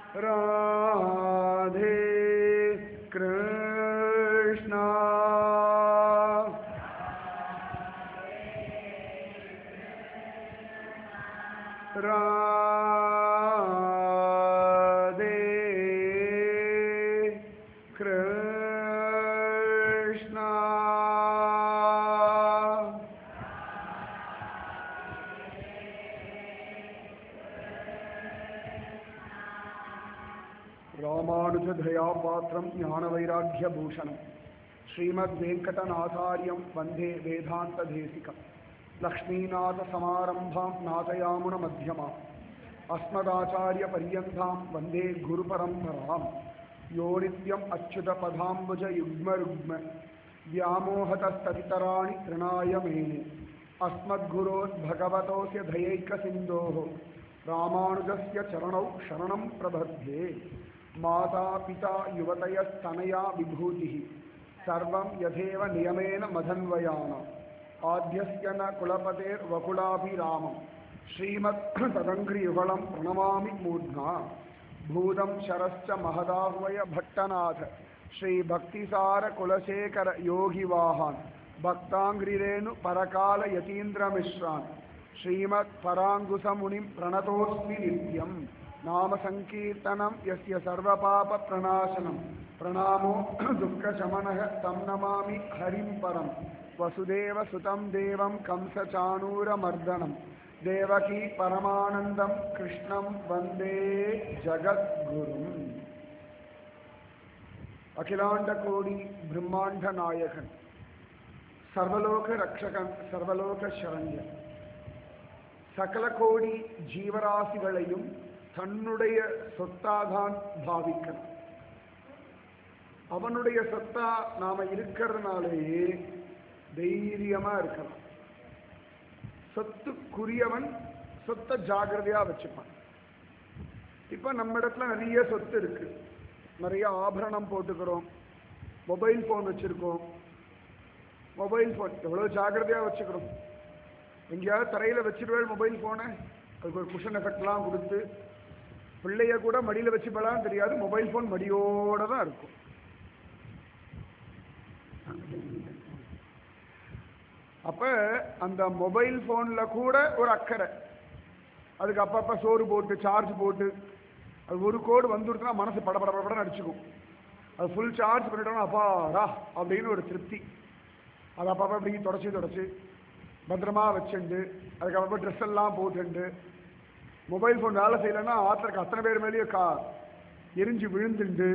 राधे कृष्णा राधे कृष्णा ராமானுஜதயாபாத்திரம் ஞானவைராக்கியபூஷணம் ஸ்ரீமத்வேங்கடநாதாரியம் வந்தே வேதாந்ததேசிகம் லக்ஷ்மீநாதசமாரம்பாம் நாதயாமுனமத்தியமாம் अस्मदाचार्यपर्यन्तां वन्दे गुरुपरम्पराम् यो नित्यम् अच्युतपदाम्बुजयुग्मरुग्म व्यामोहतस्ततितराणि तृणाय मेने अस्मद्गुरोद्भगवतोऽस्य धयैकसिन्धोः रामानुजस्य चरणौ शरणं प्रबध्ये माता पिता युवतयस्तनया विभूतिः सर्वं यथेव नियमेन मधन्वयानाम् आद्यस्य न कुलपतेर्वकुलाभिरामम् श्रीमत् तदङ्घ्रियुगलं प्रणमामि मूर्ध्ना भूतं शरश्च महदाह्वय भट्टनाथ श्रीभक्तिसारकुलशेखर योगिवाहान् भक्ताङ्घ्रिरेणु परकालयतीन्द्रमिश्रान् श्रीमत्पराङ्कुशमुनिं प्रणतोऽस्मि नित्यं नामसङ्कीर्तनं यस्य सर्वपापप्रणाशनं प्रणामो दुःखशमनः तं नमामि हरिं परं वसुदेवसुतं देवं कंसचाणूरमर्दनं देवकी परमानन्दं कृष्णं वन्दे जगद्गुरुम् अखिलाण्डकोडि ब्रह्माण्डनायकन् சர்வலோக சர்வலோக சரண்யன் சகல கோடி ஜீவராசிகளையும் தன்னுடைய சொத்தாதான் பாவிக்கணும் அவனுடைய சொத்தா நாம இருக்கிறதுனாலேயே தைரியமா இருக்கலாம் சொத்துக்குரியவன் சொத்தை ஜாகிரதையா வச்சுப்பான் இப்ப நம்ம இடத்துல நிறைய சொத்து இருக்கு நிறைய ஆபரணம் போட்டுக்கிறோம் மொபைல் போன் வச்சிருக்கோம் மொபைல் ஃபோன் எவ்வளோ ஜாக்கிரதையாக வச்சுக்கிறோம் எங்கேயாவது தரையில் வச்சிருவேள் மொபைல் ஃபோனை அதுக்கு ஒரு குஷன் எஃபெக்ட்லாம் கொடுத்து பிள்ளைய கூட மடியில் வச்சுப்பலான்னு தெரியாது மொபைல் ஃபோன் மடியோட தான் இருக்கும் அப்போ அந்த மொபைல் ஃபோனில் கூட ஒரு அக்கறை அதுக்கு அப்பப்போ சோறு போட்டு சார்ஜ் போட்டு அது ஒரு கோடு வந்துடுச்சுன்னா மனசு படபட படபடன்னு அடிச்சுக்கும் அது ஃபுல் சார்ஜ் பண்ணிட்டோம்னா அப்பாடா அப்படின்னு ஒரு திருப்தி அதை அப்பப்போ அப்படி தொடச்சி தொடச்சி பத்திரமா வச்சுண்டு அதுக்கப்புறம் ட்ரெஸ் எல்லாம் போட்டுண்டு மொபைல் ஃபோன் வேலை செய்யலைன்னா ஆத்திரக்கு அத்தனை பேர் மேலேயும் கா எரிஞ்சு விழுந்துண்டு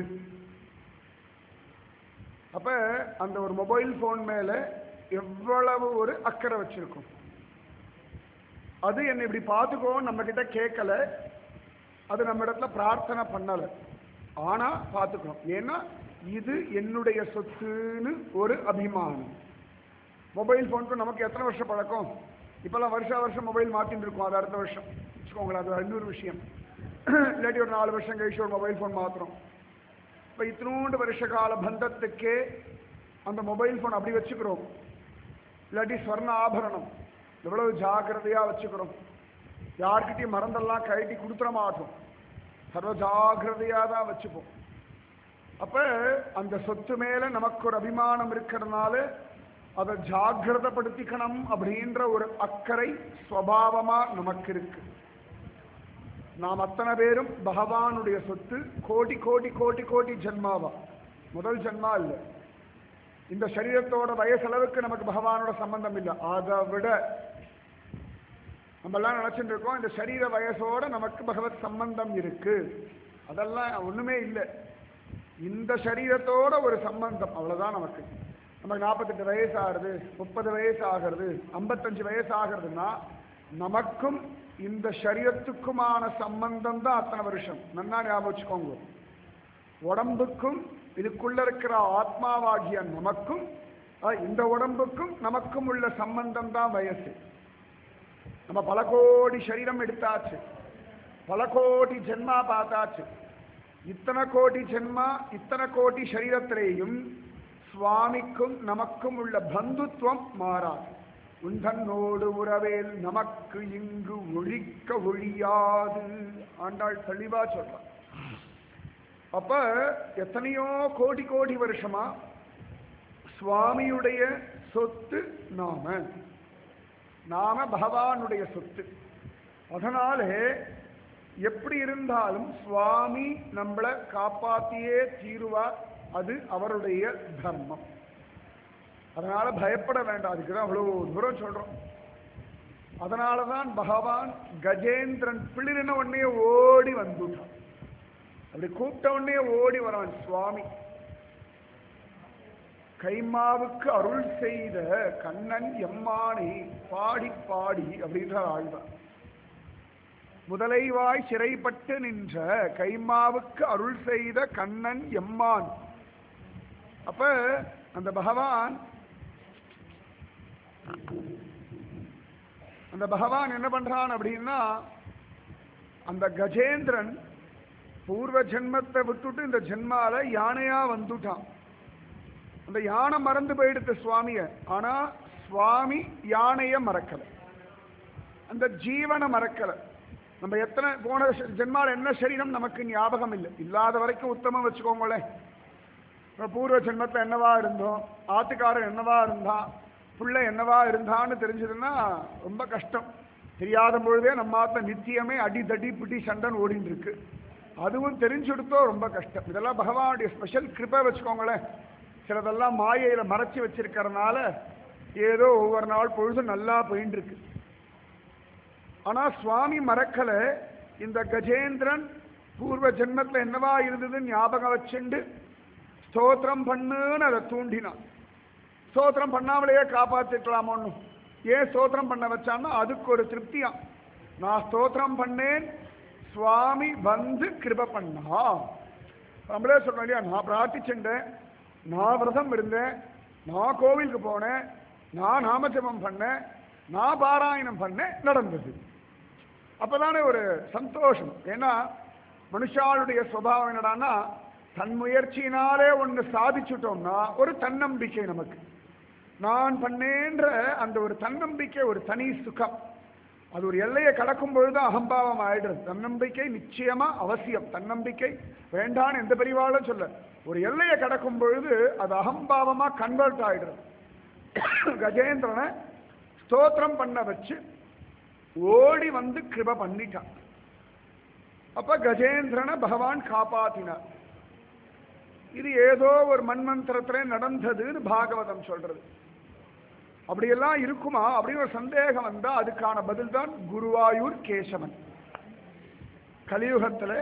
அப்போ அந்த ஒரு மொபைல் ஃபோன் மேலே எவ்வளவு ஒரு அக்கறை வச்சிருக்கும் அது என்னை இப்படி பார்த்துக்கோன்னு நம்ம கிட்ட கேட்கல அது நம்ம இடத்துல பிரார்த்தனை பண்ணலை ஆனா பார்த்துக்கணும் ஏன்னா இது என்னுடைய சொத்துன்னு ஒரு அபிமானம் மொபைல் ஃபோனுக்கு நமக்கு எத்தனை வருஷம் பழக்கம் இப்போல்லாம் வருஷா வருஷம் மொபைல் மாற்றிட்டு இருக்கோம் அது அடுத்த வருஷம் வச்சுக்கோங்களேன் அது இன்னொரு விஷயம் இல்லாட்டி ஒரு நாலு வருஷம் கழிச்சு ஒரு மொபைல் ஃபோன் மாற்றுறோம் இப்போ இத்தினோண்டு வருஷ கால பந்தத்துக்கே அந்த மொபைல் ஃபோன் அப்படி வச்சுக்கிறோம் இல்லாட்டி ஸ்வர்ண ஆபரணம் எவ்வளவு ஜாக்கிரதையாக வச்சுக்கிறோம் யார்கிட்டையும் மறந்தெல்லாம் கழட்டி கொடுத்துட மாட்டோம் சர்வ ஜாகிரதையாக தான் வச்சுப்போம் அப்போ அந்த சொத்து மேலே நமக்கு ஒரு அபிமானம் இருக்கிறதுனால அதை ஜாகிரதப்படுத்திக்கணும் அப்படின்ற ஒரு அக்கறை ஸ்வபாவமா நமக்கு இருக்கு நாம் அத்தனை பேரும் பகவானுடைய சொத்து கோடி கோடி கோடி கோடி ஜென்மாவா முதல் ஜென்மா இல்லை இந்த சரீரத்தோட வயசளவுக்கு நமக்கு பகவானோட சம்பந்தம் இல்லை அதை விட நம்ம எல்லாம் நினைச்சிட்டு இருக்கோம் இந்த சரீர வயசோட நமக்கு பகவத் சம்பந்தம் இருக்கு அதெல்லாம் ஒண்ணுமே இல்லை இந்த சரீரத்தோட ஒரு சம்பந்தம் அவ்வளவுதான் நமக்கு நமக்கு நாற்பத்தெட்டு வயசு ஆகுது முப்பது வயசு ஆகிறது ஐம்பத்தஞ்சு வயசு ஆகிறதுனா நமக்கும் இந்த சரீரத்துக்குமான சம்பந்தம் தான் அத்தனை வருஷம் நன்னா ஞாபகம் வச்சுக்கோங்க உடம்புக்கும் இதுக்குள்ள இருக்கிற ஆத்மாவாகிய நமக்கும் அஹ், இந்த உடம்புக்கும் நமக்கும் உள்ள சம்பந்தம் தான் வயசு நம்ம பல கோடி சரீரம் எடுத்தாச்சு பல கோடி ஜென்மா பார்த்தாச்சு இத்தனை கோடி ஜென்மா இத்தனை கோடி சரீரத்திலேயும் சுவாமிக்கும் நமக்கும் உள்ள பந்துத்துவம் மாறாது உண்டன்னோடு உறவேல் நமக்கு இங்கு ஒழிக்க ஒழியாது ஆண்டாள் தெளிவா சொல்றான் அப்ப எத்தனையோ கோடி கோடி வருஷமா சுவாமியுடைய சொத்து நாம நாம பகவானுடைய சொத்து அதனாலே எப்படி இருந்தாலும் சுவாமி நம்மளை காப்பாத்தியே தீருவார் அது அவருடைய தர்மம் அதனால பயப்பட வேண்டாம் அதுக்கு தான் அவ்வளவு தூரம் சொல்றோம் அதனாலதான் பகவான் கஜேந்திரன் பிளிரின உடனே ஓடி வந்துட்டான் அப்படி கூப்பிட்ட உடனே ஓடி வரான் சுவாமி கைமாவுக்கு அருள் செய்த கண்ணன் எம்மானை பாடி பாடி அப்படின்றார் ஆழ்வார் முதலைவாய் சிறைப்பட்டு நின்ற கைமாவுக்கு அருள் செய்த கண்ணன் எம்மான் அப்ப அந்த பகவான் அந்த பகவான் என்ன பண்றான் அப்படின்னா அந்த கஜேந்திரன் பூர்வ ஜென்மத்தை விட்டுட்டு இந்த ஜென்மால யானையா வந்துட்டான் அந்த யானை மறந்து போயிடுத்து சுவாமிய ஆனா சுவாமி யானைய மறக்கல அந்த ஜீவனை மறக்கல நம்ம எத்தனை போன ஜென்மால என்ன சரீரம் நமக்கு ஞாபகம் இல்லை இல்லாத வரைக்கும் உத்தமம் வச்சுக்கோங்களேன் நம்ம பூர்வ ஜென்மத்தில் என்னவா இருந்தோம் ஆத்துக்காரன் என்னவா இருந்தான் புள்ள என்னவா இருந்தான்னு தெரிஞ்சதுன்னா ரொம்ப கஷ்டம் தெரியாத பொழுதே நம்ம ஆத்துல நித்தியமே அடி தடி பிடி சண்டன் ஓடின்னு இருக்கு அதுவும் தெரிஞ்சுடுத்தோ ரொம்ப கஷ்டம் இதெல்லாம் பகவானுடைய ஸ்பெஷல் கிருப்பை வச்சுக்கோங்களேன் சிலதெல்லாம் மாயையில மறைச்சு வச்சிருக்கறனால ஏதோ ஒவ்வொரு நாள் பொழுது நல்லா போயின்னு இருக்கு ஆனா சுவாமி மறக்கல இந்த கஜேந்திரன் பூர்வ ஜென்மத்துல என்னவா இருந்ததுன்னு ஞாபகம் வச்சுண்டு ஸ்தோத்திரம் பண்ணுன்னு அதை தூண்டினான் ஸ்தோத்திரம் பண்ணாமலேயே காப்பாத்திக்கலாம் ஒன்றும் ஏன் ஸ்தோத்திரம் பண்ண வச்சான்னா அதுக்கு ஒரு திருப்தியாம் நான் ஸ்தோத்திரம் பண்ணேன் சுவாமி வந்து கிருப பண்ணா நம்மளே சொன்னோம் இல்லையா நான் பிரார்த்திச்சுட்டேன் நான் விரதம் இருந்தேன் நான் கோவிலுக்கு போனேன் நான் நாமஜபம் பண்ணேன் நான் பாராயணம் பண்ணேன் நடந்தது அப்பதானே ஒரு சந்தோஷம் ஏன்னா மனுஷாளுடைய சுபாவம் என்னடான்னா தன் முயற்சியினாலே ஒன்று சாதிச்சுட்டோம்னா ஒரு தன்னம்பிக்கை நமக்கு நான் பண்ணேன்ற அந்த ஒரு தன்னம்பிக்கை ஒரு தனி சுகம் அது ஒரு எல்லையை கடக்கும் பொழுது அகம்பாவம் ஆயிடுறது தன்னம்பிக்கை நிச்சயமா அவசியம் தன்னம்பிக்கை வேண்டான்னு எந்த பெரியவாளும் சொல்ல ஒரு எல்லையை கடக்கும் பொழுது அது அகம்பாவமா கன்வெர்ட் ஆயிடுறது கஜேந்திரனை ஸ்தோத்திரம் பண்ண வச்சு ஓடி வந்து கிருப பண்ணிட்டான் அப்ப கஜேந்திரனை பகவான் காப்பாத்தினார் இது ஏதோ ஒரு மன்மந்திரத்திலே நடந்ததுன்னு பாகவதம் சொல்றது அப்படியெல்லாம் இருக்குமா அப்படின்னு ஒரு சந்தேகம் வந்தா அதுக்கான பதில் தான் குருவாயூர் கேசவன் கலியுகத்துல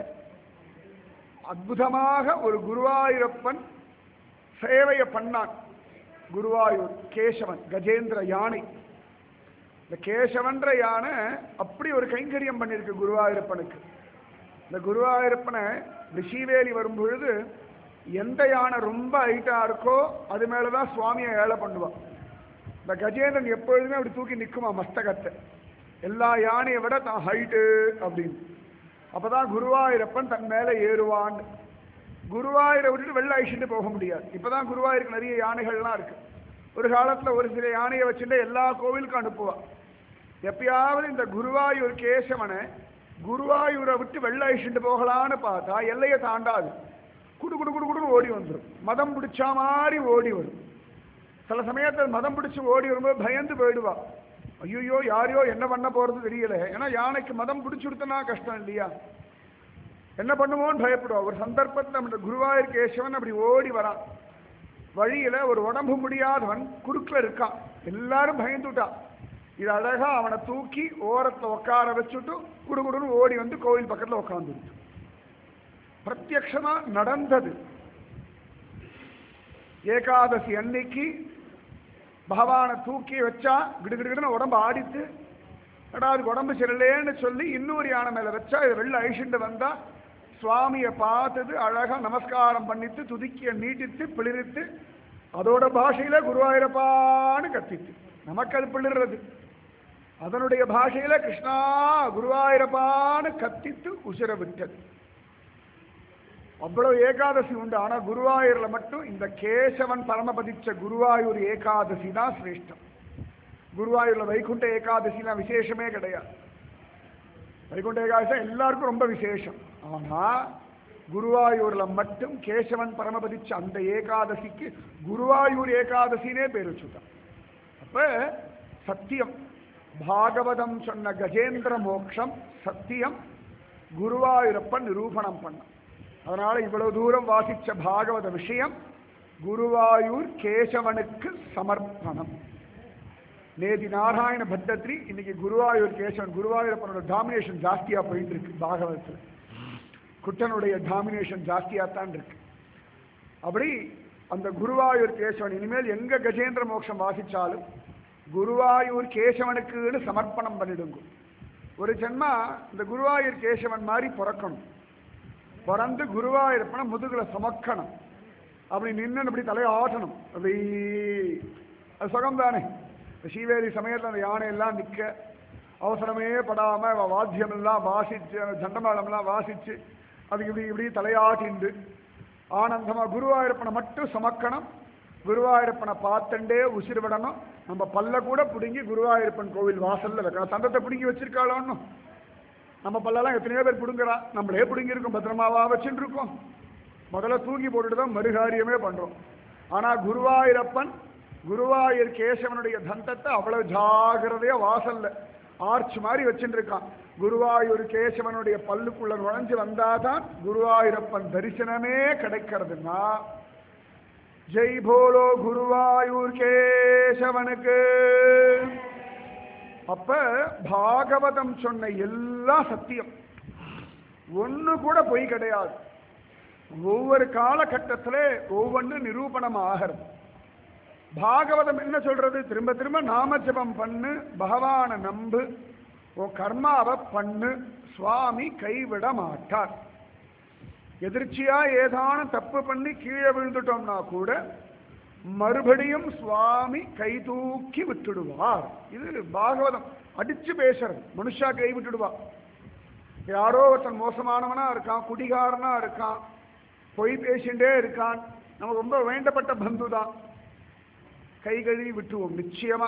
அற்புதமாக ஒரு குருவாயூரப்பன் சேவையை பண்ணான் குருவாயூர் கேசவன் கஜேந்திர யானை இந்த கேசவன்ற யானை அப்படி ஒரு கைங்கரியம் பண்ணியிருக்கு குருவாயூரப்பனுக்கு இந்த குருவாயூரப்பனை ரிஷிவேலி வரும் பொழுது எந்த யானை ரொம்ப ஹைட்டா இருக்கோ அது மேலதான் சுவாமியை ஏழை பண்ணுவான் இந்த கஜேந்திரன் எப்பொழுதுமே அப்படி தூக்கி நிற்குமா மஸ்தகத்தை எல்லா யானையை விட தான் ஹைட்டு அப்படின்னு அப்பதான் குருவாயூரப்பன் தன் மேல ஏறுவான் குருவாயூரை விட்டுட்டு வெளில அழிச்சுட்டு போக முடியாது இப்பதான் குருவாயூருக்கு நிறைய யானைகள்லாம் இருக்கு ஒரு காலத்துல ஒரு சில யானையை வச்சுட்டு எல்லா கோவிலுக்கும் அனுப்புவான் எப்பயாவது இந்த குருவாயூர் கேசவனை குருவாயூரை விட்டு வெள்ள அழிச்சுட்டு போகலான்னு பார்த்தா எல்லையை தாண்டாது குடு குடு குடு குடுன்னு ஓடி வந்துடும் மதம் பிடிச்சா மாதிரி ஓடி வரும் சில சமயத்தில் மதம் பிடிச்சு ஓடி வரும்போது பயந்து போயிடுவா ஐயோ யாரையோ என்ன பண்ண போறது தெரியல ஏன்னா யானைக்கு மதம் பிடிச்சுடுத்தனா கஷ்டம் இல்லையா என்ன பண்ணுவோன்னு பயப்படுவா ஒரு சந்தர்ப்பத்தில் நம்ம குருவாயூர் கேசவன் அப்படி ஓடி வரான் வழியில ஒரு உடம்பு முடியாதவன் குறுக்கில் இருக்கான் எல்லாரும் பயந்துட்டான் இது அழகா அவனை தூக்கி ஓரத்தை உட்கார வச்சுட்டு குடுகுடுன்னு ஓடி வந்து கோவில் பக்கத்தில் உட்காந்துருச்சு பிரத்யக்ஷமா நடந்தது ஏகாதசி அன்னைக்கு பகவானை தூக்கி வச்சா கிடுகிடுன்னு உடம்பு ஆடித்து எடா அதுக்கு உடம்பு சரியில்லைன்னு சொல்லி இன்னொரு யானை மேல வச்சா இது வெளில அழிச்சுட்டு வந்தா சுவாமியை பார்த்தது அழகா நமஸ்காரம் பண்ணிட்டு துதிக்கிய நீட்டித்து பிளிரித்து அதோட பாஷையில குருவாயூரப்பான்னு கத்திட்டு நமக்கு அது பிளிர்றது அதனுடைய பாஷையில கிருஷ்ணா குருவாயூரப்பான்னு கத்தித்து உசிர விட்டது அவ்வளவு ஏகாதசி உண்டு ஆனா குருவாயூர்ல மட்டும் இந்த கேசவன் பரமபதிச்ச குருவாயூர் ஏகாதசி தான் சிரேஷ்டம் குருவாயூர்ல வைகுண்ட ஏகாதசிலாம் விசேஷமே கிடையாது வைகுண்ட ஏகாதசி எல்லாருக்கும் ரொம்ப விசேஷம் ஆனா குருவாயூர்ல மட்டும் கேசவன் பரமபதிச்ச அந்த ஏகாதசிக்கு குருவாயூர் ஏகாதசினே பேர் வச்சுட்டான் அப்ப சத்தியம் பாகவதம் சொன்ன கஜேந்திர மோக்ஷம் சத்தியம் குருவாயூரப்பன் நிரூபணம் பண்ண அதனால இவ்வளவு தூரம் வாசிச்ச பாகவத விஷயம் குருவாயூர் கேசவனுக்கு சமர்ப்பணம் நேதி நாராயண பட்டத்ரி இன்னைக்கு குருவாயூர் கேசவன் குருவாயூரப்பனோட டாமினேஷன் ஜாஸ்தியா போயிட்டு இருக்கு பாகவதத்தில் குட்டனுடைய டாமினேஷன் ஜாஸ்தியா தான் இருக்கு அப்படி அந்த குருவாயூர் கேசவன் இனிமேல் எங்க கஜேந்திர மோட்சம் வாசிச்சாலும் குருவாயூர் கேசவனுக்குன்னு சமர்ப்பணம் பண்ணிடுங்க ஒரு ஜென்மா இந்த குருவாயூர் கேசவன் மாதிரி பிறக்கணும் பிறந்து குருவாயூரப்பனை முதுகுல சுமக்கணும் அப்படி நின்று அப்படி தலையை ஆட்டணும் அப்படி அது சுகம் தானே இந்த ஸ்ரீவேதி சமயத்தில் அந்த யானை எல்லாம் நிற்க அவசரமே படாம அவ வாத்தியம் எல்லாம் வாசிச்சு அந்த தண்டமேளம்லாம் வாசிச்சு அதுக்கு இப்படி இப்படி தலையாட்டிண்டு ஆனந்தமா குருவாயூரப்பனை மட்டும் சுமக்கணும் குருவாயூரப்பனை பார்த்துண்டே உசிர் விடணும் நம்ம பல்ல கூட பிடுங்கி குருவாயூரப்பன் கோவில் வாசல்ல வைக்கணும் தந்தத்தை பிடுங்கி வச்சிருக்காளோன்னு நம்ம பல்லெல்லாம் எத்தனையோ பேர் பிடுங்குறா நம்மளே பிடுங்கிருக்கோம் பத்திரமாவா வச்சுட்டு இருக்கோம் முதல்ல தூக்கி போட்டுட்டு தான் மறுகாரியமே பண்றோம் ஆனா குருவாயூரப்பன் குருவாயூர் கேசவனுடைய தந்தத்தை அவ்வளவு ஜாகிரதையா வாசல்ல ஆர்ச் மாதிரி வச்சுட்டு இருக்கான் குருவாயூர் கேசவனுடைய பல்லுக்குள்ள நுழைஞ்சு வந்தாதான் குருவாயூரப்பன் தரிசனமே கிடைக்கிறதுன்னா ஜெய் போலோ குருவாயூர் கேசவனுக்கு அப்ப பாகவதம் சொன்ன எல்லாம் சத்தியம் ஒண்ணு கூட பொய் கிடையாது ஒவ்வொரு காலகட்டத்துல ஒவ்வொன்று நிரூபணம் ஆகிறது பாகவதம் என்ன சொல்றது திரும்ப திரும்ப நாம ஜபம் பண்ணு பகவான நம்பு ஓ கர்மாவை பண்ணு சுவாமி கைவிட மாட்டார் எதிர்ச்சியா ஏதான தப்பு பண்ணி கீழே விழுந்துட்டோம்னா கூட மறுபடியும் சுவாமி கை தூக்கி விட்டுடுவார் இது பாகவதம் அடிச்சு பேசுறது மனுஷா கை விட்டுடுவா யாரோ ஒருத்தன் மோசமானவனா இருக்கான் குடிகாரனா இருக்கான் பொய் பேசிண்டே இருக்கான் நமக்கு ரொம்ப வேண்டப்பட்ட பந்து தான் கை கழுவி விட்டுருவோம் நிச்சயமா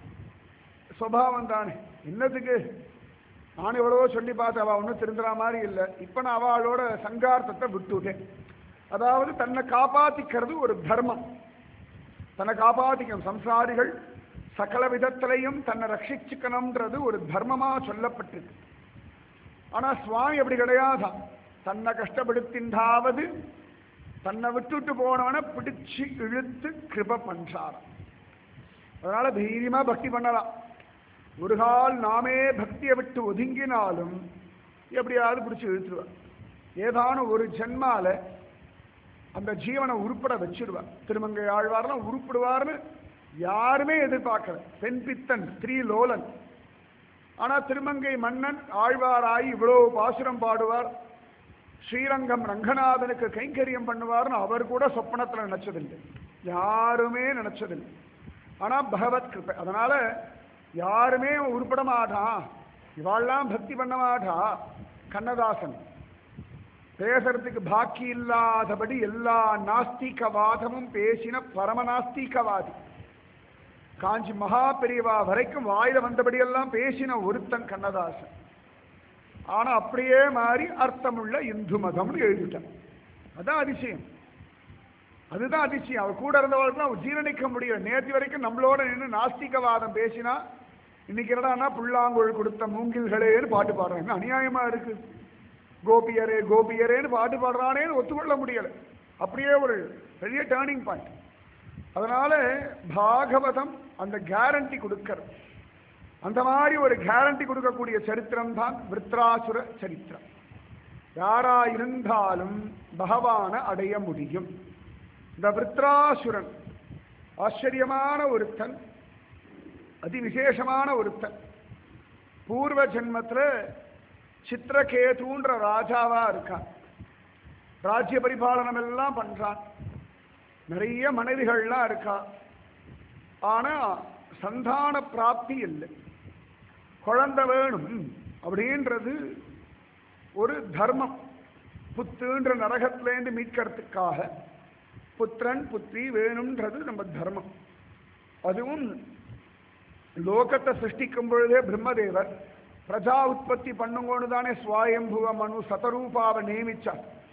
சுவாவம் தானே என்னத்துக்கு நான் எவ்வளவோ சொல்லி பார்த்து அவள் ஒன்றும் திருந்துற மாதிரி இல்லை இப்போ நான் அவளோட சங்கார்த்தத்தை விட்டுட்டேன் அதாவது தன்னை காப்பாத்திக்கிறது ஒரு தர்மம் தன்னை காப்பாத்திக்கணும் சம்சாரிகள் சகல விதத்திலையும் தன்னை ரட்சிச்சுக்கணும்ன்றது ஒரு தர்மமா சொல்லப்பட்டிருக்கு ஆனா சுவாமி அப்படி கிடையாதான் தன்னை கஷ்டப்படுத்தின்றாவது தன்னை விட்டுட்டு போனவனை பிடிச்சு இழுத்து கிருப பண்றாராம் அதனால தைரியமா பக்தி பண்ணலாம் ஒரு கால் நாமே பக்தியை விட்டு ஒதுங்கினாலும் எப்படியாவது பிடிச்சி இழுத்துருவார் ஏதான ஒரு ஜென்மால அந்த ஜீவனை உருப்பட வச்சிருவார் திருமங்கை ஆழ்வார்லாம் உருப்பிடுவார்னு யாருமே எதிர்பார்க்கல பெண் பித்தன் ஸ்திரீ லோலன் ஆனா திருமங்கை மன்னன் ஆழ்வாராய் இவ்வளவு பாசுரம் பாடுவார் ஸ்ரீரங்கம் ரங்கநாதனுக்கு கைங்கரியம் பண்ணுவார்னு அவர் கூட சொப்பனத்துல நினைச்சதில்லை யாருமே நினைச்சதில்லை ஆனா பகவத் கிருப்பை அதனால யாருமே உருப்பட மாட்டான் இவாள்லாம் பக்தி பண்ண மாட்டா கண்ணதாசன் பேசுறதுக்கு பாக்கி இல்லாதபடி எல்லா நாஸ்திகவாதமும் பேசின பரமநாஸ்திகவாதி காஞ்சி மகா பெரியவா வரைக்கும் வாயில வந்தபடியெல்லாம் பேசின ஒருத்தன் கண்ணதாசன் ஆனா அப்படியே மாறி அர்த்தமுள்ள இந்து மதம்னு எழுதிட்டான் அதான் அதிசயம் அதுதான் அதிசயம் அவர் கூட இருந்தவர்களுக்கு ஜீரணிக்க முடியும் நேற்று வரைக்கும் நம்மளோட நின்று நாஸ்திகவாதம் பேசினா இன்னைக்கு என்னடான்னா புல்லாங்குழல் கொடுத்த மூங்கில்களேன்னு பாட்டு பாடுறான் என்ன அநியாயமா இருக்கு கோபியரே கோபியரேன்னு பாட்டு பாடுறானேன்னு ஒத்துக்கொள்ள முடியல அப்படியே ஒரு பெரிய டேர்னிங் பாயிண்ட் அதனால பாகவதம் அந்த கேரண்டி கொடுக்கிறது அந்த மாதிரி ஒரு கேரண்டி கொடுக்கக்கூடிய சரித்திரம் தான் விருத்ராசுர சரித்திரம் யாரா இருந்தாலும் பகவான அடைய முடியும் இந்த விருத்ராசுரன் ஆச்சரியமான ஒருத்தன் அதிவிசேஷமான ஒருத்தன் பூர்வ ஜென்மத்துல சித்திரகேதுன்ற ராஜாவா இருக்கான் ராஜ்ய பரிபாலனம் எல்லாம் பண்றான் நிறைய மனைவிகள்லாம் இருக்கா ஆனா சந்தான பிராப்தி இல்லை குழந்தை வேணும் அப்படின்றது ஒரு தர்மம் புத்துன்ற நரகத்திலேருந்து மீட்கிறதுக்காக புத்திரன் புத்திரி வேணும்ன்றது நம்ம தர்மம் அதுவும் லோகத்தை சிருஷ்டிக்கும் பொழுதே பிரம்மதேவர் பிரஜா உற்பத்தி பண்ணுங்கன்னு தானே சுவாயம்புவ மனு சதரூபாவை நியமிச்சார்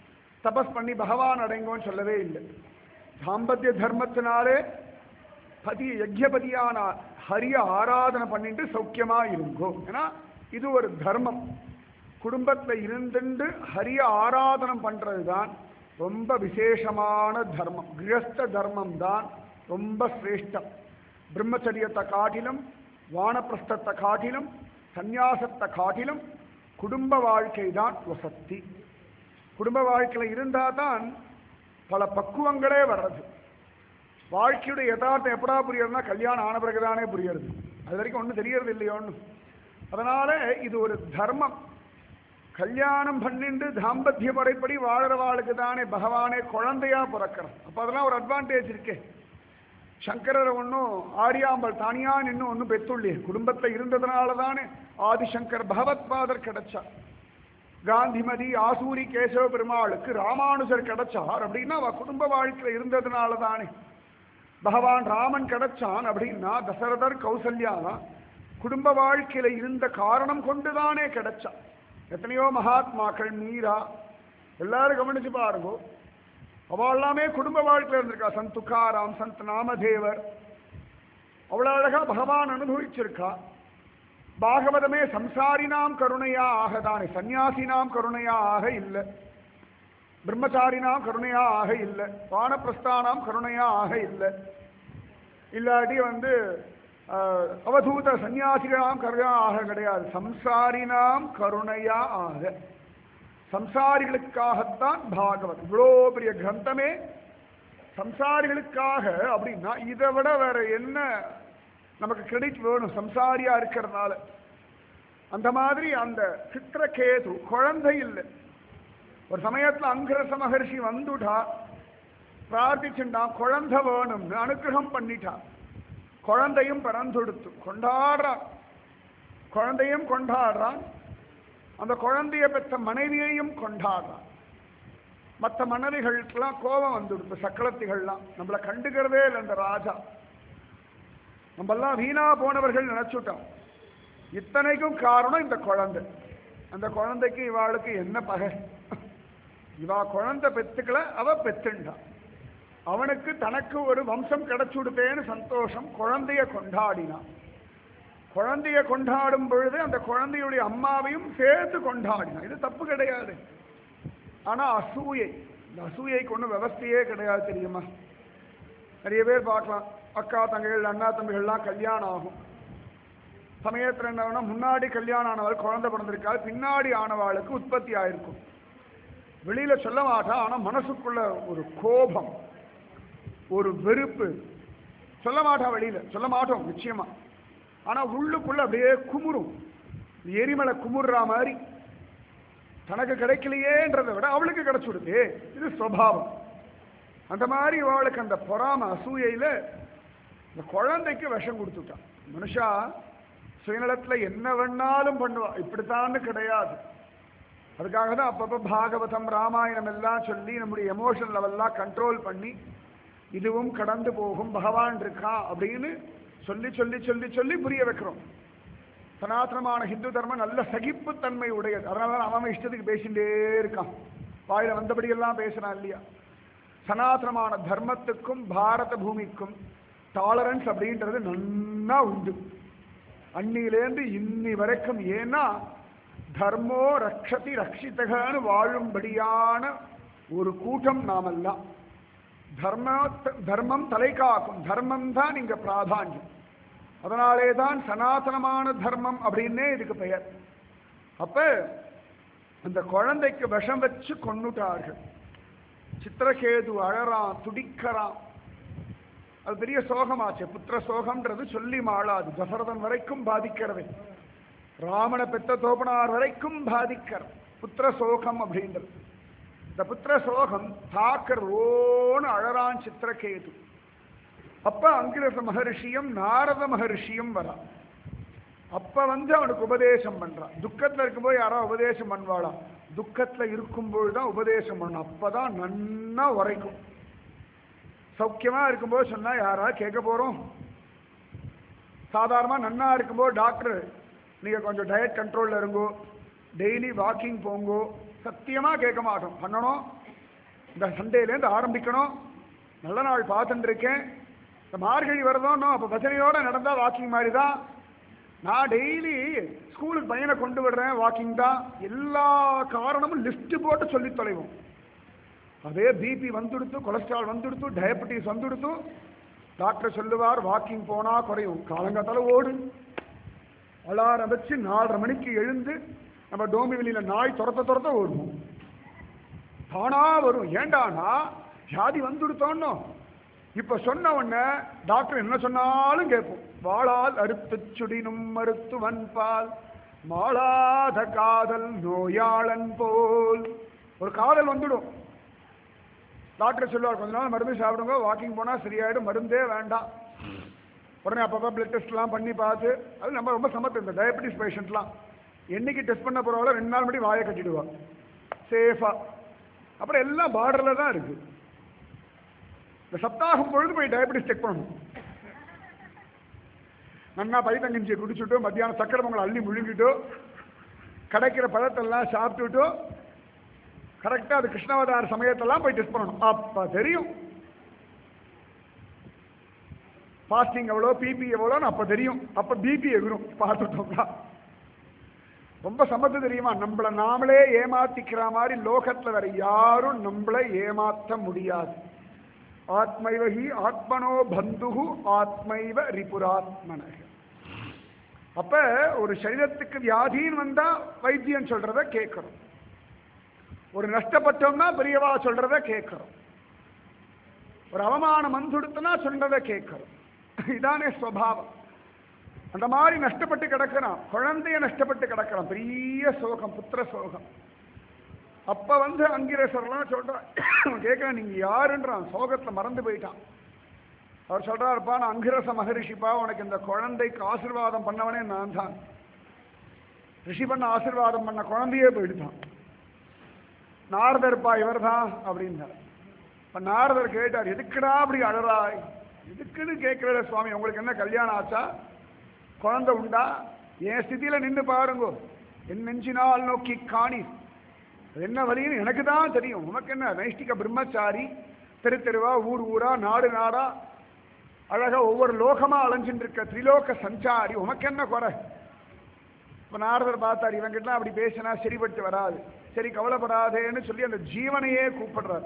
தபஸ் பண்ணி பகவான் அடைங்கோன்னு சொல்லவே இல்லை தாம்பத்திய தர்மத்தினாலே பதி யஜ்யபதியான ஹரிய ஆராதனை பண்ணிட்டு சௌக்கியமா இருங்கோ ஏன்னா இது ஒரு தர்மம் குடும்பத்துல இருந்துட்டு ஹரிய ஆராதனம் பண்றது தான் ரொம்ப விசேஷமான தர்மம் கிரஸ்த தர்மம் தான் ரொம்ப சிரேஷ்டம் பிரம்மச்சரியத்தை காட்டிலும் வானப்பிரஸ்தத்தை காட்டிலும் சந்நியாசத்தை காட்டிலும் குடும்ப வாழ்க்கை தான் வசத்தி குடும்ப வாழ்க்கையில இருந்தா தான் பல பக்குவங்களே வர்றது வாழ்க்கையுடைய யதார்த்தம் எப்படா புரியறதுனா கல்யாணம் ஆன பிறகுதானே புரியறது அது வரைக்கும் ஒன்றும் தெரியறது இல்லையோன்னு அதனால இது ஒரு தர்மம் கல்யாணம் பண்ணிண்டு தாம்பத்திய முறைப்படி வாழறவாளுக்கு தானே பகவானே குழந்தையா பிறக்கிறான் அப்ப அதெல்லாம் ஒரு அட்வான்டேஜ் இருக்கே சங்கரரை ஒன்றும் ஆரியாம்பல் தானியா நின்று ஒன்றும் பெத்துள்ளியே குடும்பத்தில் இருந்ததுனால தானே ஆதிசங்கர் பகவத்பாதர் கிடைச்சா காந்திமதி ஆசூரி கேசவ பெருமாளுக்கு ராமானுஜர் கிடைச்சார் அப்படின்னா அவ குடும்ப வாழ்க்கையில் இருந்ததுனால தானே பகவான் ராமன் கிடைச்சான் அப்படின்னா தசரதர் கௌசல்யா குடும்ப வாழ்க்கையில இருந்த காரணம் கொண்டுதானே கிடைச்சா எத்தனையோ மகாத்மாக்கள் மீரா எல்லாரும் கவனிச்சு பாருங்க அவ எல்லாமே குடும்ப வாழ்க்கையில இருந்திருக்கா சந்த் துக்காராம் சந்த் நாமதேவர் அவ்வளவு அழகா பகவான் அனுபவிச்சிருக்கா பாகவதமே சம்சாரினாம் கருணையா ஆகதானே சந்நியாசினாம் கருணையா ஆக இல்லை பிரம்மச்சாரினாம் கருணையா ஆக இல்லை வானப்பிரஸ்தானாம் கருணையா ஆக இல்லை இல்லாட்டி வந்து ஆஹ், அவதூத சந்நியாசிகளாம் கருணையா ஆக கிடையாது சம்சாரினாம் கருணையா ஆக சம்சாரிகளுக்காகத்தான் பாகவத் இவ்வளோ பெரிய கிரந்தமே சம்சாரிகளுக்காக அப்படின்னா இதை விட வேற என்ன நமக்கு கிரெடிட் வேணும் சம்சாரியா இருக்கிறதுனால அந்த மாதிரி அந்த சித்திரகேது குழந்தை இல்லை ஒரு சமயத்துல அங்கிரச மகர்ஷி வந்துட்டா பிரார்த்திச்சுட்டான் குழந்தை வேணும்னு அனுகிரகம் பண்ணிட்டா குழந்தையும் பிறந்தெடுத்து கொண்டாடுறான் குழந்தையும் கொண்டாடுறான் அந்த குழந்தைய பெற்ற மனைவியையும் கொண்டாடுறான் மற்ற மனைவிகளுக்கெல்லாம் கோபம் வந்துடுது சக்கரத்திகள்லாம் நம்மளை கண்டுக்கிறதே இல்லை அந்த ராஜா நம்மெல்லாம் வீணா போனவர்கள் நினைச்சுட்டோம் இத்தனைக்கும் காரணம் இந்த குழந்தை அந்த குழந்தைக்கு இவாளுக்கு என்ன பகை இவா குழந்தை பெத்துக்கல அவ பெத்துண்டான் அவனுக்கு தனக்கு ஒரு வம்சம் கிடைச்சுடுதேன்னு சந்தோஷம் குழந்தைய கொண்டாடினான் குழந்தைய கொண்டாடும் பொழுது அந்த குழந்தையுடைய அம்மாவையும் சேர்த்து கொண்டாடினான் இது தப்பு கிடையாது ஆனா அசூயை இந்த அசூயைக்கு ஒன்றும் விவஸ்தையே கிடையாது தெரியுமா நிறைய பேர் பார்க்கலாம் அக்கா தங்கைகள் அண்ணா தம்பிகள்லாம் கல்யாணம் ஆகும் சமயத்தில் என்ன முன்னாடி கல்யாணம் ஆனவள் குழந்தை பிறந்திருக்காது பின்னாடி ஆனவாளுக்கு உற்பத்தி ஆயிருக்கும் வெளியில சொல்ல மாட்டா ஆனா மனசுக்குள்ள ஒரு கோபம் ஒரு வெறுப்பு சொல்ல மாட்டா வெளியில சொல்ல மாட்டோம் நிச்சயமா ஆனா உள்ளுக்குள்ள அப்படியே குமுறும் எரிமலை குமுறுற மாதிரி தனக்கு கிடைக்கலையேன்றதை விட அவளுக்கு கிடைச்சுடுது இது சுவாவம் அந்த மாதிரி அவளுக்கு அந்த பொறாம அசூயையில இந்த குழந்தைக்கு விஷம் கொடுத்துட்டான் மனுஷா சுயநலத்துல என்ன வேணாலும் பண்ணுவா இப்படித்தான்னு கிடையாது அதுக்காக தான் அப்பப்போ பாகவதம் ராமாயணம் எல்லாம் சொல்லி நம்முடைய எமோஷன் லெவல்லாம் கண்ட்ரோல் பண்ணி இதுவும் கடந்து போகும் பகவான் இருக்கான் அப்படின்னு சொல்லி சொல்லி சொல்லி சொல்லி புரிய வைக்கிறோம் சனாதனமான ஹிந்து தர்மம் நல்ல சகிப்புத்தன்மை உடையது அதனால தான் அவன் இஷ்டத்துக்கு பேசிட்டே இருக்கான் வாயில வந்தபடியெல்லாம் பேசுறான் இல்லையா சனாதனமான தர்மத்துக்கும் பாரத பூமிக்கும் டாலரன்ஸ் அப்படின்றது நன்னா உண்டு அன்னிலேருந்து இன்னி வரைக்கும் ஏன்னா தர்மோ ரக்ஷதி ரக்ஷிதகன்னு வாழும்படியான ஒரு கூட்டம் நாமெல்லாம் தர்ம தர்மம் தலை காக்கும் தர்மம் தான் இங்க பிராதான்யம் அதனாலே தான் சனாதனமான தர்மம் அப்படின்னே இதுக்கு பெயர் அப்ப அந்த குழந்தைக்கு விஷம் வச்சு கொன்னுட்டார்கள் சித்திரகேது அழறான் துடிக்கிறான் அது பெரிய சோகமாச்சு புத்திர சோகம்ன்றது சொல்லி மாளாது தசரதன் வரைக்கும் பாதிக்கிறது ராமனை பெத்த தோப்பனார் வரைக்கும் பாதிக்கிற புத்திர சோகம் அப்படின்றது இந்த புத்திர சோகம் தாக்கர் ஓன்னு அழறான் சித்திரகேது அப்ப அங்கிரச மகர்ஷியும் நாரத மகர்ஷியும் வரா அப்ப வந்து அவனுக்கு உபதேசம் பண்றான் துக்கத்துல இருக்கும்போது யாரோ உபதேசம் பண்ணுவாளா துக்கத்துல இருக்கும்போது தான் உபதேசம் பண்ணணும் அப்பதான் நன்னா உரைக்கும் சௌக்கியமா இருக்கும்போது சொன்னா யாராவது கேட்க போறோம் சாதாரணமா நன்னா இருக்கும்போது டாக்டர் நீங்க கொஞ்சம் டயட் கண்ட்ரோல்ல இருங்கோ டெய்லி வாக்கிங் போங்கோ சத்தியமா கேட்க மாட்டோம் பண்ணணும் இந்த சண்டேலேருந்து ஆரம்பிக்கணும் நல்ல நாள் பார்த்துட்டு இருக்கேன் இந்த மார்கழி வருதோன்னோ அப்போ பஜனையோட நடந்தால் வாக்கிங் மாதிரி தான் நான் டெய்லி ஸ்கூலுக்கு பையனை கொண்டு விடுறேன் வாக்கிங் தான் எல்லா காரணமும் லிஸ்ட் போட்டு சொல்லி தொலைவோம் அதே பிபி வந்துடுத்து கொலஸ்ட்ரால் வந்துடுத்து டயபெட்டிஸ் வந்துடுத்து டாக்டர் சொல்லுவார் வாக்கிங் போனா குறையும் காலங்காத்தால ஓடு அலாரம் வச்சு நாலரை மணிக்கு எழுந்து நம்ம டோமிவெளியில நாய் துரத்த துரத்த ஓடுவோம் தானா வரும் ஏண்டானா வியாதி வந்துடுத்தோன்னோ இப்ப சொன்ன உடனே டாக்டர் என்ன சொன்னாலும் கேட்போம் வாளால் அறுத்து சுடினும் மருத்துவன் பால் மாளாத காதல் நோயாளன் போல் ஒரு காதல் வந்துடும் டாக்டர் சொல்லுவார் கொஞ்ச நாள் மருந்து சாப்பிடுங்க வாக்கிங் போனால் சரியாயிடும் மருந்தே வேண்டாம் உடனே அப்பப்போ பிளட் டெஸ்ட்லாம் பண்ணி பார்த்து அது நம்ம ரொம்ப சமத்து இந்த டயபெட்டிஸ் பேஷண்ட்லாம் என்னைக்கு டெஸ்ட் பண்ண போகிறவங்கள ரெண்டு நாள் முன்னாடி வாயை கட்டிடுவா சேஃபாக அப்புறம் எல்லாம் பார்டரில் தான் இருக்குது இந்த சப்தாகம் பொழுது போய் டயபெட்டிஸ் செக் பண்ணணும் நன்னா பைத்தங்கஞ்சியை குடிச்சுட்டு மத்தியானம் சக்கரை பொங்கல் அள்ளி முழுங்கிட்டு கிடைக்கிற பழத்தெல்லாம் சாப்பிட்டுட்டு கரெக்டாக அது கிருஷ்ணாவதார சமயத்தெல்லாம் போய் டெஸ்ட் பண்ணணும் அப்போ தெரியும் ஃபாஸ்டிங் எவ்வளோ பிபி எவ்வளோன்னு அப்போ தெரியும் அப்போ பிபி எகிரும் பார்த்துட்டோம்னா ரொம்ப சமத்து தெரியுமா நம்மளை நாமளே ஏமாத்திக்கிற மாதிரி லோகத்தில் வேற யாரும் நம்மளை ஏமாற்ற முடியாது ஆத்மைவகி ஆத்மனோ பந்துகு ஆத்மைவ ரிபுராத்மனக அப்ப ஒரு சரீரத்துக்கு வியாதின்னு வந்தா வைத்தியன் சொல்றத கேட்கிறோம் ஒரு நஷ்டப்பட்டோம்னா பெரியவா சொல்றத கேட்கிறோம் ஒரு அவமானம் வந்துடுத்துனா சொல்றத கேட்கிறோம் இதானே ஸ்வபாவம் அந்த மாதிரி நஷ்டப்பட்டு கிடக்கிறான் குழந்தைய நஷ்டப்பட்டு கிடக்கிறான் பெரிய சோகம் புத்திர சோகம் அப்ப வந்து அங்கிரேசர்லாம் சொல்றான் கேட்கிறேன் நீங்க யாருன்றான் சோகத்துல மறந்து போயிட்டான் அவர் சொல்றாருப்பா நான் அங்கிரச மகரிஷிப்பா உனக்கு இந்த குழந்தைக்கு ஆசீர்வாதம் பண்ணவனே நான் தான் ரிஷி பண்ண ஆசீர்வாதம் பண்ண குழந்தையே போயிடுதான் நாரதர்ப்பா இவர் தான் அப்படின்னார் இப்ப நாரதர் கேட்டார் எதுக்குடா அப்படி அழறாய் எதுக்குன்னு கேட்கிற சுவாமி உங்களுக்கு என்ன கல்யாணம் ஆச்சா குழந்தை உண்டா என் ஸ்திதியில நின்று பாருங்க என் நெஞ்சினால் நோக்கி காணி அது என்ன வழின்னு எனக்கு தான் தெரியும் உனக்கு என்ன நைஷ்டிக பிரம்மச்சாரி தெரு தெருவா ஊர் ஊரா நாடு நாடா அழகா ஒவ்வொரு லோகமா அலைஞ்சுட்டு இருக்க திரிலோக சஞ்சாரி உனக்கு என்ன குறை இப்ப நாரதர் பார்த்தார் இவங்கிட்ட அப்படி பேசினா சரிப்பட்டு வராது சரி கவலைப்படாதேன்னு சொல்லி அந்த ஜீவனையே கூப்பிடுறார்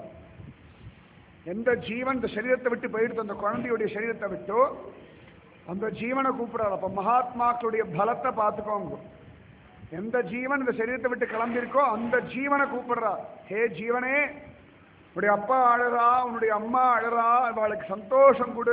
எந்த ஜீவன் இந்த சரீரத்தை விட்டு போயிடுத்து அந்த குழந்தையுடைய சரீரத்தை விட்டோ அந்த ஜீவனை கூப்பிடுறார் அப்ப மகாத்மாக்களுடைய பலத்தை பார்த்துக்கோங்க எந்த ஜீவன் இந்த சரீரத்தை விட்டு கிளம்பியிருக்கோ அந்த ஜீவனை கூப்பிடுறார் ஹே ஜீவனே உன்னுடைய அப்பா அழறா உன்னுடைய அம்மா அழறா அவளுக்கு சந்தோஷம் கொடு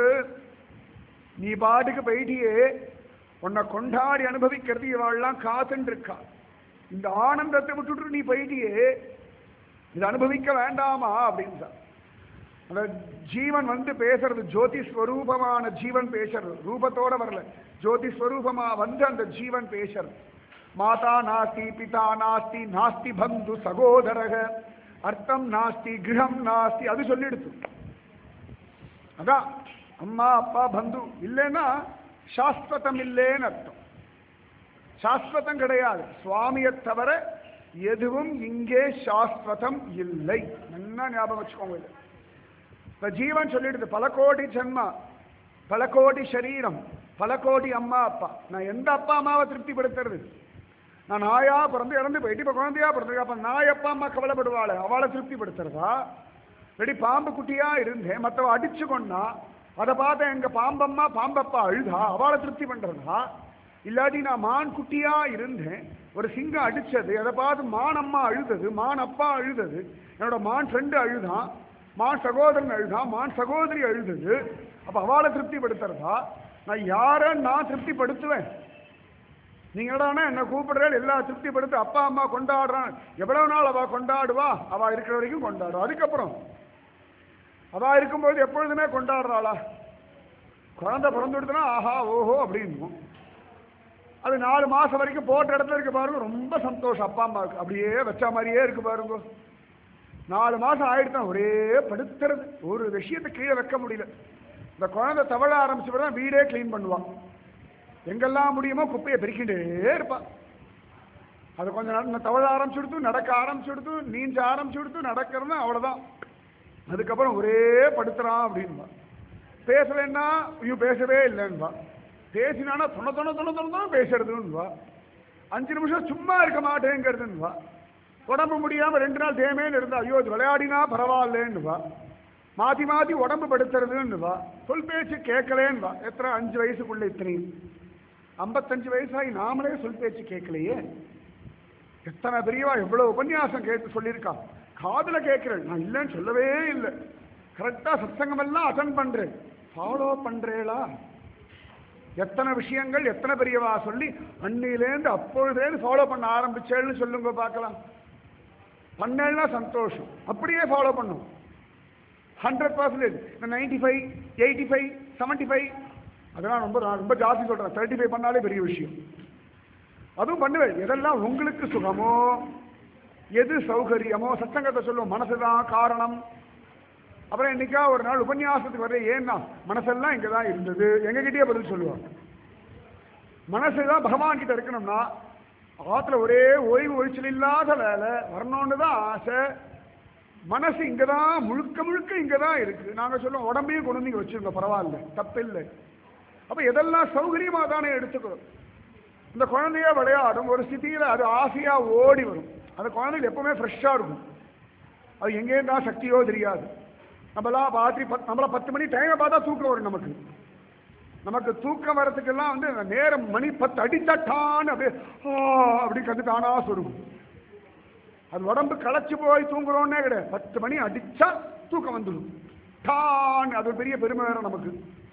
நீ பாட்டுக்கு போயிட்டியே உன்னை கொண்டாடி அனுபவிக்கிறது இவாள்லாம் காத்துன்னு இருக்கா இந்த ஆனந்தத்தை விட்டுட்டு நீ போயிட்டியே இது அனுபவிக்க வேண்டாமா அப்படின்னு அந்த ஜீவன் வந்து பேசுறது ஜோதி ஸ்வரூபமான ஜீவன் பேசுறது ரூபத்தோட வரல ஜோதி ஸ்வரூபமா வந்து அந்த ஜீவன் பேசுறது மாதா நாஸ்தி பிதா நாஸ்தி நாஸ்தி பந்து சகோதரக அர்த்தம் நாஸ்தி கிரகம் நாஸ்தி அது சொல்லிடுத்து அதான் அம்மா அப்பா பந்து இல்லைன்னா சாஸ்வதம் இல்லைன்னு அர்த்தம் சாஸ்வதம் கிடையாது சுவாமியை தவிர எதுவும் இங்கே சாஸ்வதம் இல்லை நல்லா ஞாபகம் வச்சுக்கோங்க இது இப்ப ஜீவன் சொல்லிடுது பல கோடி ஜென்மா பல கோடி சரீரம் பல கோடி அம்மா அப்பா நான் எந்த அப்பா அம்மாவை திருப்திப்படுத்துறது நான் நாயா பிறந்து இறந்து போயிட்டு இப்போ குழந்தையா பிறந்திருக்கா அப்ப நாய் அப்பா அம்மா கவலைப்படுவாள் அவளை திருப்திப்படுத்துறதா ரெடி பாம்பு குட்டியா இருந்தேன் மற்றவ அடிச்சு கொண்டா அதை பார்த்த எங்க பாம்பம்மா பாம்பப்பா அழுதா அவளை திருப்தி பண்றதா இல்லாட்டி நான் மான் குட்டியா இருந்தேன் ஒரு சிங்கம் அடிச்சது அதை பார்த்து மான் அம்மா அழுதது மான் அப்பா அழுதது என்னோட மான் ஃப்ரெண்டு அழுதான் மான் சகோதரன் அழுதான் மான் சகோதரி அழுதது அப்ப அவளை திருப்திப்படுத்துறதா நான் யாரை நான் திருப்திப்படுத்துவேன் நீங்க என்னடான்னா என்ன கூப்பிடுறேன் எல்லா திருப்திப்படுத்தி அப்பா அம்மா கொண்டாடுறான் எவ்வளவு நாள் அவ கொண்டாடுவா அவ இருக்கிற வரைக்கும் கொண்டாடுவா அதுக்கப்புறம் அவ இருக்கும்போது எப்பொழுதுமே கொண்டாடுறாளா குழந்தை பிறந்து விடுதுன்னா ஆஹா ஓஹோ அப்படின்னும் அது நாலு மாசம் வரைக்கும் போட்ட இடத்துல இருக்கு பாருங்க ரொம்ப சந்தோஷம் அப்பா அம்மாவுக்கு அப்படியே வச்ச மாதிரியே இருக்கு பாருங்க நாலு மாசம் ஆயிடுதான் ஒரே படுத்துறது ஒரு விஷயத்தை கீழே வைக்க முடியல இந்த குழந்தை தவழ ஆரம்பிச்சு தான் வீடே க்ளீன் பண்ணுவான் எங்கெல்லாம் முடியுமோ குப்பையை பெருக்கிட்டே இருப்பான் அது கொஞ்ச நேரம் தவழ ஆரம்பிச்சு கொடுத்து நடக்க ஆரம்பிச்சு கொடுத்து நீஞ்ச ஆரம்பிச்சு கொடுத்து நடக்கிறதுனா அவ்வளோதான் அதுக்கப்புறம் ஒரே படுத்துறான் அப்படின்பா பேசலைன்னா ஐயோ பேசவே இல்லைன்பா பேசினானா தொண தொண தொண தொண தொண பேசுறதுன்னுவா அஞ்சு நிமிஷம் சும்மா இருக்க மாட்டேங்கிறதுன்னுவா உடம்பு முடியாம ரெண்டு நாள் தேமேன்னு இருந்தா ஐயோ இது விளையாடினா பரவாயில்லேன்னுவா மாத்தி மாத்தி உடம்பு படுத்துறதுன்னுவா சொல் பேச்சு கேட்கலேன்னுவா எத்தனை அஞ்சு வயசுக்குள்ள இத்தனையும் ஐம்பத்தஞ்சு வயசாகி நாமளே சொல் பேச்சு கேட்கலையே எத்தனை பெரியவா எவ்வளவு உபன்யாசம் கேட்டு சொல்லியிருக்கா காதுல கேட்கிறேன் நான் இல்லைன்னு சொல்லவே இல்லை கரெக்டா சத்சங்கம் எல்லாம் அட்டன் பண்றேன் ஃபாலோ பண்றேளா எத்தனை விஷயங்கள் எத்தனை பெரியவா சொல்லி அன்னிலேருந்து அப்பொழுதேருந்து ஃபாலோ பண்ண ஆரம்பிச்சேன்னு சொல்லுங்க பார்க்கலாம் பண்ணேன்னா சந்தோஷம் அப்படியே ஃபாலோ பண்ணும் hundred percentage ninety five eighty five seventy five அதெல்லாம் ரொம்ப நான் ரொம்ப ஜாஸ்தி சொல்கிறேன் தேர்ட்டி ஃபைவ் பண்ணாலே பெரிய விஷயம் அதுவும் பண்ணுவேன் எதெல்லாம் உங்களுக்கு சுகமோ எது சௌகரியமோ சத்தங்கத்தை சொல்லுவோம் மனசு தான் காரணம் அப்புறம் இன்னைக்கா ஒரு நாள் உபன்யாசத்துக்கு வர ஏன்னா மனசெல்லாம் இங்கே தான் இருந்தது எங்ககிட்டயே பதில் சொல்லுவாங்க மனசு தான் பகவான் கிட்ட இருக்கணும்னா ஆத்துல ஒரே ஓய்வு ஒழிச்சல் இல்லாத வேலை வரணும்னு தான் ஆசை மனசு இங்கே தான் முழுக்க முழுக்க இங்கே தான் இருக்கு நாங்கள் சொல்லுவோம் உடம்பையும் கொண்டு வந்து இங்கே வச்சிருங்க பரவாயில்ல தப்பில்லை அப்போ எதெல்லாம் சௌகரியமாக தானே எடுத்துக்கிறோம் இந்த குழந்தைய விளையாடும் ஒரு ஸ்திதியில் அது ஆசையாக ஓடி வரும் அந்த குழந்தைகள் எப்பவுமே ஃப்ரெஷ்ஷாக இருக்கும் அது எங்கேருந்தா சக்தியோ தெரியாது நம்மளாம் ராத்திரி பத் நம்மள பத்து மணி டைமை பார்த்தா தூக்கம் வரும் நமக்கு நமக்கு தூக்கம் வரதுக்கெல்லாம் வந்து அந்த நேரம் மணி பத்து அடித்தட்டான்னு அப்படியே ஆ, அப்படி கந்து தானா சொருகும் அது உடம்பு களைச்சு போய் தூங்குறோன்னே கிடையாது பத்து மணி அடிச்சா தூக்கம் வந்துடும் டான் அது ஒரு பெரிய பெருமை வேற நமக்கு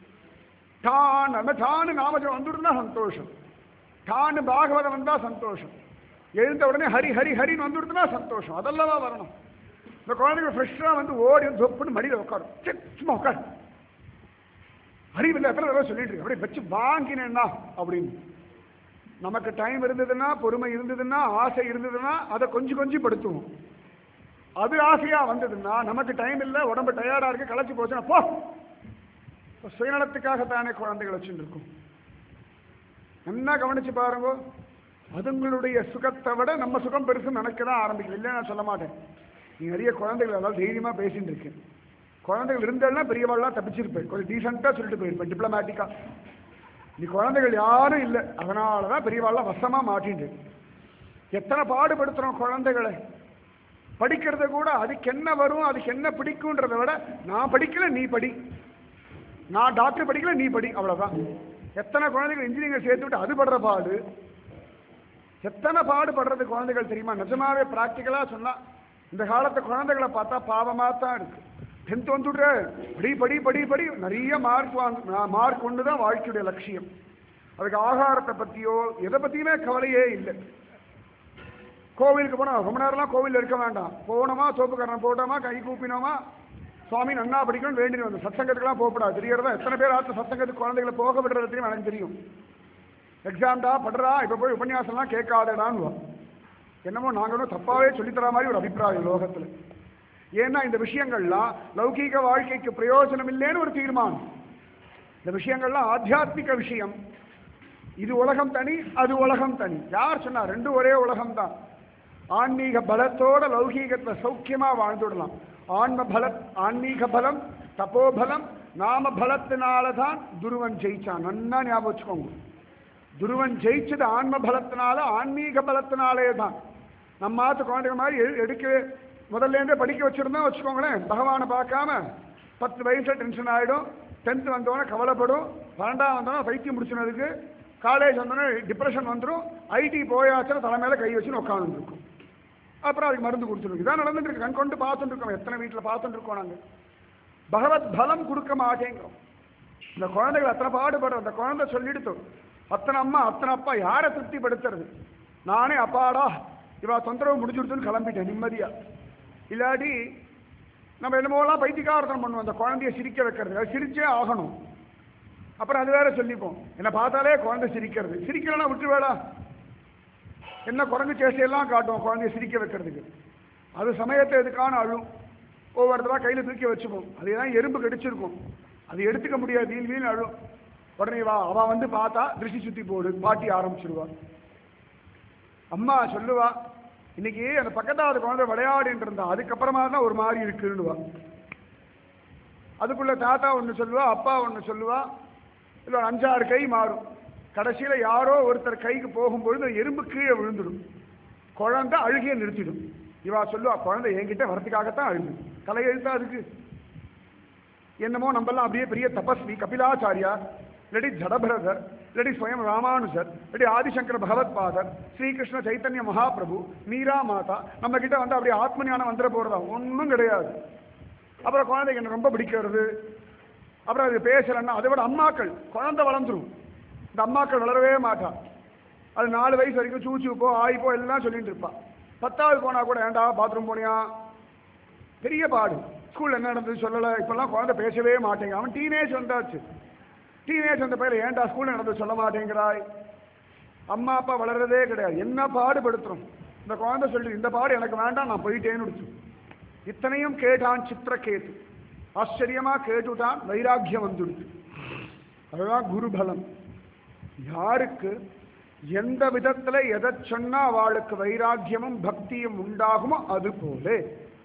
டான் அந்த டான்னு நாமஜம் வந்துடுனா சந்தோஷம் டான்னு பாகவதம் வந்தா சந்தோஷம் எழுந்த உடனே ஹரி ஹரி ஹரின்னு வந்துடுதுன்னா சந்தோஷம் அதெல்லாம் வரணும் இந்த குழந்தைங்க ஃப்ரெஷ்ஷாக வந்து ஓடி வந்து தொப்புன்னு மடியில் உட்காரும் சரி, சும்மா உட்காரு அறிவில்லை எத்தனை தடவை சொல்லிட்டு இருக்கு அப்படியே வச்சு வாங்கினேன்னா அப்படின்னு நமக்கு டைம் இருந்ததுன்னா பொறுமை இருந்ததுன்னா ஆசை இருந்ததுன்னா அதை கொஞ்சம் கொஞ்சம் படுத்துவோம் அது ஆசையா வந்ததுன்னா நமக்கு டைம் இல்லை உடம்பு டயர்டா இருக்கு களைச்சு போச்சுன்னா போ இப்ப சுயநலத்துக்காகத்தானே குழந்தைகள் வச்சுட்டு இருக்கும் என்ன கவனிச்சு பாருங்க அதுங்களுடைய சுகத்தை விட நம்ம சுகம் பெருசு நினைக்க தான் ஆரம்பிக்கல இல்லை நான் சொல்ல மாட்டேன் நீ நிறைய குழந்தைகள் அதாவது தைரியமா பேசிட்டு இருக்கேன் குழந்தைகள் இருந்தாலும் பெரியவாள்லாம் தப்பிச்சிருப்பேன் கொஞ்சம் டீசெண்டாக சொல்லிட்டு போயிருப்பேன் டிப்ளமேட்டிக்கா நீ குழந்தைகள் யாரும் இல்லை அதனால தான் பெரியவாள்லாம் வசமாக மாட்டிட்டு எத்தனை பாடுபடுத்துகிறோம் குழந்தைகளை படிக்கிறத கூட அதுக்கு என்ன வரும் அதுக்கு என்ன பிடிக்குன்றதை விட நான் படிக்கல நீ படி நான் டாக்டர் படிக்கல நீ படி அவ்வளவுதான் எத்தனை குழந்தைகள் இன்ஜினியரிங் சேர்த்து விட்டு அது படுற பாடு எத்தனை பாடுபடுறது குழந்தைகள் தெரியுமா நிஜமாவே பிராக்டிக்கலா சொன்னா இந்த காலத்து குழந்தைகளை பார்த்தா பாவமா தான் இருக்கு டென்த் வந்துடுற படி படி படி படி நிறைய மார்க் வாங்க மார்க் ஒன்று தான் வாழ்க்கையுடைய லட்சியம் அதுக்கு ஆகாரத்தை பத்தியோ எதை பத்தியுமே கவலையே இல்லை கோவிலுக்கு போனா ரொம்ப நேரம்லாம் கோவில்ல இருக்க வேண்டாம் போனோமா சோப்புக்காரன் போட்டோமா கை கூப்பினோமா சுவாமி நன்னா படிக்கணும் வேண்டிட்டு வந்து சத்சங்கத்துக்குலாம் போகக்கூடாது தெரியறதா எத்தனை பேர் ஆத்து சத்சங்கத்துக்கு குழந்தைகளை போக விடுறது தெரியும் எனக்கு தெரியும் எக்ஸாம்டா படுறா இப்போ போய் உபன்யாசம்லாம் கேட்காதடான்னு என்னமோ நாங்களும் தப்பாவே சொல்லித்தர மாதிரி ஒரு அபிப்பிராயம் லோகத்தில் ஏன்னா இந்த விஷயங்கள்லாம் லௌகீக வாழ்க்கைக்கு பிரயோஜனம் இல்லைன்னு ஒரு தீர்மானம் இந்த விஷயங்கள்லாம் ஆத்தியாத்மிக விஷயம் இது உலகம் தனி அது உலகம் தனி யார் சொன்னா ரெண்டும் ஒரே உலகம் தான் ஆன்மீக பலத்தோட லௌகீகத்துல சௌக்கியமா வாழ்ந்துடலாம் ஆன்ம பல ஆன்மீக பலம் தபோபலம் நாம பலத்தினால தான் துருவன் ஜெயிச்சான் நன்னா ஞாபகம் வச்சுக்கோங்க துருவன் ஜெயிச்சது ஆன்ம பலத்தினால ஆன்மீக பலத்தினாலே தான் நம்ம ஆத்து குழந்தைங்க மாதிரி எ- எடுக்கவே முதல்ல இருந்தே படிக்க வச்சிருந்தோம் வச்சுக்கோங்களேன் பகவானை பார்க்காம பத்து வயசுல டென்ஷன் ஆயிடும் டென்த் வந்தோடனே கவலைப்படும் பன்னெண்டாம் வந்தோடனே பைத்தியம் முடிச்சுனதுக்கு காலேஜ் வந்தோடனே டிப்ரெஷன் வந்துடும் ஐடி போயாச்சுன்னா தலைமையில கை வச்சுன்னு உட்காந்துருக்கும் அப்புறம் அதுக்கு மருந்து கொடுத்துருக்கு இதான் நடந்துட்டு இருக்கு கண் கொண்டு பார்த்துட்டு இருக்கோம் எத்தனை வீட்டில் பார்த்துட்டு இருக்கோம் நாங்கள் பகவத் பலம் கொடுக்க மாட்டேங்கிறோம் இந்த குழந்தைகள் அத்தனை பாடுபடுற அந்த குழந்தை சொல்லிடுத்து அத்தனை அம்மா அத்தனை அப்பா யாரை திருப்திப்படுத்துறது நானே அப்பாடா இவா தொந்தரவு முடிஞ்சுடுத்துன்னு கிளம்பிட்டேன் நிம்மதியா இல்லாட்டி நம்ம என்னமோலாம் பைத்தியக்காரத்தனம் பண்ணுவோம் அந்த குழந்தைய சிரிக்க வைக்கிறது அது சிரிச்சே ஆகணும் அப்புறம் அது வேற சொல்லிப்போம் என்னை பார்த்தாலே குழந்தை சிரிக்கிறது சிரிக்கலன்னா விட்டுருவேடா என்ன குரங்கு சேசையெல்லாம் காட்டும் குழந்தைய சிரிக்க வைக்கிறதுக்கு அது சமயத்தை எதுக்கான அழும் ஒவ்வொருத்தரா கையில் தூக்கி வச்சுப்போம் அதுதான் எறும்பு கடிச்சிருக்கும் அது எடுத்துக்க முடியாது வீண் வீண் அழும் உடனே வா அவன் வந்து பார்த்தா திருஷ்டி சுத்தி போடு பாட்டி ஆரம்பிச்சிருவா அம்மா சொல்லுவா இன்னைக்கு அந்த பக்கத்தாவது குழந்தை விளையாடிட்டு இருந்தா அதுக்கப்புறமா தான் ஒரு மாதிரி இருக்குன்னுவா அதுக்குள்ள தாத்தா ஒன்று சொல்லுவா அப்பா ஒன்று சொல்லுவா இல்லை ஒரு அஞ்சாறு கை மாறும் கடைசியில் யாரோ ஒருத்தர் கைக்கு போகும்பொழுது ஒரு எறும்பு கீழே விழுந்துடும் குழந்தை அழுகிய நிறுத்திடும் இவா சொல்லுவா குழந்தை என்கிட்ட வரதுக்காகத்தான் அழுது கலை எழுத்தா அதுக்கு என்னமோ நம்மெல்லாம் அப்படியே பெரிய தபஸ்வி கபிலாச்சாரியார் இல்லாட்டி ஜடபரதர் இல்லாட்டி ஸ்வயம் ராமானுஜர் இல்லாட்டி ஆதிசங்கர பகவத்பாதர் ஸ்ரீகிருஷ்ண சைத்தன்ய மகாபிரபு மீரா மாதா நம்ம கிட்ட வந்து அப்படியே ஆத்ம ஞானம் வந்துட போறதா ஒன்றும் கிடையாது அப்புறம் குழந்தைக்கு என்ன ரொம்ப பிடிக்கிறது அப்புறம் அது பேசலன்னா அதை விட அம்மாக்கள் குழந்தை வளர்ந்துரும் இந்த அம்மாக்கள் வளரவே மாட்டா அது நாலு வயசு வரைக்கும் சூச்சு போ ஆய் போ எல்லாம் சொல்லிட்டு இருப்பா பத்தாவது போனா கூட ஏண்டா பாத்ரூம் போனியா பெரிய பாடு ஸ்கூல்ல என்ன நடந்தது சொல்லலை இப்பெல்லாம் குழந்தை பேசவே மாட்டேங்க அவன் டீனேஜ் வந்தாச்சு டீனேஜ் வந்த பையன் ஏன்டா ஸ்கூல்ல நடந்தது சொல்ல மாட்டேங்கிறாய் அம்மா அப்பா வளர்றதே கிடையாது என்ன பாடுபடுத்துறோம் இந்த குழந்தை சொல்லி இந்த பாடு எனக்கு வேண்டாம் நான் போயிட்டேன்னு விடுச்சு இத்தனையும் கேட்டான் சித்திரகேது ஆச்சரியமா கேட்டுட்டான் வைராக்கியம் வந்துடுச்சு அதுதான் குருபலம் யாருக்கு எந்த விதத்துல எதை சொன்னா அவளுக்கு வைராக்கியமும் பக்தியும் உண்டாகுமோ அது போல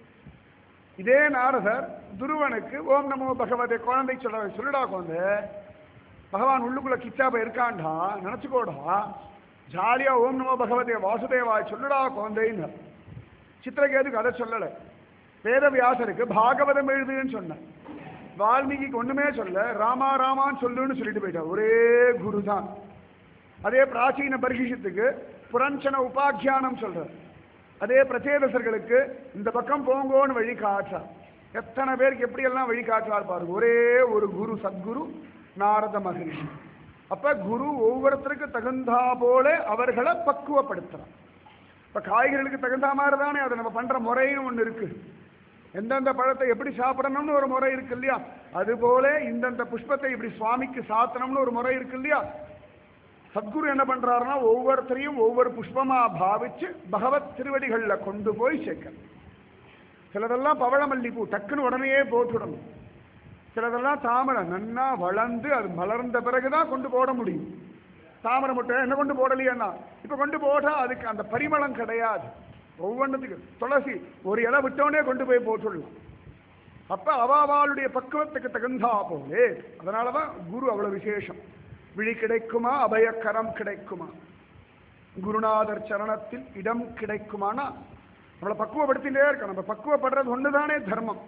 இதே நாரதர் துருவனுக்கு ஓம் நமோ பகவதே குழந்தை சொல்ல சொல்லுடா குழந்தை பகவான் உள்ளுக்குள்ள கிச்சாப இருக்காண்டா நினைச்சுக்கோடா ஜாலியா ஓம் நமோ பகவதே வாசுதேவாய் சொல்லுடா குழந்தைன்னு சித்திரகேதுக்கு அதை சொல்லலை வேதவியாசருக்கு பாகவதம் எழுதுன்னு சொன்னேன் வால்மீகிக்கு ஒண்ணுமே சொல்ல ராமா ராமான்னு சொல்லுன்னு சொல்லிட்டு போயிட்டார் ஒரே குரு தான் அதே பிராச்சீன பர்கிஷத்துக்கு புரஞ்சன உபாக்கியானம் சொல்றார் அதே பிரச்சேதசர்களுக்கு இந்த பக்கம் போங்கோன்னு வழி காட்டுறார் எத்தனை பேருக்கு எப்படியெல்லாம் வழி காட்டுறார் பாருங்க ஒரே ஒரு குரு சத்குரு நாரத மகரிஷி அப்ப குரு ஒவ்வொருத்தருக்கு தகுந்தா போல அவர்களை பக்குவப்படுத்துறார் இப்ப காய்கறிகளுக்கு தகுந்த மாதிரி தானே அதை நம்ம பண்ற முறைன்னு ஒண்ணு இருக்கு எந்தெந்த பழத்தை எப்படி சாப்பிடணும்னு ஒரு முறை இருக்கு இல்லையா அதுபோல இந்தந்த புஷ்பத்தை இப்படி சுவாமிக்கு சாத்தணும்னு ஒரு முறை இருக்கு இல்லையா சத்குரு என்ன பண்றாருன்னா ஒவ்வொருத்தரையும் ஒவ்வொரு புஷ்பமா பாவிச்சு பகவத் திருவடிகள்ல கொண்டு போய் சேர்க்க சிலதெல்லாம் பவழமல்லிப்பூ டக்குன்னு உடனேயே போட்டுடணும் சிலதெல்லாம் தாமரை நன்னா வளர்ந்து அது மலர்ந்த பிறகுதான் கொண்டு போட முடியும் தாமரை முட்டை என்ன கொண்டு போடலையாண்ணா இப்ப கொண்டு போட்டா அதுக்கு அந்த பரிமளம் கிடையாது ஒவ்வொன்றத்துக்கு துளசி ஒரு இலை விட்டோனே கொண்டு போய் போட்டுடலாம் அப்ப அவாவாளுடைய பக்குவத்துக்கு தகுந்தா போலே அதனாலதான் குரு அவ்வளவு விசேஷம் விழி கிடைக்குமா அபயக்கரம் கிடைக்குமா குருநாதர் சரணத்தில் இடம் கிடைக்குமானா நம்மளை பக்குவப்படுத்திட்டே இருக்க நம்ம பக்குவப்படுறது ஒண்ணுதானே தர்மம்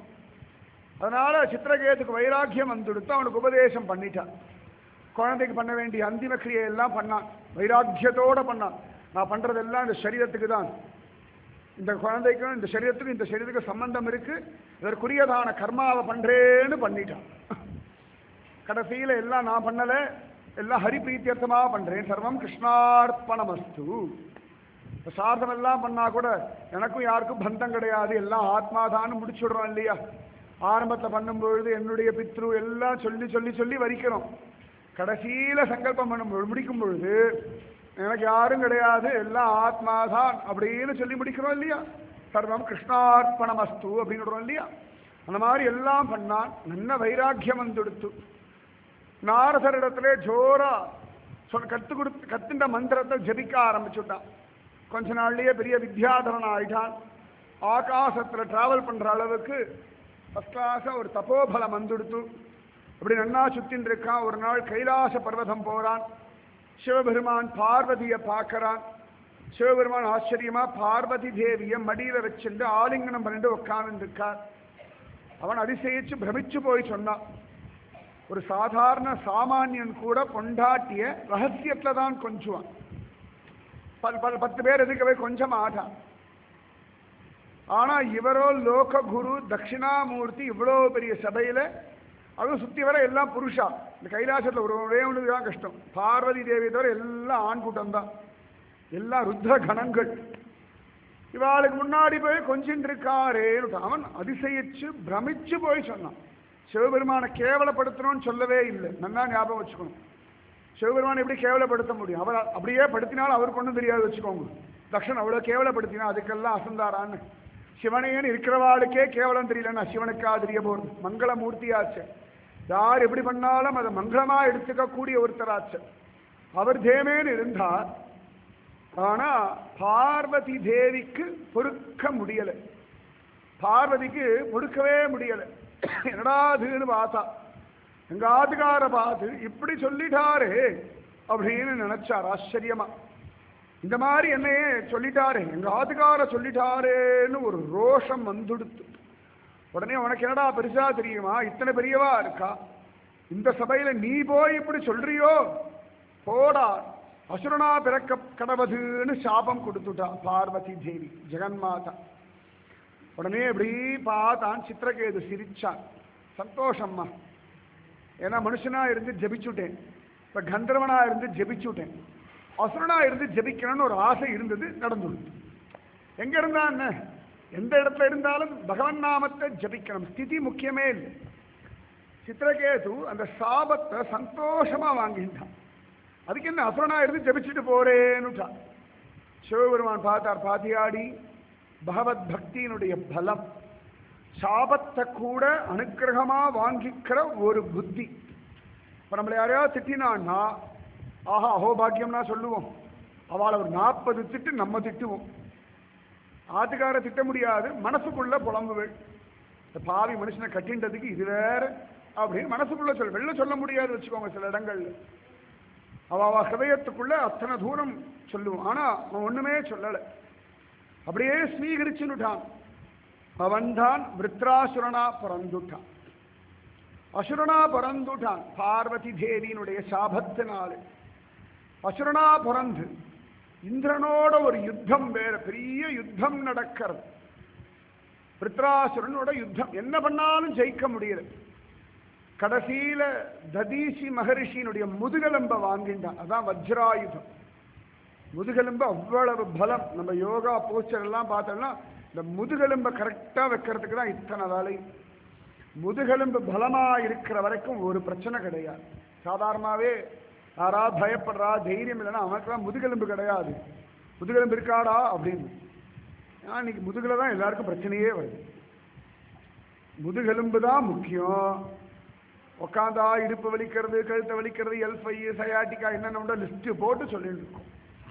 அதனால சித்திரகேதுக்கு வைராக்கியம் வந்துடுத்து அவனுக்கு உபதேசம் பண்ணிட்டான் குழந்தைக்கு பண்ண வேண்டிய அந்திம கிரியை எல்லாம் பண்ணான் வைராக்கியத்தோட பண்ணான் நான் பண்றதெல்லாம் இந்த சரீரத்துக்கு தான் இந்த குழந்தைக்கும் இந்த சரீரத்துக்கும் இந்த சரீரத்துக்கும் சம்பந்தம் இருக்கு இதற்குரியதான கர்மாவை பண்றேன்னு பண்ணிட்டான் கடைசியில எல்லாம் நான் பண்ணல எல்லாம் ஹரி பிரீத்தியர்த்தமா பண்றேன் சர்வம் கிருஷ்ணார்ப்பணமஸ்து இப்ப சார்த்தம் எல்லாம் பண்ணா கூட எனக்கும் யாருக்கும் பந்தம் கிடையாது எல்லாம் ஆத்மாதான்னு முடிச்சுடுறோம் இல்லையா ஆரம்பத்தில் பண்ணும்பொழுது என்னுடைய பித்ரு எல்லாம் சொல்லி சொல்லி சொல்லி வரிக்கிறோம் கடைசியில சங்கல்பம் பண்ணும்பொழுது முடிக்கும் பொழுது எனக்கு யாரும் கிடையாது எல்லாம் ஆத்மாதான் அப்படின்னு சொல்லி முடிக்கிறோம் இல்லையா சர்வம் கிருஷ்ணார்ப்பணமஸ்து அப்படின்னு இல்லையா அந்த மாதிரி எல்லாம் பண்ணான் நல்ல வைராக்கியம் வந்துடுத்து நாரசரிடத்திலே ஜோரா சொல் கத்து கொடுத்து கத்துண்ட மந்திரத்தை ஜபிக்க ஆரம்பிச்சுட்டான் கொஞ்ச நாள்லயே பெரிய வித்யாதரன் ஆயிட்டான் ஆகாசத்துல டிராவல் பண்ற அளவுக்கு ஃபர்ஸ்ட் கிளாஸா ஒரு தபோபலம் வந்துடுத்து அப்படி நன்னா சுத்தின்னு இருக்கான் ஒரு நாள் கைலாச பர்வதம் போறான் சிவபெருமான் பார்வதியை பார்க்கறான் சிவபெருமான் ஆச்சரியமா பார்வதி தேவியை மடியில வச்சுட்டு ஆலிங்கனம் பண்ணிட்டு உட்கார்ந்து இருக்கார் அவன் அதிசயிச்சு பிரமிச்சு போய் சொன்னான் ஒரு சாதாரண சாமானியன் கூட பொண்டாட்டிய ரகசியத்துல தான் கொஞ்சுவான் பல் பல் பத்து பேர் எதுக்கவே கொஞ்சம் ஆட்டான் ஆனா இவரோ லோக குரு தட்சிணாமூர்த்தி இவ்வளவு பெரிய சபையில அதுவும் சுத்தி வர எல்லாம் புருஷா இந்த கைலாசத்துல ஒரு ஒரே ஒன்று தான் கஷ்டம் பார்வதி தேவி தவிர எல்லாம் ஆண் கூட்டம் தான் எல்லாம் ருத்ர கணங்கள் இவாளுக்கு முன்னாடி போய் கொஞ்சின்னு இருக்காரேன்னு அவன் அதிசயிச்சு பிரமிச்சு போய் சொன்னான் சிவபெருமானை கேவலப்படுத்தணும்னு சொல்லவே இல்லை நல்லா ஞாபகம் வச்சுக்கணும் சிவபெருமானை எப்படி கேவலப்படுத்த முடியும் அவர் அப்படியே படுத்தினாலும் அவருக்கு ஒன்றும் தெரியாது வச்சுக்கோங்க தக்ஷன் அவ்வளோ கேவலப்படுத்தினா அதுக்கெல்லாம் அசந்தாரான்னு சிவனையன் இருக்கிறவாளுக்கே கேவலம் தெரியலன்னா சிவனுக்கா தெரிய போகிறது மங்களமூர்த்தியாச்சு யார் எப்படி பண்ணாலும் அதை மங்களமா எடுத்துக்கக்கூடிய ஒருத்தராச்சு அவர் தேமேன்னு இருந்தார் ஆனா பார்வதி தேவிக்கு பொறுக்க முடியலை பார்வதிக்கு முடுக்கவே முடியல என்னடா அதுன்னு பார்த்தா எங்க ஆத்துக்கார பார்த்து இப்படி சொல்லிட்டாரே அப்படின்னு நினைச்சார் ஆச்சரியமா இந்த மாதிரி என்னையே சொல்லிட்டாரே எங்க ஆத்துக்கார சொல்லிட்டாரேன்னு ஒரு ரோஷம் வந்துடுத்து உடனே உனக்கு என்னடா பெருசா தெரியுமா இத்தனை பெரியவா இருக்கா இந்த சபையில நீ போய் இப்படி சொல்றியோ போடா அசுரனா பிறக்க கடவதுன்னு சாபம் கொடுத்துட்டா பார்வதி தேவி ஜெகன்மாதா உடனே இப்படி பார்த்தான் சித்திரகேது சிரிச்சான் சந்தோஷம்மா ஏன்னா மனுஷனா இருந்து ஜெபிச்சுட்டேன் இப்ப கந்தர்வனா இருந்து ஜெபிச்சுட்டேன் அசுரனா இருந்து ஜெபிக்கணும்னு ஒரு ஆசை இருந்தது நடந்துள்ளது எங்க இருந்தா என்ன எந்த இடத்துல இருந்தாலும் பகவன் நாமத்தை ஜபிக்கணும் ஸ்திதி முக்கியமே இல்லை சித்திரகேது அந்த சாபத்தை சந்தோஷமா வாங்கிட்டான் அதுக்கு என்ன அசுரனா இருந்து ஜபிச்சுட்டு போறேன்னுட்டான் சிவபெருமான் பார்த்தார் பாத்தியாடி பகவத் பக்தியினுடைய பலம் சாபத்தை கூட அனுக்கிரகமா வாங்கிக்கிற ஒரு புத்தி இப்ப நம்மளை யாரையாவது திட்டினான்னா ஆஹா அஹோபாக்கியம்னா சொல்லுவோம் அவளை ஒரு நாற்பது திட்டு நம்ம திட்டுவோம் ஆத்துக்கார திட்ட முடியாது மனசுக்குள்ள புலம்புகள் இந்த பாவி மனுஷனை கட்டின்றதுக்கு இது வேற அப்படின்னு மனசுக்குள்ள சொல்ல வெளில சொல்ல முடியாது வச்சுக்கோங்க சில இடங்கள்ல அவ அவ ஹிருதயத்துக்குள்ள அத்தனை தூரம் சொல்லுவோம் ஆனா அவன் ஒண்ணுமே சொல்லலை அப்படியே ஸ்வீகரிச்சுட்டான் அவன்தான் விருத்ராசுரனா பிறந்துட்டான் அசுரனா பிறந்துட்டான் பார்வதி தேவியினுடைய சாபத்தினாலே அசுரனா பிறந்து இந்திரனோட ஒரு யுத்தம் வேற பெரிய யுத்தம் நடக்கிறது பிருத்ராசுரனோட யுத்தம் என்ன பண்ணாலும் ஜெயிக்க முடியல கடைசியில ததீசி மகரிஷியினுடைய முதுகெலும்ப வாங்கிட்டான் அதான் வஜ்ராயுதம் முதுகெலும்பு அவ்வளவு பலம் நம்ம யோகா போஸ்டர் எல்லாம் பார்த்தோம்னா இந்த முதுகெலும்பை கரெக்டா வைக்கிறதுக்கு தான் இத்தனை வேலை முதுகெலும்பு பலமா இருக்கிற வரைக்கும் ஒரு பிரச்சனை கிடையாது சாதாரணமாவே யாராவது பயப்படுறா தைரியம் இல்லைன்னா அவனுக்குலாம் முதுகெலும்பு கிடையாது முதுகெலும்பு இருக்காடா அப்படின்னு ஏன்னா இன்னைக்கு முதுகுல தான் எல்லாருக்கும் பிரச்சனையே வருது முதுகெலும்பு தான் முக்கியம் உட்காந்தா இடுப்பு வலிக்கிறது கழுத்தை வலிக்கிறது எல்ஃபை சயாட்டிக்கா என்னென்ன லிஸ்ட் போட்டு சொல்லிட்டு இருக்கோம்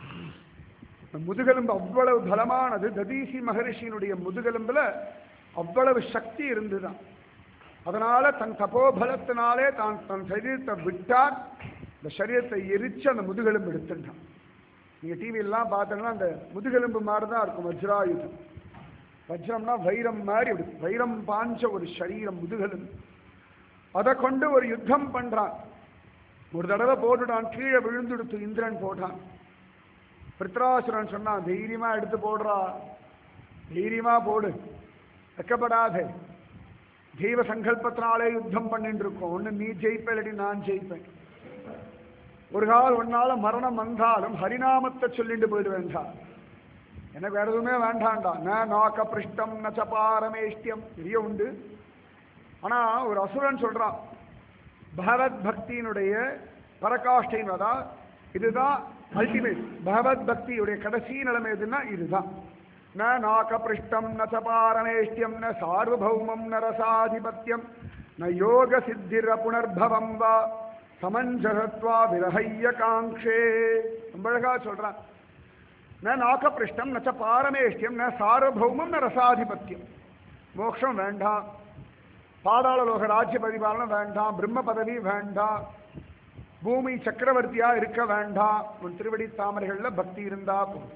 இந்த முதுகெலும்பு அவ்வளவு பலமானது ததீசி மகரிஷியினுடைய முதுகெலும்புல அவ்வளவு சக்தி இருந்துதான் அதனால தன் தபோபலத்தினாலே தான் தன் சரீரத்தை விட்டார் இந்த சரீரத்தை எரிச்சு அந்த முதுகெலும்பு எடுத்துட்டான் நீங்க டிவி எல்லாம் பார்த்தோம்னா அந்த முதுகெலும்பு மாதிரி தான் இருக்கும் வஜ்ராயுதம் வஜ்ரம்னா வைரம் மாதிரி அப்படி வைரம் பாஞ்ச ஒரு சரீரம் முதுகெலும்பு அதை கொண்டு ஒரு யுத்தம் பண்றான் ஒரு தடவை போட்டுட்டான் கீழே விழுந்துடுத்து இந்திரன் போட்டான் பிருத்ராசுரன் சொன்னான் தைரியமா எடுத்து போடுறா தைரியமா போடு வெக்கப்படாதே தெய்வ சங்கல்பத்தினாலே யுத்தம் பண்ணிட்டு இருக்கோம் ஒண்ணு நீ ஜெயிப்ப இல்லாட்டி நான் ஜெயிப்பேன் ஒரு கால் ஒன்னால மரணம் வந்தாலும் ஹரிநாமத்தை சொல்லிட்டு போயிடுவேன்டா எனக்கு வேற எதுவுமே வேண்டாம்டா ந நாக்க பிருஷ்டம் ந சபாரமேஷ்டியம் பெரிய உண்டு ஆனா ஒரு அசுரன் சொல்றான் பகவத் பக்தியினுடைய பரகாஷ்டைன் அதான் இதுதான் அல்டிமேட் பகவத் பக்தியுடைய கடைசி நிலைமை எதுன்னா இதுதான் ந நாகபிருஷ்டம் ந சபாரமேஷ்டியம் ந சார்வபௌமம் ந ரசாதிபத்தியம் ந யோக சித்திர புனர்பவம் வா சமஞ்சசத்வா விரஹைய காங்கே ரொம்ப அழகா சொல்றான் ந நாகபிருஷ்டம் ந ச பாரமேஷ்டியம் ந சார்வபௌமம் ந ரசாதிபத்தியம் மோட்சம் வேண்டாம் பாதாள லோக ராஜ்ய பரிபாலனம் வேண்டாம் பிரம்ம பதவி வேண்டாம் பூமி சக்கரவர்த்தியா இருக்க வேண்டாம் உன் திருவடி தாமரைகள்ல பக்தி இருந்தா போதும்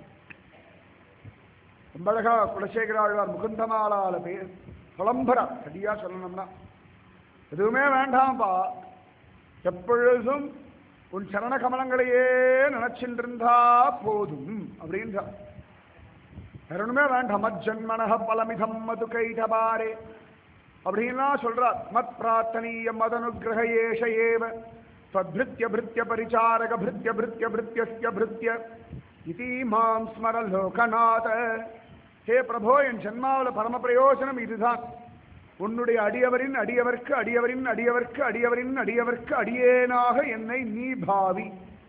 ரொம்ப அழகா குலசேகர ஆழ்வார் முகுந்தமாலால பேர் புலம்பரா சரியா சொல்லணும்னா எதுவுமே வேண்டாம்ப்பா எப்பொழுதும் உன் சரண கமலங்களையே நினைச்சிட்டு இருந்தா போதும் அப்படின்றா வேற ஒண்ணுமே வேண்டாம் மஜ்ஜன்மனக பலமிதம் மது கைடபாரே அப்படின்லாம் சொல்றார் மத் பிரார்த்தனீய மதனுகிரக ஏஷ ஏவ त्वद्भृत्य भृत्य परिचारक भृत्य भृत्य भृत्यस्य भृत्य इति மாம் ஸ்மர லோகநாத ஹே பிரபோ என் ஜென்மாவில் பரம பிரயோஜனம் இதுதான் உன்னுடைய அடியவரின் அடியவர்க்கு அடியவரின் அடியவர்க்கு அடியவரின் அடியவர்க்கு அடியேனாக என்னை நீ பாவி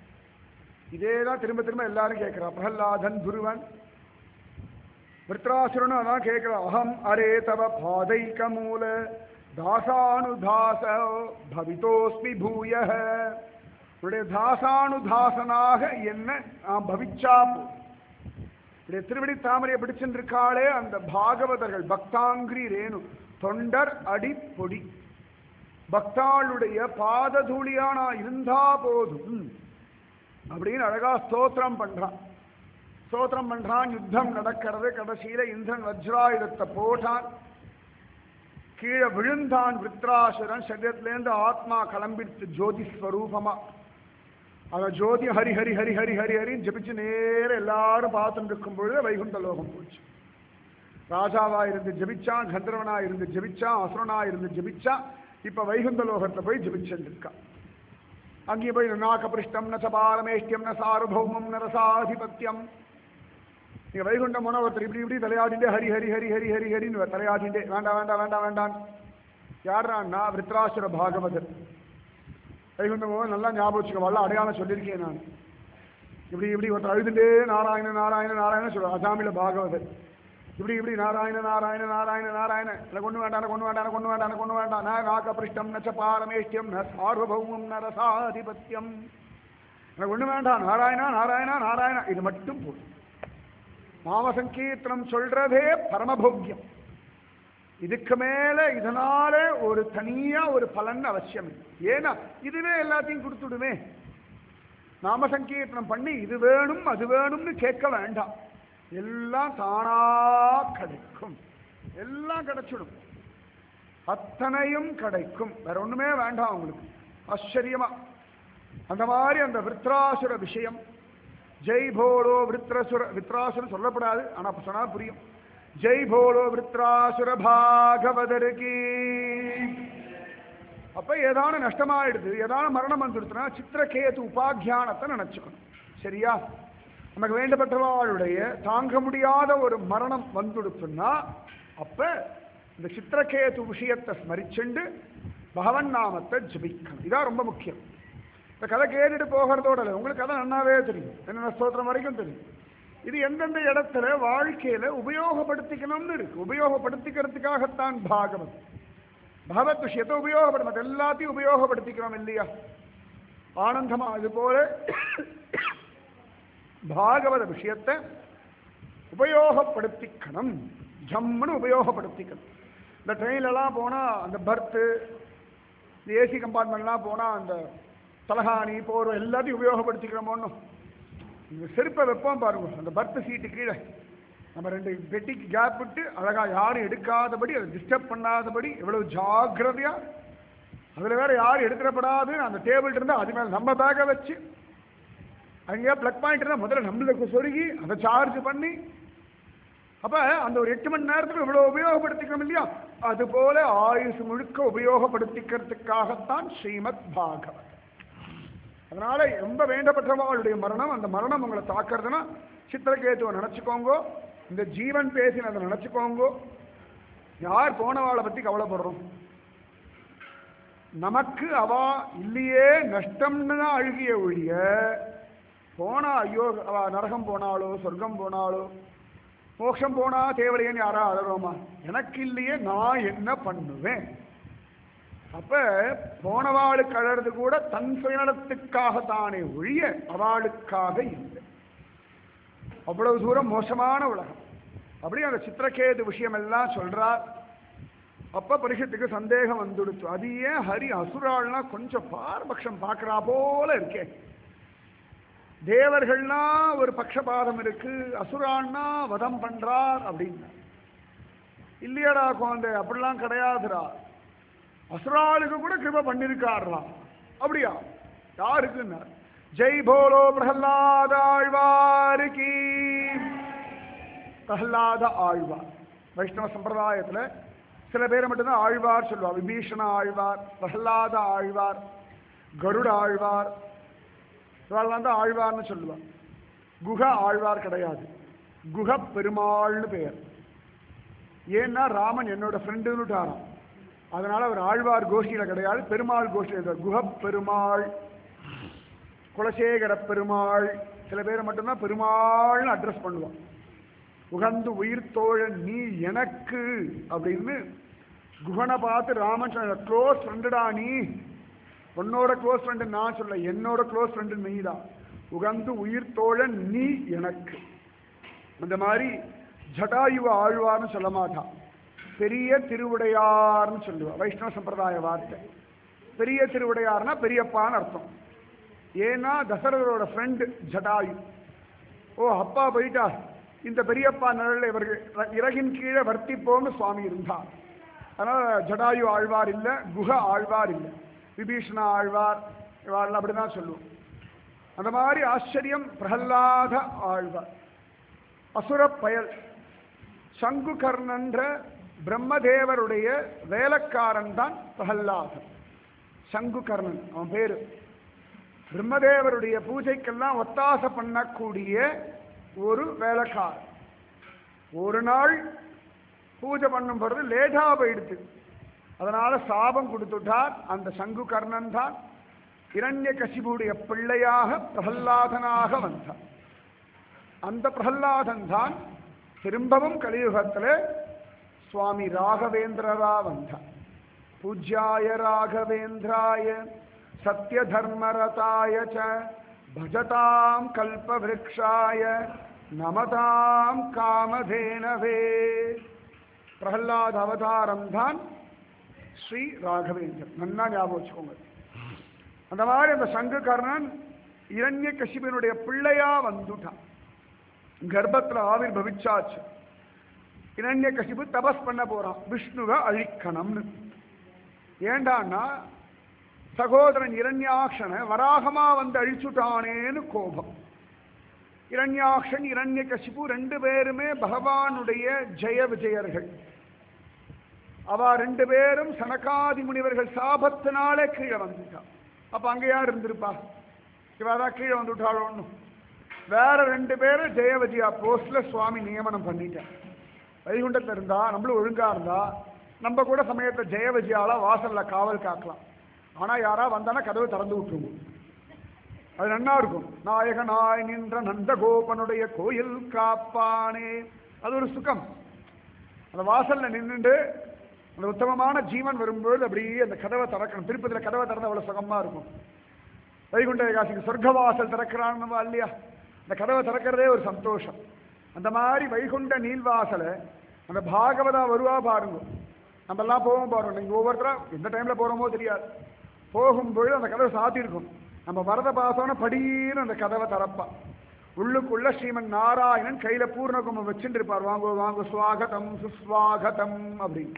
இதே தான் திரும்ப திரும்ப எல்லாரும் கேட்கிறா பிரகலாதன் துருவன் விருத்ராசுரனும் அதான் கேட்கிறா அகம் அரே தவ பாதைக்க மூல தாசானுதாச பவிதோஸ்மி பூய உன்னுடைய தாசானுதாசனாக என்ன நான் பவிச்சா போதும். இப்படி திருவடி தாமரையை பிடிச்சுட்டு இருக்காளே அந்த பாகவதர்கள் பக்தாங்கிரி ரேணு தொண்டர் அடி பொடி பக்தாளுடைய பாததூளியா நான் இருந்தா போதும் அப்படின்னு அழகா ஸ்தோத்திரம் பண்றான் ஸ்தோத்திரம் பண்றான் யுத்தம் நடக்கிறது கடைசியில இந்திரன் வஜ்ராயுதத்தை போட்டான் கீழே விழுந்தான் விருத்ராசுரன் சரீரத்திலேருந்து ஆத்மா கிளம்பிடுத்து ஜோதி ஸ்வரூபமா அந்த ஜோதி ஹரி ஹரி ஹரி ஹரி ஹரி ஹரின்னு ஜபிச்சு நேர எல்லாரும் பார்த்துட்டு இருக்கும் பொழுது வைகுண்ட லோகம் போச்சு ராஜாவா இருந்து ஜபிச்சான் கந்தர்வனா இருந்து ஜபிச்சான் அசுரனா இருந்து ஜபிச்சான் இப்ப வைகுண்ட லோகத்துல போய் ஜபிச்சுட்டு இருக்கான் அங்கேயும் போய் நாகபிருஷ்டம் ந சபாரமேஷ்டியம் ந சார்வபௌமம் ந ரசாதிபத்தியம் நீங்க வைகுண்டம் போனா ஒருத்தர் இப்படி இப்படி தலையாடிண்டே ஹரி ஹரி ஹரி ஹரி ஹரி ஹரின்னு தலையாடிண்டே வேண்டாம் வேண்டாம் வேண்டாம் வேண்டாம் யாருன்னா விருத்ராசுர பாகவதர் வைகுண்டம் போக நல்லா ஞாபகம் வச்சுக்க வல்ல அடையாளம் சொல்லியிருக்கேன் நான் இப்படி இப்படி ஒருத்தர் அழுதுண்டே நாராயண நாராயண நாராயண சொல்லுவார் அசாமில பாகவதர் இப்படி இப்படி நாராயண நாராயண நாராயண நாராயண எனக்கு கொண்டு வேண்டாம் கொண்டு வேண்டாம் கொண்டு வேண்டாம் கொண்டு வேண்டாம் ந நாகபிருஷ்டம் நச்ச பாரமேஷ்டியம் ந சார்வபௌமம் ந ரசாதிபத்தியம் எனக்கு ஒண்ணு வேண்டாம் நாராயணா நாராயணா நாராயணா இது மட்டும் போதும் நாம சங்கீர்த்தனம் சொல்றதே பரமபோக்கியம் இதுக்கு மேல இதனால ஒரு தனியா ஒரு பலன் அவசியம் இல்லை. ஏன்னா இதுவே எல்லாத்தையும் கொடுத்துடுமே நாம சங்கீர்த்தனம் பண்ணி இது வேணும் அது வேணும்னு கேட்க வேண்டாம் எல்லாம் தானா கிடைக்கும் எல்லாம் கிடைச்சிடும் அத்தனையும் கிடைக்கும் வேற ஒண்ணுமே வேண்டாம் உங்களுக்கு ஆச்சரியமா அந்த மாதிரி அந்த விருத்ராசுர விஷயம் ஜெய் போலோ விருத்ரசுர வித்ராசுரம் சொல்லப்படாது ஆனா அப்ப சொன்னா புரியும் ஜெய் போலோ விருத்ராசுர பாகவதருக்கு அப்ப ஏதான நஷ்டமாயிடுது ஏதான மரணம் வந்துடுச்சுன்னா சித்திரகேது உபாக்கியானத்தை நினைச்சுக்கணும் சரியா நமக்கு வேண்டப்பட்டவாளுடைய தாங்க முடியாத ஒரு மரணம் வந்துடுச்சுன்னா அப்ப இந்த சித்திரகேது விஷயத்தை ஸ்மரிச்சுண்டு பகவன் நாமத்தை ஜபிக்கணும் இதான் ரொம்ப முக்கியம் இந்த கதை கேட்டுட்டு போகிறதோட இல்லை உங்களுக்கு கதை நன்னாவே தெரியும் என்னென்ன ஸ்தோத்திரம் வரைக்கும் தெரியும் இது எந்தெந்த இடத்துல வாழ்க்கையில உபயோகப்படுத்திக்கணும்னு இருக்கு உபயோகப்படுத்திக்கிறதுக்காகத்தான் பாகவத் பகவத் விஷயத்தை உபயோகப்படும் அது எல்லாத்தையும் உபயோகப்படுத்திக்கிறோம் இல்லையா ஆனந்தமா அது போல பாகவத விஷயத்தை உபயோகப்படுத்திக்கணும் ஜம்முன்னு உபயோகப்படுத்திக்கணும் இந்த ட்ரெயின்லலாம் போனால் அந்த பர்த்து இந்த ஏசி கம்பார்ட்மெண்ட்லாம் போனால் அந்த தலகாணி போர்வை எல்லாத்தையும் உபயோகப்படுத்திக்கிறோமோன்னு இந்த செருப்பை வைப்போம் பாருங்க அந்த பர்த் சீட்டு கீழே நம்ம ரெண்டு பெட்டிக்கு கேப் விட்டு அழகா யாரும் எடுக்காதபடி அதை டிஸ்டர்ப் பண்ணாதபடி எவ்வளவு ஜாக்கிரதையா அதுல வேற யாரும் எடுத்துடப்படாதுன்னு அந்த டேபிள் இருந்தா அது மேல நம்ம பேக்கை வச்சு அங்கேயா பிளக் பாயிண்ட் இருந்தா முதல்ல நம்மளுக்கு சொருகி அதை சார்ஜ் பண்ணி அப்ப அந்த ஒரு எட்டு மணி நேரத்துக்கு இவ்வளவு உபயோகப்படுத்திக்கணும் இல்லையா அது போல ஆயுசு முழுக்க உபயோகப்படுத்திக்கிறதுக்காகத்தான் ஸ்ரீமத் பாகவத் அதனால ரொம்ப வேண்டப்பட்டவாளுடைய மரணம் அந்த மரணம் உங்களை தாக்குறதுன்னா சித்திரகேதுவை நினைச்சுக்கோங்க இந்த ஜீவன் பேசினதை நினைச்சுக்கோங்க யார் போனவாளை பத்தி கவலைப்படுறோம் நமக்கு அவா இல்லையே நஷ்டம்னு தான் அழுகிய ஒழிய போனா ஐயோ அவ நரகம் போனாலோ சொர்க்கம் போனாலோ மோட்சம் போனா தேவலையேன்னு யாரா அழறோமா எனக்கு இல்லையே நான் என்ன பண்ணுவேன் அப்ப போனவாளுக்கு அழறது கூட தன் சுயநலத்துக்காக தானே ஒழிய அவளுக்காக இல்லை அவ்வளவு தூரம் மோசமான உலகம் அப்படி அந்த சித்திரகேது விஷயம் எல்லாம் சொல்றார் அப்ப பரிஷத்துக்கு சந்தேகம் வந்துடுச்சு அது ஏன் ஹரி அசுராள்னா கொஞ்சம் பாரபட்சம் பார்க்கறா போல இருக்கே தேவர்கள்னா ஒரு பக்ஷபாதம் இருக்கு அசுரான்னா வதம் பண்றார் அப்படின்னு இல்லையடா குழந்தை அப்படிலாம் கிடையாதுடா அசுராளுக்கு கூட கிருப பண்ணிருக்காரா அப்படியா யாருக்குன்னா ஜெய் போலோ பிரகலாத ஆழ்வாருக்கு பிரகலாத ஆழ்வார் வைஷ்ணவ சம்பிரதாயத்துல சில பேரை மட்டும்தான் ஆழ்வார் சொல்லுவார் விபீஷண ஆழ்வார் பிரகலாத ஆழ்வார் கருட ஆழ்வார் இவெல்லாம் தான் ஆழ்வார்னு சொல்லுவார் குக ஆழ்வார் கிடையாது குக பெருமாள்னு பெயர் ஏன்னா ராமன் என்னோட ஃப்ரெண்டுன்னுட்டாராம் அதனால அவர் ஆழ்வார் கோஷ்டியில கிடையாது பெருமாள் கோஷ்டியில் இருக்கார் குஹ பெருமாள் குலசேகர பெருமாள் சில பேரை மட்டும்தான் பெருமாள்னு அட்ரஸ் பண்ணுவான் உகந்து உயிர் தோழன் நீ எனக்கு அப்படின்னு குகனை பார்த்து ராமன் சொன்ன க்ளோஸ் ஃப்ரெண்டுடா நீ உன்னோட க்ளோஸ் ஃப்ரெண்டு நான் சொல்ல என்னோட க்ளோஸ் ஃப்ரெண்டு நீ தான் உகந்து உயிர் தோழன் நீ எனக்கு அந்த மாதிரி ஜடாயுவ ஆழ்வார்னு சொல்ல மாட்டான் பெரிய திருவுடையார்னு சொல்லுவா வைஷ்ணவ சம்பிரதாய வார்த்தை பெரிய திருவுடையார்னா பெரியப்பான்னு அர்த்தம் ஏன்னா தசரதரோட ஃப்ரெண்டு ஜடாயு ஓ அப்பா போயிட்டா இந்த பெரியப்பா நிழல்ல இவர்கள் இற- இறகின் கீழே வர்த்திப்போம்னு சுவாமி இருந்தார் அதனால ஜடாயு ஆழ்வார் இல்ல குஹ ஆழ்வார் இல்ல விபீஷண ஆழ்வார் இவாள் அப்படிதான் சொல்லுவோம் அந்த மாதிரி ஆச்சரியம் பிரகல்லாத ஆழ்வார் அசுர பயல் சங்குகர்ணன்ற பிரம்மதேவருடைய வேலைக்காரன் தான் பிரகல்லாதன் சங்குகர்ணன் அவன் பேரு பிரம்மதேவருடைய பூஜைக்கெல்லாம் ஒத்தாசை பண்ணக்கூடிய ஒரு வேலைக்காரன் ஒரு நாள் பூஜை பண்ணும் பொழுது லேட்டா போயிடுது அதனால சாபம் கொடுத்துட்டார் அந்த சங்கு கர்ணன் தான் இரண்ய கசிபுடைய பிள்ளையாக பிரகல்லாதனாக வந்தார் அந்த பிரகல்லாதன் தான் திரும்பவும் கலியுகத்தில் சுவாமி ராகவேந்திரரா வந்தார் பூஜ்யாய ராகவேந்திராய சத்ய தர்மரதாய ச பஜதாம் கல்பவ்ருக்ஷாய நமதாம் காமதேனவே பிரகலாத் அவதாரம் தான் ஸ்ரீ ராகவேந்திரன் நன்னா ஞாபகம் வச்சுக்கோங்க அந்த மாதிரி அந்த சங்ககர்ணன் இரண்ய கசிபனுடைய பிள்ளையா வந்துட்டான் கர்ப்பத்துல ஆவிர் பவிச்சாச்சு இரண்ய கசிபு தபஸ் பண்ண போறான் விஷ்ணுவை அழிக்கணும்னு ஏண்டான்னா சகோதரன் இரண்யாக்ஷனை வராகமா வந்து அழிச்சுட்டானேன்னு கோபம் இரண்யாக்ஷன் இரண்ய கசிபு ரெண்டு பேருமே பகவானுடைய ஜெய விஜயர்கள் அவ ரெண்டு பேரும் சனகாதி முனிவர்கள் சாபத்தினாலே கீழே வந்துட்டா அப்ப அங்க யார் இருந்திருப்பா இவாதான் கீழே வந்துட்டாளோ ஒண்ணும் வேற ரெண்டு பேரும் ஜெய விஜயா போஸ்ட்ல சுவாமி நியமனம் பண்ணிட்டார் வைகுண்டத்துல இருந்தா நம்மளும் ஒழுங்கா இருந்தா நம்ம கூட சமயத்தை ஜெய விஜயால வாசல்ல காவல் காக்கலாம் ஆனா யாரா வந்தானா கதவு திறந்து விட்டுருவோம் அது நன்னா இருக்கும் நாயகனாய் நின்ற நந்தகோபனுடைய கோயில் காப்பானே அது ஒரு சுகம் அந்த வாசல்ல நின்னுண்டு அந்த உத்தமமான ஜீவன் வரும்போது அப்படியே அந்த கதவை திறக்கணும் திருப்பதியில கதவை திறந்தா அவ்வளவு சுகமா இருக்கும் வைகுண்ட ஏகாசிக்கு சொர்க்க வாசல் திறக்கிறான்னு இல்லையா அந்த கதவை திறக்கிறதே ஒரு சந்தோஷம் அந்த மாதிரி வைகுண்ட நீள்வாசலை அந்த பாகவதா வருவா பாருங்க நம்ம எல்லாம் போவோம் பாருங்க நீங்க ஒவ்வொருத்தரா எந்த டைம்ல போறோமோ தெரியாது போகும்பொழுது அந்த கதவை சாத்திருக்கும் நம்ம வரத பாசோன படின்னு அந்த கதவை திறப்பா உள்ளுக்குள்ள ஸ்ரீமன் நாராயணன் கையில பூர்ணகுமம் வச்சுட்டு இருப்பார் வாங்கோ வாங்கோ சுவாகதம் சுஸ்வாகதம் அப்படின்னு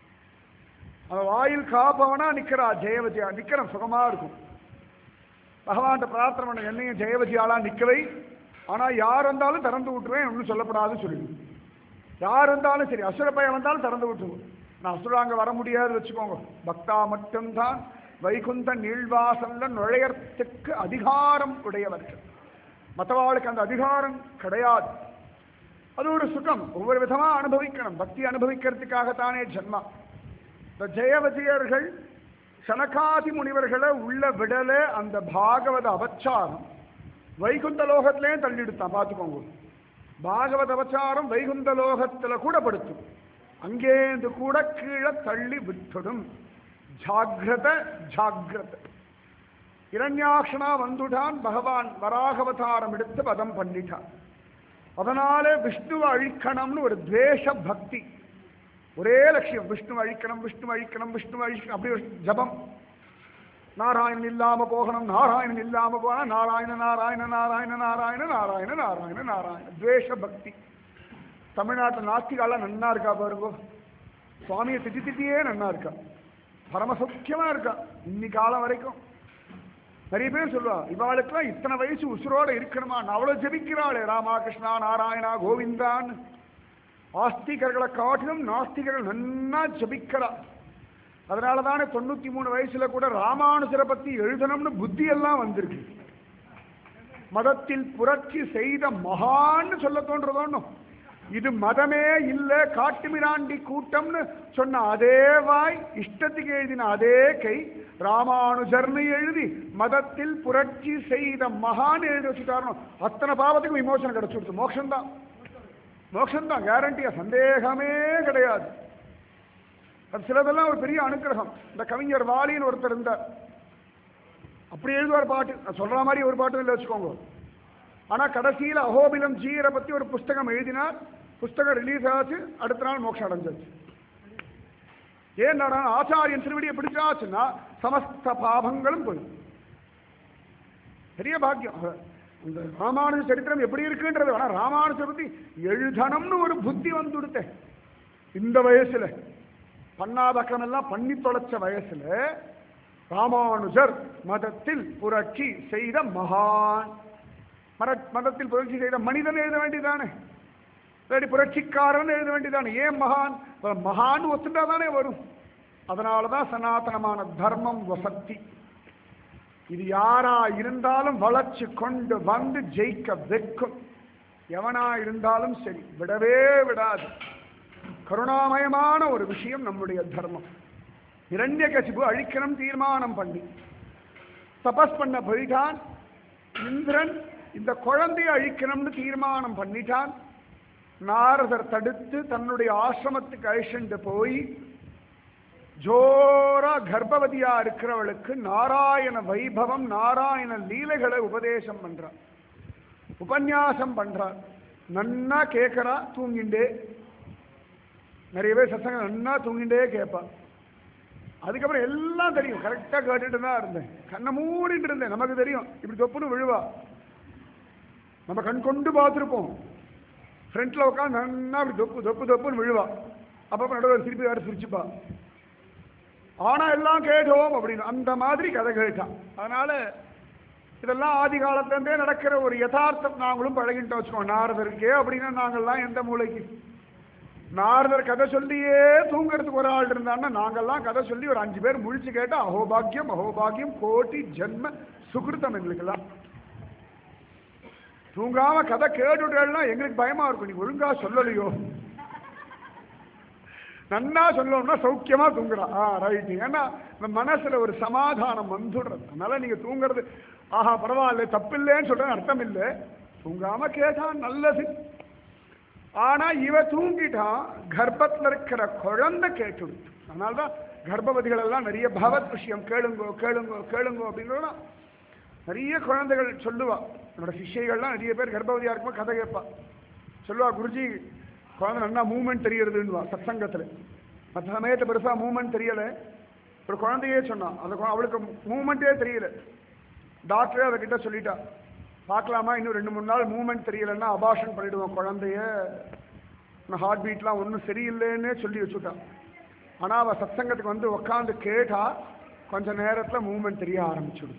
அவன் வாயில் காப்பவனா நிக்கிறா ஜெயவதியா நிக்கிறன் சுகமா இருக்கும் பகவான்கிட்ட பிரார்த்தனை பண்ண என்னையும் ஜெயவதியாலா நிக்கவை ஆனா யார் வந்தாலும் திறந்து விட்டுருவேன் ஒன்றும் சொல்லப்படாதுன்னு சொல்லிடு யார் வந்தாலும் சரி அசுர பையன் வந்தாலும் திறந்து விட்டுருவோம் நான் அசுரா அங்க வர முடியாது வச்சுக்கோங்க பக்தா மட்டும்தான் வைகுந்த நீழ்வாசல்ல நுழையறதுக்கு அதிகாரம் உடையவர்கள் மற்றவாளுக்கு அந்த அதிகாரம் கிடையாது அது ஒரு சுகம் ஒவ்வொரு விதமா அனுபவிக்கணும் பக்தி அனுபவிக்கிறதுக்காகத்தானே ஜென்மா இந்த ஜெயவதியர்கள் சனகாதி முனிவர்களை உள்ள விடல அந்த பாகவத அபச்சாரம் வைகுந்த லோகத்திலேயும் தள்ளிடுத்தான் பார்த்துக்கோங்க பாகவத அபச்சாரம் வைகுந்த லோகத்துல கூட படுத்தும் அங்கேந்து கூட கீழே தள்ளி விட்டுடும் ஜாகிரத ஜாகிரத இரண்யாக்ஷனா வந்துட்டான் பகவான் வராகவதாரம் எடுத்து வதம் பண்ணிட்டான் அதனால விஷ்ணுவை அழிக்கணும்னு ஒரு துவேஷ பக்தி ஒரே லட்சியம் விஷ்ணு அழிக்கணும் விஷ்ணு அழிக்கணும் விஷ்ணு அழிக்கணும் அப்படி ஒரு ஜபம் நாராயணன் இல்லாம போகணும் நாராயணன் இல்லாம போனா நாராயண நாராயண நாராயண நாராயண நாராயண நாராயண நாராயண துவேஷ பக்தி தமிழ்நாட்டில் நாஸ்திகாலாம் நன்னா இருக்கா பாருங்க சுவாமியை திட்டி திட்டியே நன்னா இருக்கா பரமசௌக்கியமா இருக்கா இன்னி காலம் வரைக்கும் நிறைய பேர் சொல்லுவா இவாளுக்கெல்லாம் இத்தனை வயசு உசுரோட இருக்கணுமா நான் அவ்வளவு ஜெபிக்கிறாளே ராமா கிருஷ்ணா நாராயணா கோவிந்தான் ஆஸ்திகர்களை காட்டிலும் நாஸ்திகர்கள் நன்னா ஜபிக்கிறா அதனால தானே தொண்ணூத்தி மூணு வயசுல கூட ராமானுஜரை பத்தி எழுதணும்னு புத்தி எல்லாம் வந்திருக்கு மதத்தில் புரட்சி செய்த மகான்னு சொல்ல தோன்றதோன்னு இது மதமே இல்ல காட்டுமிராண்டி கூட்டம்னு சொன்ன அதே வாய் இஷ்டத்துக்கு எழுதின அதே கை ராமானுஜர்னு எழுதி மதத்தில் புரட்சி செய்த மகான் எழுதி வச்சுட்டாரணும் அத்தனை பாவத்துக்கும் விமோசனம் கிடைச்சுடுது மோட்சம்தான் மோட்சம்தான் கேரண்டியா சந்தேகமே கிடையாது அது சிலதெல்லாம் ஒரு பெரிய அனுக்கிரகம் இந்த கவிஞர் வாலின்னு ஒருத்தர் இருந்தார் அப்படி எழுதுவார் பாட்டு நான் சொல்ற மாதிரி ஒரு பாட்டும் இல்லை வச்சுக்கோங்க ஆனா கடைசியில அகோபிலம் ஜீரை பத்தி ஒரு புஸ்தகம் எழுதினார் புஸ்தகம் ரிலீஸ் ஆச்சு அடுத்த நாள் மோட்சம் அடைஞ்சாச்சு ஏன்னா ஆச்சாரியன் திருவடியை பிடிச்சாச்சுன்னா சமஸ்த பாபங்களும் போயிடும் பெரிய பாக்கியம் அஹ், இந்த ராமானுஜ சரித்திரம் எப்படி இருக்குன்றது வேணா ராமானுஜ பத்தி எழுதணும்னு ஒரு புத்தி வந்துடுத்த இந்த வயசுல பண்ணாதக்கம் எல்லாம் பண்ணி தொலைச்ச வயசுல ராமானுஜர் மதத்தில் புரட்சி செய்த மகான் மர மதத்தில் புரட்சி செய்த மனிதன் எழுத வேண்டியதானே இல்லாட்டி புரட்சிக்காரன் எழுத வேண்டியதானே ஏன் மகான் அப்ப மகான் ஒத்துட்டா தானே வரும் அதனால தான் சனாதனமான தர்மம் வசத்தி இது யாரா இருந்தாலும் வளர்ச்சி கொண்டு வந்து ஜெயிக்க வைக்கும் எவனா இருந்தாலும் சரி விடவே விடாது கருணாமயமான ஒரு விஷயம் நம்முடைய தர்மம் இரண்ய கசிபு அழிக்கணும் தீர்மானம் பண்ணி தபஸ் பண்ண போயிட்டான் இந்திரன் இந்த குழந்தையை அழிக்கணும்னு தீர்மானம் பண்ணிட்டான் நாரதர் தடுத்து தன்னுடைய ஆசிரமத்துக்கு அழிச்சுட்டு போய் ஜோரா கர்ப்பவதியா இருக்கிறவளுக்கு நாராயண வைபவம் நாராயண லீலைகளை உபதேசம் பண்றார் உபன்யாசம் பண்றார் நன்னா கேட்கறா தூங்கிண்டே நிறைய பேர் சத்சங்கம் நன்னா தூங்கிண்டே கேட்பா அதுக்கப்புறம் எல்லாம் தெரியும் கரெக்டாக கேட்டுட்டு தான் இருந்தேன் கண்ணை மூடிட்டு இருந்தேன் நமக்கு தெரியும் இப்படி தொப்புன்னு விழுவா நம்ம கண் கொண்டு பார்த்துருப்போம் ஃப்ரண்ட்ல உட்காந்து நன்னா அப்படி தொப்பு தொப்பு தொப்புன்னு விழுவா அப்பப்போ நடுவில் திருப்பி வேறு சிரிச்சுப்பா ஆனா எல்லாம் கேட்டோம் அப்படின்னு அந்த மாதிரி கதை கேட்டான் அதனால இதெல்லாம் ஆதி காலத்திலேருந்தே நடக்கிற ஒரு யதார்த்தம் நாங்களும் பழகிட்டோம் வச்சுக்கோங்க நாரதருக்கே அப்படின்னா நாங்கள்லாம் எந்த மூளைக்கு நாரதர் கதை சொல்லியே தூங்குறதுக்கு ஒரு ஆள் இருந்தான்னா நாங்கெல்லாம் கதை சொல்லி ஒரு அஞ்சு பேர் முழிச்சு கேட்டா அஹோபாக்கியம் அஹோபாக்கியம் கோட்டி ஜென்ம சுகிருத்தம் எங்களுக்கெல்லாம் தூங்காம கதை கேட்டுட்டேன்னா எங்களுக்கு பயமா இருக்கும் நீ ஒழுங்கா சொல்லலையோ நன்னா சொல்லணும்னா சௌக்கியமா தூங்குறா ஆ ரைட் ஏன்னா இந்த மனசுல ஒரு சமாதானம் வந்துடுறது அதனால நீங்க தூங்குறது ஆஹா பரவாயில்ல தப்பில்லைன்னு சொல்றது அர்த்தம் இல்லை தூங்காம கேட்டா நல்லது ஆனா இவ தூங்கிட்டான் கர்ப்பத்துல இருக்கிற குழந்தை கேட்டுடுச்சு அதனால்தான் கர்ப்பவதிகள் எல்லாம் நிறைய பகவத் விஷயம் கேளுங்கோ கேளுங்கோ கேளுங்கோ அப்படின்னா நிறைய குழந்தைகள் சொல்லுவா என்னோட சிஷ்யைகள்லாம் நிறைய பேர் கர்ப்பவதியா இருக்கும்போது கதை கேட்பா சொல்லுவா குருஜி குழந்தை நல்லா மூமெண்ட் தெரியறதுன்னுவா சத்சங்கத்தில் மற்ற சமயத்தை பெருசா மூமெண்ட் தெரியல ஒரு குழந்தையே சொன்னான் அந்த குழ- அவளுக்கு மூமெண்ட்டே தெரியல டாக்டரே அதை கிட்ட சொல்லிட்டா பார்க்கலாமா இன்னும் ரெண்டு மூணு நாள் மூமெண்ட் தெரியலன்னா அபாஷன் பண்ணிடுவோம் குழந்தைய ஹார்ட் பீட்லாம் ஒன்றும் சரியில்லைன்னே சொல்லி வச்சுட்டான் ஆனால் அவள் சத்சங்கத்துக்கு வந்து உட்காந்து கேட்டா கொஞ்ச நேரத்தில் மூமெண்ட் தெரிய ஆரம்பிச்சுடுது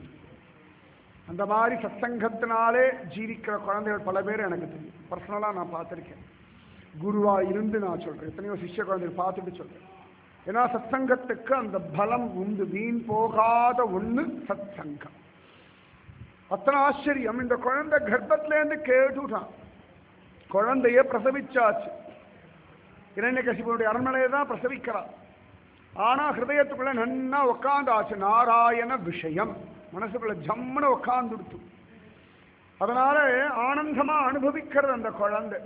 அந்த மாதிரி சத்சங்கத்தினாலே ஜீவிக்கிற குழந்தைகள் பல பேர் எனக்கு தெரியும் பர்சனலாக நான் பார்த்துருக்கேன் குருவா இருந்து நான் சொல்றேன் எத்தனையோ சிஷ்ய குழந்தைகள் பார்த்துட்டு சொல்றேன் ஏன்னா சத்சங்கத்துக்கு அந்த பலம் உண்டு வீண் போகாத ஒண்ணு சத்சங்கம் அத்தனை ஆச்சரியம் இந்த குழந்தை கர்ப்பத்திலேருந்து கேட்டுட்டான் குழந்தைய பிரசவிச்சாச்சு இரண்யகசிபனுடைய அரண்மனையை தான் பிரசவிக்கிறான் ஆனா ஹிருதயத்துக்குள்ள நன்னா உட்காந்தாச்சு நாராயண விஷயம் மனசுக்குள்ள ஜம்முன்னு உட்காந்துடுத்து அதனால ஆனந்தமா அனுபவிக்கிறது அந்த குழந்தை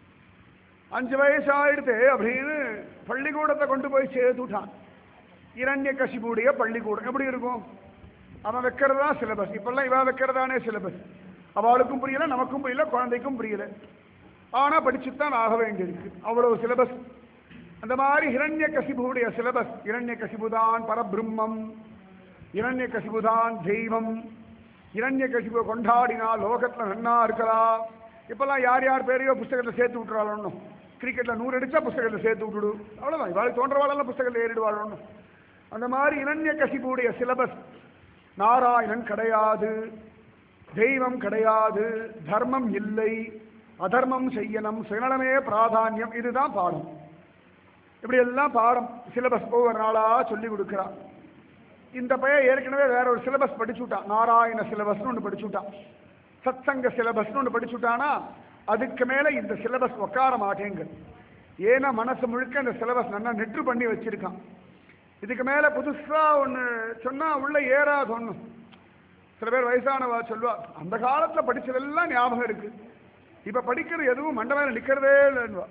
அஞ்சு வயசு ஆயிடுத்து அப்படின்னு பள்ளிக்கூடத்தை கொண்டு போய் சேர்த்துட்டான் இரண்ய கசிபுடைய பள்ளிக்கூடம் எப்படி இருக்கும் அவன் வைக்கிறதா சிலபஸ் இப்பெல்லாம் இவ வைக்கிறதானே சிலபஸ் அவளுக்கும் புரியல நமக்கும் புரியல குழந்தைக்கும் புரியல ஆனா படிச்சுத்தான் ஆக வேண்டியிருக்கு அவ்வளவு சிலபஸ் அந்த மாதிரி இரண்ய கசிபுடைய சிலபஸ் இரண்ய கசிபுதான் பரபிரம்மம் இரண்ய கசிபுதான் தெய்வம் இரண்ய கசிபு கொண்டாடினா லோகத்துல நன்னா இருக்கலாம் இப்பெல்லாம் யார் யார் பேரையோ புஸ்தகத்தை சேர்த்து விட்டுறாளோ கிரிக்கெட்ல நூறு அடிச்சா புஸ்தகத்தை சேர்த்து விட்டுடு அவ்வளவுதான் இவாளுக்கு தோன்றவாளெல்லாம் புஸ்தகத்தில் ஏறிடுவாளோ அந்த மாதிரி இரண்ய கசிபுடைய சிலபஸ் நாராயணன் கிடையாது தெய்வம் கிடையாது தர்மம் இல்லை அதர்மம் செய்யணும் சுயநலமே பிராதானியம் இதுதான் பாடம் இப்படி எல்லாம் பாடம் சிலபஸ் ஒவ்வொரு நாளா சொல்லி கொடுக்கிறான் இந்த பையன் ஏற்கனவே வேற ஒரு சிலபஸ் படிச்சுட்டான் நாராயண சிலபஸ்னு ஒன்று படிச்சுட்டான் சத்சங்க சிலபஸ்னு ஒன்று படிச்சுட்டானா அதுக்கு மேல இந்த சிலபஸ் உட்கார மாட்டேங்க ஏன்னா மனசு முழுக்க இந்த சிலபஸ் நல்லா நெற்று பண்ணி வச்சிருக்கான் இதுக்கு மேல புதுசா ஒன்று சொன்னா உள்ள ஏறாது ஒன்றும் சில பேர் வயசானவா சொல்லுவா அந்த காலத்துல படிச்சதெல்லாம் ஞாபகம் இருக்கு இப்ப படிக்கிறது எதுவும் மண்ட மேல நிக்கிறதே இல்லைன்னுவா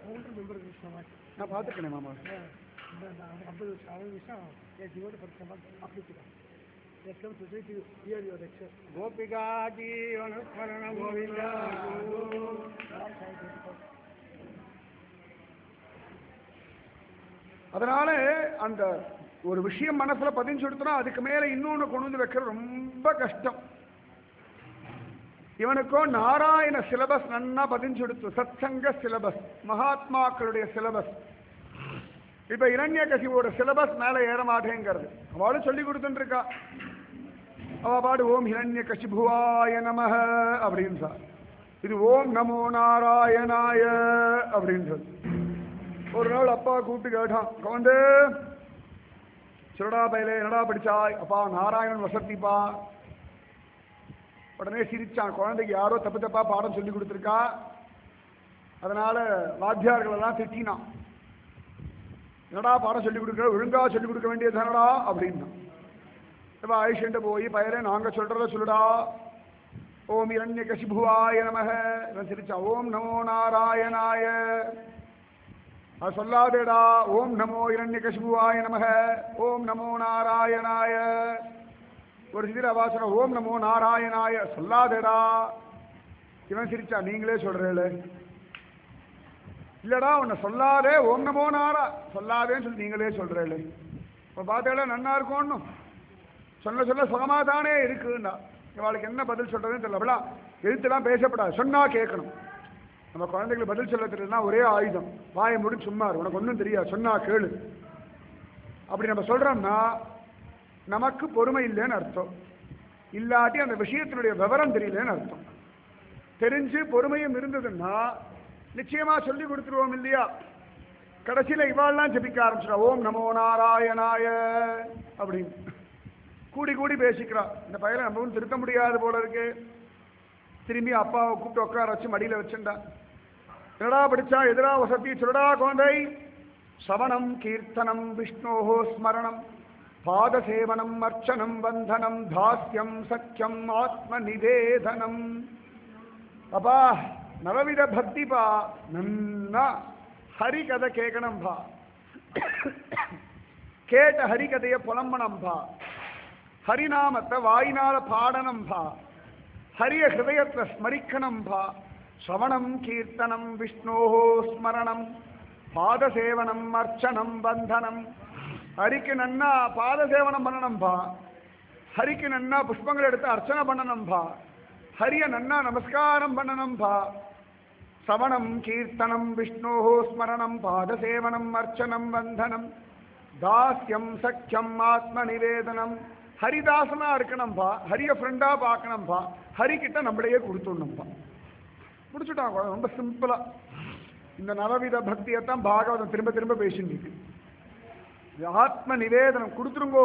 நான் பார்த்துருக்கேன் மாமா They come to see to hear your lecture. Gopika Jeevana Govinda அதனால அந்த ஒரு விஷயம் மனசுல பதிஞ்சு கொடுத்தனா அதுக்கு மேல இன்னொன்னு கொண்டு வந்து வைக்கிறது ரொம்ப கஷ்டம் இவனுக்கோ நாராயண சிலபஸ் நன்னா பதிஞ்சு கொடுத்து சத்சங்க சிலபஸ் மகாத்மாக்களுடைய சிலபஸ் இப்ப இரண்ய கசிவோட சிலபஸ் மேல ஏற மாட்டேங்கிறது அவளும் சொல்லி கொடுத்துட்டு இருக்கா அவ பாடு ஓம் ஹிரண்ய கசிபுவாய நமஹ அப்படின்னு சார் இது ஓம் நமோ நாராயணாய அப்படின்னு சொல்லி ஒரு நாள் அப்பா கூப்பிட்டு கேட்டான் கவந்து சிறடா பயிலே என்னடா படிச்சாய் அப்பா நாராயணன் வசதிப்பா உடனே சிரிச்சான் குழந்தைக்கு யாரோ தப்பு தப்பா பாடம் சொல்லி கொடுத்துருக்கா அதனால வாத்தியார்கள் எல்லாம் திட்டினான் என்னடா பாடம் சொல்லி கொடுக்குற ஒழுங்கா சொல்லி கொடுக்க வேண்டியது தானடா அப்படின்னா இப்போ ஆயுஷன்ட்டு போய் பயிரே நாங்க சொல்றத சொல்லுடா ஓம் இரண்ய கசிபுவாய நமக இவன் சிரிச்சான் ஓம் நமோ நாராயணாய அது சொல்லாதேடா ஓம் நமோ இரண்யகசிபுவாய நமக ஓம் நமோ நாராயணாய ஒரு சிதிர வாசன ஓம் நமோ நாராயணாய சொல்லாதேடா இவன் சிரிச்சா நீங்களே சொல்றேளே இல்லடா உன்னை சொல்லாதே ஓம் நமோ நாரா சொல்லாதேன்னு சொல்லி நீங்களே சொல்றேளே இப்போ பார்த்தேல நன்னா இருக்கும்னு சொல்ல சொல்ல சுகமா தானே இருக்குன்னா இவளுக்கு என்ன பதில் சொல்றதுன்னு தெரியல எழுத்துலாம் பேசப்படாது சொன்னா கேட்கணும் நம்ம குழந்தைகளுக்கு பதில் சொல்ல தெரியலனா ஒரே ஆயுதம் வாயை முடி சும்மா இரு, உனக்கு ஒன்றும் தெரியாது சொன்னா கேளு அப்படி நம்ம சொல்றோம்னா நமக்கு பொறுமை இல்லைன்னு அர்த்தம் இல்லாட்டி அந்த விஷயத்தினுடைய விவரம் தெரியலன்னு அர்த்தம் தெரிஞ்சு பொறுமையும் இருந்ததுன்னா நிச்சயமா சொல்லி கொடுத்துருவோம் இல்லையா கடைசியில இவாள்லாம் ஜெபிக்க ஆரம்பிச்சிடா ஓம் நமோ நாராயணாய அப்படின்னு கூடி கூடி பேசிக்கிறா இந்த பையனை நம்ம ஒண்ணும் திருத்த முடியாது போல இருக்கு திரும்பி அப்பாவை கூப்பிட்டு உட்கார வச்சு மடியில வச்சுண்டா என்னடா படிச்சா எதிரா வசதி சொல்லடா குழந்தை சவணம் கீர்த்தனம் விஷ்ணோஹோ ஸ்மரணம் பாதசேவனம் அர்ச்சனம் வந்தனம் தாஸ்யம் சக்கியம் ஆத்ம நிவேதனம் அப்பா நவவித பக்திப்பா நன்னா ஹரி கதை கேட்கணும்பா கேட்ட ஹரி கதையை புலம்பணும்பா ஹரிநாமத்தை வாயினால பாடணும்பா ஹரிய ஹிருதயத்தை ஸ்மரிக்கணும்பா ஸ்ரவணம் கீர்த்தனம் விஷ்ணோஹோ ஸ்மரணம் பாதசேவனம் அர்ச்சனம் பந்தனம் ஹரிக்கு நன்னா பாதசேவனம் பண்ணணும்பா ஹரிக்கு நன்னா புஷ்பங்கள் எடுத்து அர்ச்சனை பண்ணணும்பா ஹரிய நன்னா நமஸ்காரம் பண்ணணும்பா சவணம் கீர்த்தனம் விஷ்ணோஹோ ஸ்மரணம் பாதசேவனம் அர்ச்சனம் வந்தனம் தாஸ்யம் சக்கியம் ஆத்ம நிவேதனம் ஹரிதாசனா இருக்கணும்பா ஹரிய ஃப்ரெண்டா பார்க்கணும்பா ஹரிக்கிட்ட நம்மளையே கொடுத்துடணும்பா முடிச்சுட்டான் குழந்தை. ரொம்ப சிம்பிளா இந்த நவவித பக்தியைத்தான் பாகவதம் திரும்ப திரும்ப பேசிட்டு இருக்கு. இது ஆத்ம நிவேதனம் கொடுத்துருங்கோ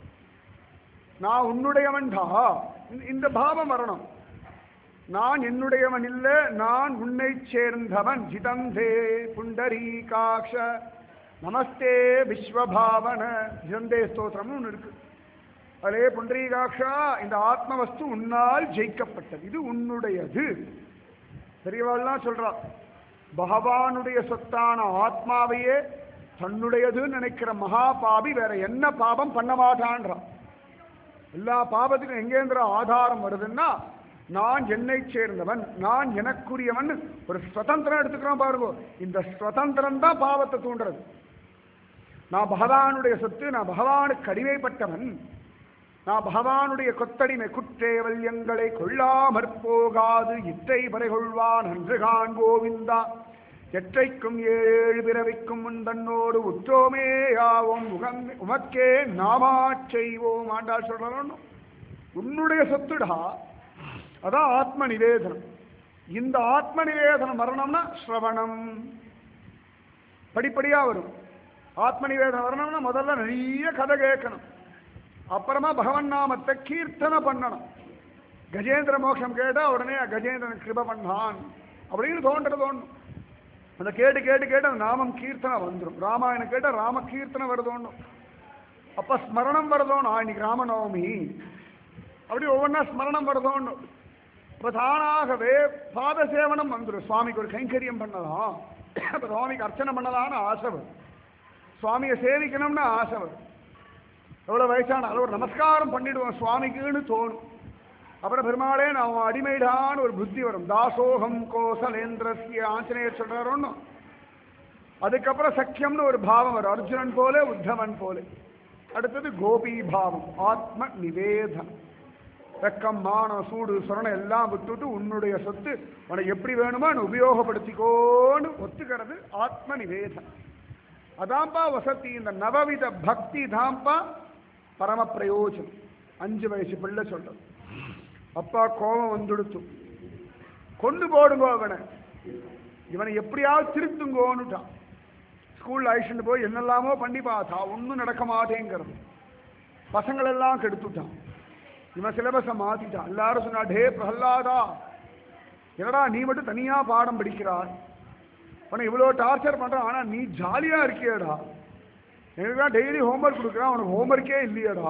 நான் உன்னுடையவன்டா இந்த- இந்த பாவம் வரணும் நான் என்னுடையவன் இல்ல நான் உன்னை சேர்ந்தவன் ஜிதந்தே புண்டரீகாக்ஷ நமஸ்தே விஸ்வபாவன ஜிதந்தே ஸ்தோத்திரம்னு ஒன்று இருக்கு அதிலே புண்டரீகாக்ஷா இந்த ஆத்ம வஸ்து உன்னால் ஜெயிக்கப்பட்டது இது உன்னுடையது பெரியவாள்லாம் சொல்றா பகவானுடைய சொத்தான ஆத்மாவையே தன்னுடையதுன்னு நினைக்கிற மகா பாபி வேற என்ன பாபம் பண்ண மாட்டான்றான் எல்லா பாபத்துக்கும் எங்கேந்திர ஆதாரம் வருதுன்னா நான் என்னை சேர்ந்தவன் நான் எனக்குரியவன் ஒரு சுதந்திரம் எடுத்துக்கிறோம் பாருங்க இந்த சுதந்திரம் தான் பாவத்தை தூண்டுறது நான் பகவானுடைய சொத்து நான் பகவானுக்கு அடிமைப்பட்டவன் நான் பகவானுடைய கொத்தடிமை குற்றேவல்யங்களை கொள்ளாமற் போகாது இற்றை பறை கொள்வான் அன்று கான் கோவிந்தா எற்றைக்கும் ஏழு பிறவிக்கும் முன் தன்னோடு உற்றோமே யாவோம் உகம் உமக்கே நாமாச் செய்வோம் ஆண்டாள் சொல்றோம் உன்னுடைய சொத்துடா அதான் ஆத்ம நிவேதனம் இந்த ஆத்ம நிவேதனம் வரணும்னா ஸ்ரவணம் படிப்படியா வரும் ஆத்ம நிவேதனம் வரணும்னா முதல்ல நிறைய கதை கேட்கணும் அப்புறமா பகவன் நாமத்தை கீர்த்தனை பண்ணணும் கஜேந்திர மோட்சம் கேட்டா உடனே கஜேந்திரன் கிருப பண்ணான் அப்படின்னு தோன்றது தோணும் அந்த கேட்டு கேட்டு கேட்டு அந்த நாமம் கீர்த்தனை வந்துடும் ராமாயணம் கேட்டா ராம கீர்த்தனை வருதோன்னும் அப்ப ஸ்மரணம் வருதோன்னு ஆ, இன்னைக்கு ராமநவமி அப்படி ஒவ்வொன்றா ஸ்மரணம் வருதோன்னு இப்ப தானாகவே பாத சேவனம் வந்துடும் சுவாமிக்கு ஒரு கைங்கரியம் பண்ணலாம் இப்ப சுவாமிக்கு அர்ச்சனை பண்ணலாம்னு ஆசை வரும் சுவாமியை சேவிக்கணும்னு ஆசை வரும் எவ்வளோ வயசானாலும் ஒரு நமஸ்காரம் பண்ணிடுவோம் சுவாமிக்குன்னு தோணும் அப்புறம் பெருமாளே நான் உன் அடிமைடான்னு ஒரு புத்தி வரும் தாசோகம் கோசலேந்திரஸ்ய ஆஞ்சநேயர் சொல்றாரு ஒன்றும் அதுக்கப்புறம் சக்கியம்னு ஒரு பாவம் வரும் அர்ஜுனன் போல உத்தவன் போல அடுத்தது கோபி பாவம் ஆத்ம நிவேதம் வெக்கம் மானம் சூடு சுரணம் எல்லாம் விட்டுட்டு உன்னுடைய சொத்து உனக்கு எப்படி வேணுமோ நீ உபயோகப்படுத்திக்கோன்னு ஒத்துக்கிறது ஆத்ம நிவேதம் அதான்பா வசதி இந்த நவவித பக்தி தான்பா பரம பிரயோஜனம் அஞ்சு வயசு பிள்ளை சொல்றது அப்பா கோபம் வந்துடுத்து கொண்டு போடுங்கோ அவனை இவனை எப்படியாவது திருத்துங்கோன்னுட்டான் ஸ்கூல்ல அழிச்சுட்டு போய் என்னெல்லாமோ பண்ணி பார்த்தா ஒன்றும் நடக்க மாட்டேங்கிறது பசங்களெல்லாம் கெடுத்துட்டான் இவன் சிலபஸை மாத்திட்டான் எல்லாரும் சொன்னா டே பிரஹ்லாதா என்னடா நீ மட்டும் தனியா பாடம் படிக்கிறாய் உனக்கு இவ்வளோ டார்ச்சர் பண்றான் ஆனா நீ ஜாலியா இருக்கியேடா எனக்கு தான் டெய்லி ஹோம்ஒர்க் கொடுக்குறான் உனக்கு ஹோம்ஒர்க்கே இல்லையேடா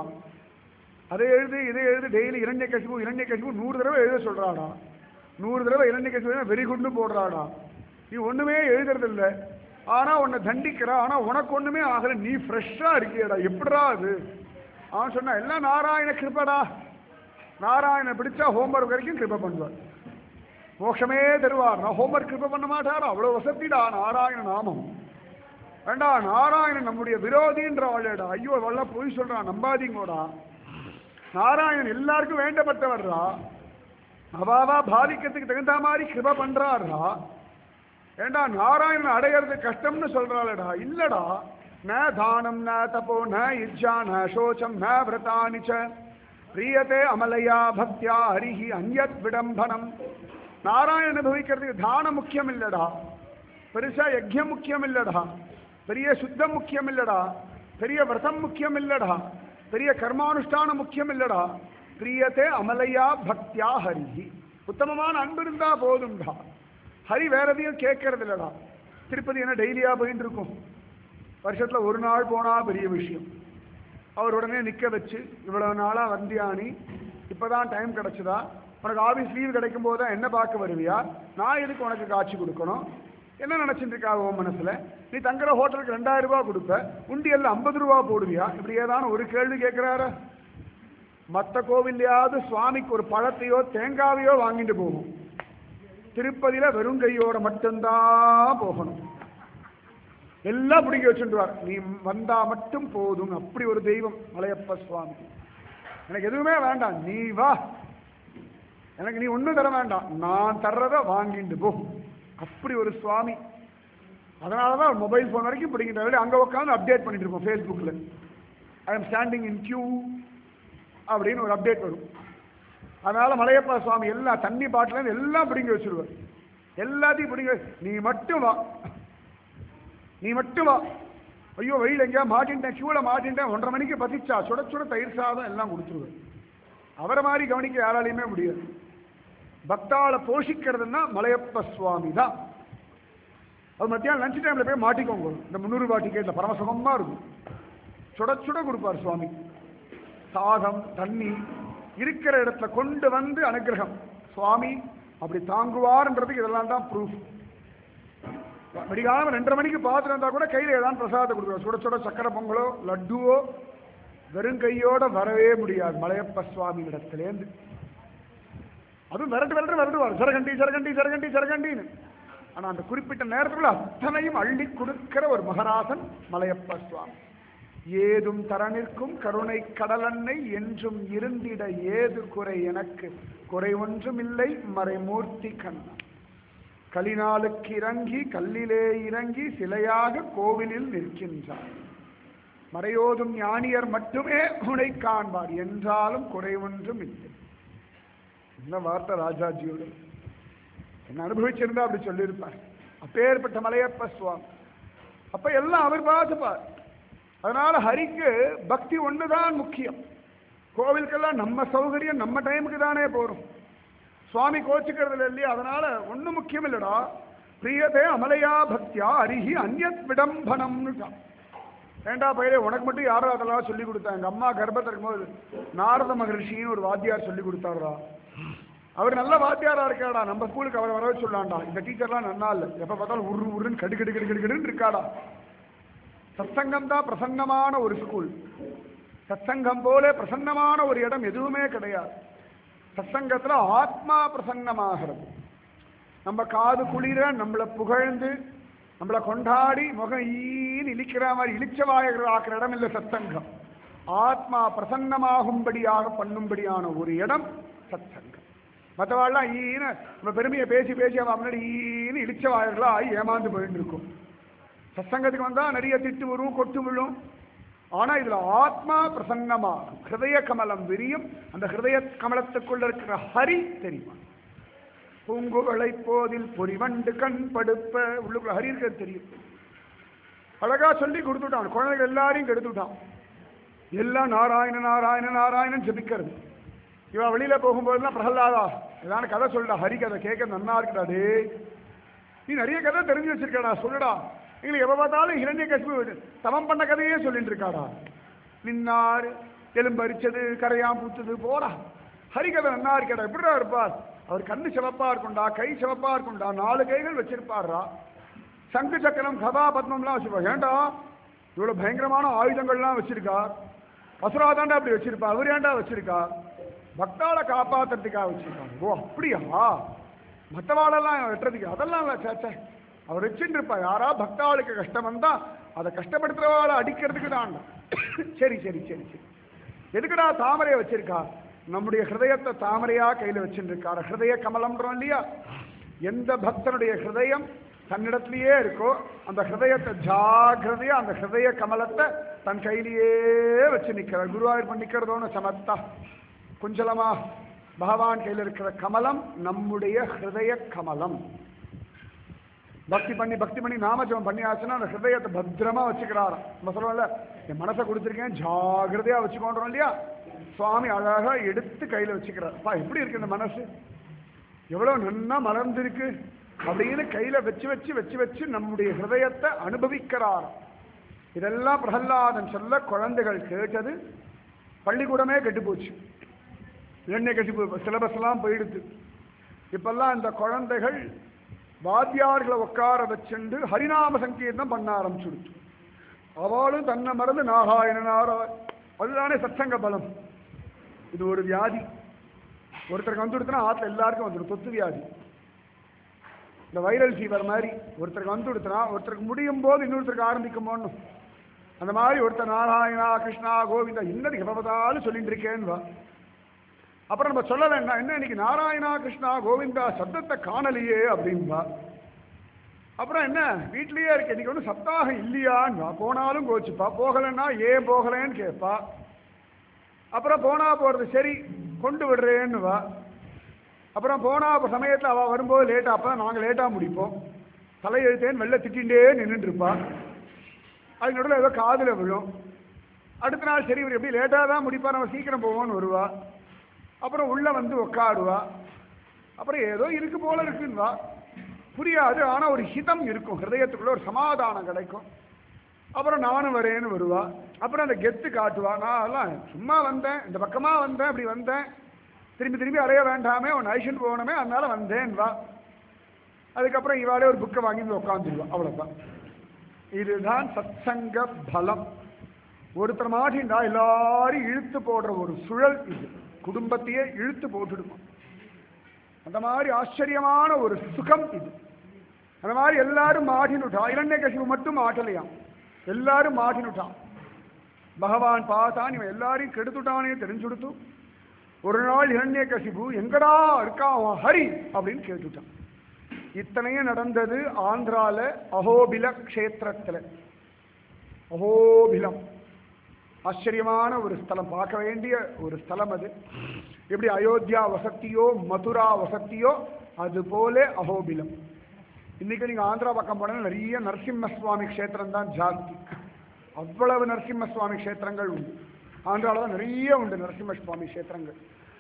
அதை எழுது இதை எழுது டெய்லி இரண்டை கசிவு இரண்டை கசிவு நூறு தடவை எழுத சொல்றாடா நூறு தடவை இரண்டை கசிவு வெரி குட்னு போடுறாடா நீ ஒண்ணுமே எழுதுறது இல்ல ஆனா உன்னை தண்டிக்கிறா ஆனா உனக்கு ஒண்ணுமே ஆகல நீ ஃப்ரெஷ்ஷா இருக்கியடா எப்படிடா அது அவன் சொன்னா எல்லாம் நாராயண கிருபடா நாராயண பிடிச்சா ஹோம்ஒர்க் வரைக்கும் கிருப பண்ணுவார் மோட்சமே தருவார் நான் ஹோம்ஒர்க் கிருப பண்ண மாட்டாரா அவ்வளவு வசதிடா நாராயண நாமம் வேண்டா நாராயணன் நம்முடைய விரோதின்ற வாழடா ஐயோ வல்ல பொய் சொல்றான் நம்பாதீங்கோடா நாராயணன் எல்லாருக்கும் வேண்டப்பட்டவர்ரா அவாவா பாதிக்கிறதுக்கு தகுந்த மாதிரி கிருப பண்றாரா ஏண்டா நாராயணன் அடையிறது கஷ்டம்னு சொல்றாளடா இல்லடா ந தானம் ந தபோ ந இச்சா ந சோச்சம் ந விரதானி ச பிரியதே அமலையா பக்தியா ஹரிஹி அந்யத் விடம்பனம் நாராயணன் அனுபவிக்கிறதுக்கு தானம் முக்கியம் இல்லடா பெருசா யஜ்யம் முக்கியம் இல்லடா பெரிய சுத்தம் முக்கியம் இல்லடா பெரிய விரதம் முக்கியம் இல்லடா பெரிய கர்மானுஷ்டானம் முக்கியம் இல்லடா பிரியத்தே அமலையா பக்தியா ஹரிஹி உத்தமமான அன்பு இருந்தா போதும்டா ஹரி வேற எதையும் கேட்கறது இல்லடா திருப்பதி என்ன டெய்லியா போயிட்டு இருக்கும் வருஷத்துல ஒரு நாள் போனா பெரிய விஷயம் அவர் உடனே நிக்க வச்சு இவ்வளவு நாளா வந்தியானி இப்பதான் டைம் கிடைச்சதா உனக்கு ஆபீஸ் லீவ் கிடைக்கும் போது தான் என்ன பார்க்க வருவியா நான் எதுக்கு உனக்கு காட்சி கொடுக்கணும் என்ன நினைச்சிட்டு இருக்கா உன் மனசுல நீ தங்குற ஹோட்டலுக்கு ரெண்டாயிரம் ரூபாய் கொடுப்ப உண்டியல்ல ஐம்பது ரூபா போடுவியா இப்படி ஏதான ஒரு கேள்வி கேட்கிறாரு மற்ற கோவில்லையாவது சுவாமிக்கு ஒரு பழத்தையோ தேங்காவையோ வாங்கிட்டு போகும் திருப்பதியில வெறும் கையோட மட்டும்தான் போகணும் எல்லாம் பிடிக்க வச்சுருவார் நீ வந்தா மட்டும் போதும் அப்படி ஒரு தெய்வம் மலையப்ப சுவாமி எனக்கு எதுவுமே வேண்டாம் நீ வா எனக்கு நீ ஒன்றும் தர வேண்டாம் நான் தர்றத வாங்கிட்டு போ அப்படி ஒரு சுவாமி அதனால தான் மொபைல் ஃபோன் வரைக்கும் பிடிக்கின்ற அங்கே உட்காந்து அப்டேட் பண்ணிட்டு இருப்போம் ஃபேஸ்புக்கில் I am standing in queue அப்படின்னு ஒரு அப்டேட் வரும் அதனால மலையப்பா சுவாமி எல்லா தண்ணி பாட்டில எல்லாம் பிடிங்கி வச்சிருவார் எல்லாத்தையும் பிடிங்க நீ மட்டும் வா நீ மட்டும் வா ஐயோ வெயில் எங்கேயா மாட்டின்ட்டேன் கியூல மாட்டின்ட்டேன் ஒன்றரை மணிக்கு பசிச்சா சுட சுட தயிர் சாதம் எல்லாம் கொடுத்துருவார் அவரை மாதிரி கவனிக்க யாராலையுமே முடியாது பக்தாளை போஷிக்கிறதுன்னா மலையப்ப சுவாமி தான் அது மத்தியானம் லஞ்ச் டைம்ல போய் மாட்டிக்கோங்க இந்த முந்நூறு ரூபாய் டிக்கெட்ல பரமசுகமா இருக்கும் சுட சுட கொடுப்பார் சுவாமி சாதம் தண்ணி இருக்கிற இடத்துல கொண்டு வந்து அனுகிரகம் சுவாமி அப்படி தாங்குவார்ன்றதுக்கு இதெல்லாம் தான் ப்ரூஃப் விடிகாலம் ரெண்டரை மணிக்கு பார்த்துட்டு வந்தா கூட கையில் ஏதாவது பிரசாதத்தை கொடுக்குறோம் சுட சுட சக்கரை பொங்கலோ லட்டுவோ வெறும் கையோட வரவே முடியாது மலையப்ப சுவாமி இடத்துலேருந்து அதுவும் விரட்டு விரட்டு விரட்டுவார் சரகண்டி சரகண்டி சரகண்டி சரகண்டின்னு ஆனா அந்த குறிப்பிட்ட நேரத்துக்குள்ள அத்தனையும் அள்ளி கொடுக்கிற ஒரு மகராசன் மலையப்ப சுவாமி ஏதும் தரனிற்கும் கருணை கடலன்னை என்றும் இருந்திட ஏது குறை எனக்கு குறை ஒன்றும் இல்லை மறைமூர்த்தி கண்ணா கலினாலுக்கு இறங்கி கல்லிலே இறங்கி சிலையாக கோவிலில் நிற்கின்றார் மறையோதும் ஞானியர் மட்டுமே உனை காண்பார் என்றாலும் குறை ஒன்றும் இல்லை என்ன வார்த்தை ராஜாஜியோட என்ன அனுபவிச்சிருந்தா அப்படி சொல்லியிருப்பார் அப்பேற்பட்ட மலையப்ப சுவாமி அப்ப எல்லாம் அவர் பார்த்துப்பார் அதனால ஹரிக்கு பக்தி ஒண்ணுதான் முக்கியம் கோவிலுக்கெல்லாம் நம்ம சௌகரியம் நம்ம டைமுக்கு தானே போறோம் சுவாமி கோச்சுக்கிறது இல்லையா அதனால ஒண்ணும் முக்கியம் இல்லடா பிரியதே அமலையா பக்தியா அரிஹி அந்யத் விடம்பனம்னுட்டான் ஏண்டா பயிரே உனக்கு மட்டும் யாரும் அதெல்லாம் சொல்லி கொடுத்தா எங்க அம்மா கர்ப்பத்தில் இருக்கும்போது நாரத மகர்ஷின்னு ஒரு வாத்தியார் சொல்லி கொடுத்தாருடா அவர் நல்ல வாத்தியாரா இருக்காடா நம்ம ஸ்கூலுக்கு அவரை வரவே சொல்லாண்டா இந்த டீச்சர்லாம் நன்னா இல்லை எப்ப பார்த்தாலும் உரு உருன்னு கடு கடு கடு கடு கடுன்னு இருக்காடா சத்சங்கம் தான் பிரசன்னமான ஒரு ஸ்கூல் சத்சங்கம் போல பிரசன்னமான ஒரு இடம் எதுவுமே கிடையாது சத்சங்கத்துல ஆத்மா பிரசன்னமாகிறது நம்ம காது குளிர நம்மளை புகழ்ந்து நம்மளை கொண்டாடி முகம் ஈன்னு இழிக்கிற மாதிரி இழிச்சவாயர்கள் ஆக்கிற இடம் இல்லை சத்சங்கம் ஆத்மா பிரசன்னமாகும்படியாக பண்ணும்படியான ஒரு இடம் சத்சங்கம் மற்றவாள்லாம் ஈன்னு நம்ம பெருமையை பேசி பேசி அவன் முன்னாடி ஈன்னு இழிச்சவாயர்களா ஆகி ஏமாந்து போயிட்டு இருக்கும் சத்சங்கத்துக்கு வந்தா நிறைய திட்டு வரும் கொட்டு விழும் ஆனா இதுல ஆத்மா பிரசன்னமாகும் ஹிருதய கமலம் விரியும் அந்த ஹிருதய கமலத்துக்குள்ள இருக்கிற ஹரி தெரியுமா பூங்குகளை போதில் பொறிவண்டு கண் படுப்ப உள்ளுக்குள்ள ஹரி இருக்கிறது தெரியும் அழகா சொல்லி கொடுத்துட்டான் குழந்தைகள் எல்லாரையும் கெடுத்துட்டான் எல்லாம் நாராயண நாராயண நாராயணன் ஜபிக்கிறது இவன் வெளியில போகும்போதெல்லாம் பிரகலாதா ஏதாவது கதை சொல்லுடா ஹரி கதை கேட்க நன்னா இருக்குடா டேய் நீ நிறைய கதை தெரிஞ்சு வச்சிருக்கடா சொல்லுடா எங்களுக்கு எப்ப பார்த்தாலும் இரண்டிய கசிப்பு தவம் பண்ண கதையே சொல்லிட்டு இருக்காடா நின்னார் எலும்பரிச்சது கரையாம் பூத்தது போடா ஹரிகதை நன்னா இருக்கடா எப்படிடா இருப்பார் அவர் கண்ணு சிவப்பா இருக்கும்டா கை சிவப்பா இருக்கும்டா நாலு கைகள் வச்சிருப்பாரா சங்கு சக்கரம் கதா பத்மம்லாம் வச்சிருப்பார் ஏன்டா இவ்வளவு பயங்கரமான ஆயுதங்கள்லாம் வச்சிருக்கா அசுராதாண்டா அப்படி வச்சிருப்பா அவர் ஏன்டா வச்சிருக்கா பக்தாளை காப்பாத்துறதுக்காக வச்சிருக்காங்க ஓ அப்படியா மற்றவாளெல்லாம் வெட்டுறதுக்கு அதெல்லாம் இல்லை சேச்சே அவர் வச்சுட்டு இருப்பா யாரா பக்தாளுக்கு கஷ்டம் வந்தா அதை கஷ்டப்படுத்துறவாளை அடிக்கிறதுக்கு தான் சரி சரி சரி சரி எதுக்குடா தாமரையை வச்சிருக்கா நம்முடைய ஹிருதயத்தை தாமரையா கையில வச்சுட்டு இருக்காரு ஹிருதய கமலம்ன்றோம் இல்லையா எந்த பக்தனுடைய ஹிருதயம் தன்னிடத்திலேயே இருக்கோ அந்த ஹிருதயத்தை ஜாகிரதையா அந்த ஹிருதய கமலத்தை தன் கையிலேயே வச்சு நிக்கிறார் குருவாயூர் பண்ணிக்கிறதோன்னு சமத்தா குஞ்சலமா பகவான் கையில் இருக்கிற கமலம் நம்முடைய ஹிருதய கமலம் பக்தி பண்ணி பக்தி பண்ணி நாமஜபம் பண்ணியாச்சுன்னா அந்த ஹிருதயத்தை பத்திரமா வச்சுக்கிறாராம் நம்ம சொல்லுவோம்ல என் மனசை கொடுத்துருக்கேன் ஜாகிரதையா வச்சுக்கோன்றோம் இல்லையா சுவாமி அழகா எடுத்து கையில வச்சுக்கிறார் பா எப்படி இருக்கு இந்த மனசு எவ்வளவு நன்னா மலர்ந்திருக்கு அப்படின்னு கையில வச்சு வச்சு வச்சு வச்சு நம்முடைய ஹிருதயத்தை அனுபவிக்கிறார் இதெல்லாம் பிரகல்லாதன் சொல்ல குழந்தைகள் கேட்டது பள்ளிக்கூடமே கெட்டு போச்சு எண்ணெய் கட்டி சிலபஸ் எல்லாம் போயிடுது இப்பெல்லாம் இந்த குழந்தைகள் வாத்தியார்களை உட்கார வச்சுண்டு ஹரிநாம சங்கீர்த்தம் பண்ண ஆரம்பிச்சுடுச்சு அவளும் தன்னை மறந்து நாராயண நாராயண அதுதானே சத்சங்க பலம் இது ஒரு வியாதி ஒருத்தருக்கு வந்துடுத்துனா ஆத்துல எல்லாருக்கும் வந்துடும் தொத்து வியாதி இந்த வைரல் ஃபீவர் மாதிரி ஒருத்தருக்கு வந்துடுத்துனா ஒருத்தருக்கு முடியும் போது இன்னொருத்தருக்கு ஆரம்பிக்குமோன்னு அந்த மாதிரி ஒருத்தர் நாராயணா கிருஷ்ணா கோவிந்தா இன்னதுக்கு எப்ப பார்த்தாலும் சொல்லிட்டு இருக்கேன்னு வா அப்புறம் நம்ம சொல்ல வேண்டாம் என்ன இன்னைக்கு நாராயணா கிருஷ்ணா கோவிந்தா சப்தத்தை காணலையே அப்படின்பா அப்புறம் என்ன வீட்லயே இருக்கு இன்னைக்கு ஒன்றும் சப்தாகம் இல்லையான்னு போனாலும் கோச்சுப்பா போகலைன்னா ஏன் போகலன்னு கேட்பா அப்புறம் போனா போறது சரி கொண்டு விடுறேன்னு வா அப்புறம் போனா சமயத்தில் அவள் வரும்போது லேட்டாக அப்போ நாங்கள் லேட்டாக முடிப்போம் தலையெழுத்தேன்னு வெளில திட்டிகிட்டே நின்றுட்டு இருப்பா அதுக்கு நடுவில் ஏதோ காதில் விழும் அடுத்த நாள் சரி இவர் எப்படி லேட்டாக தான் முடிப்பா நம்ம சீக்கிரம் போவோம்னு வருவா அப்புறம் உள்ள வந்து உட்காடுவா அப்புறம் ஏதோ இருக்கு போல இருக்குன்னுவா புரியாது ஆனா ஒரு ஹிதம் இருக்கும் ஹிருதயத்துக்குள்ள ஒரு சமாதானம் கிடைக்கும் அப்புறம் நானும் வரேன்னு வருவா அப்புறம் அந்த கெத்து காட்டுவா நான் எல்லாம் சும்மா வந்தேன் இந்த பக்கமா வந்தேன் அப்படி வந்தேன் திரும்பி திரும்பி அலைய வேண்டாமே உன் ஐஷன் போகணுமே அதனால வந்தேன் வா அதுக்கப்புறம் இவாளே ஒரு புக்கை வாங்கி வந்து உட்காந்துருவா அவ்வளவுதான் இதுதான் சத்சங்க பலம் ஒருத்தர் மாட்டின்றா எல்லாரும் இழுத்து போடுற ஒரு சுழல் இது குடும்பத்தையே இழுத்து போட்டுடுமா அந்த மாதிரி ஆச்சரியமான ஒரு சுகம் இது அந்த மாதிரி எல்லாரும் மாட்டினுட்டா இரண்ய கசிவு மட்டும் மாட்டலையாம் எல்லாரும் மாட்டினுட்டான் பகவான் பார்த்தான் இவன் எல்லாரையும் கெடுத்துட்டானே தெரிஞ்சுடுத்து ஒரு நாள் இரண்ய கசிபு எங்கடா இருக்கா அவன் ஹரி அப்படின்னு கேட்டுட்டான் இத்தனையும் நடந்தது ஆந்திரால அஹோபில க்ஷேத்திரத்துல அஹோபிலம் ஆச்சரியமான ஒரு ஸ்தலம் பார்க்க வேண்டிய ஒரு ஸ்தலம் அது எப்படி அயோத்தியா வசத்தியோ மதுரா வசத்தியோ அது போல அஹோபிலம் இன்னைக்கு நீங்க ஆந்திரா பக்கம் போனா நிறைய நரசிம்ம சுவாமி க்ஷேத்திரம் தான் ஜாஸ்தி அவ்வளவு நரசிம்ம சுவாமி க்ஷேத்திரங்கள் உண்டு ஆந்திராவில் தான் நிறைய உண்டு நரசிம்ம சுவாமி க்ஷேத்திரங்கள்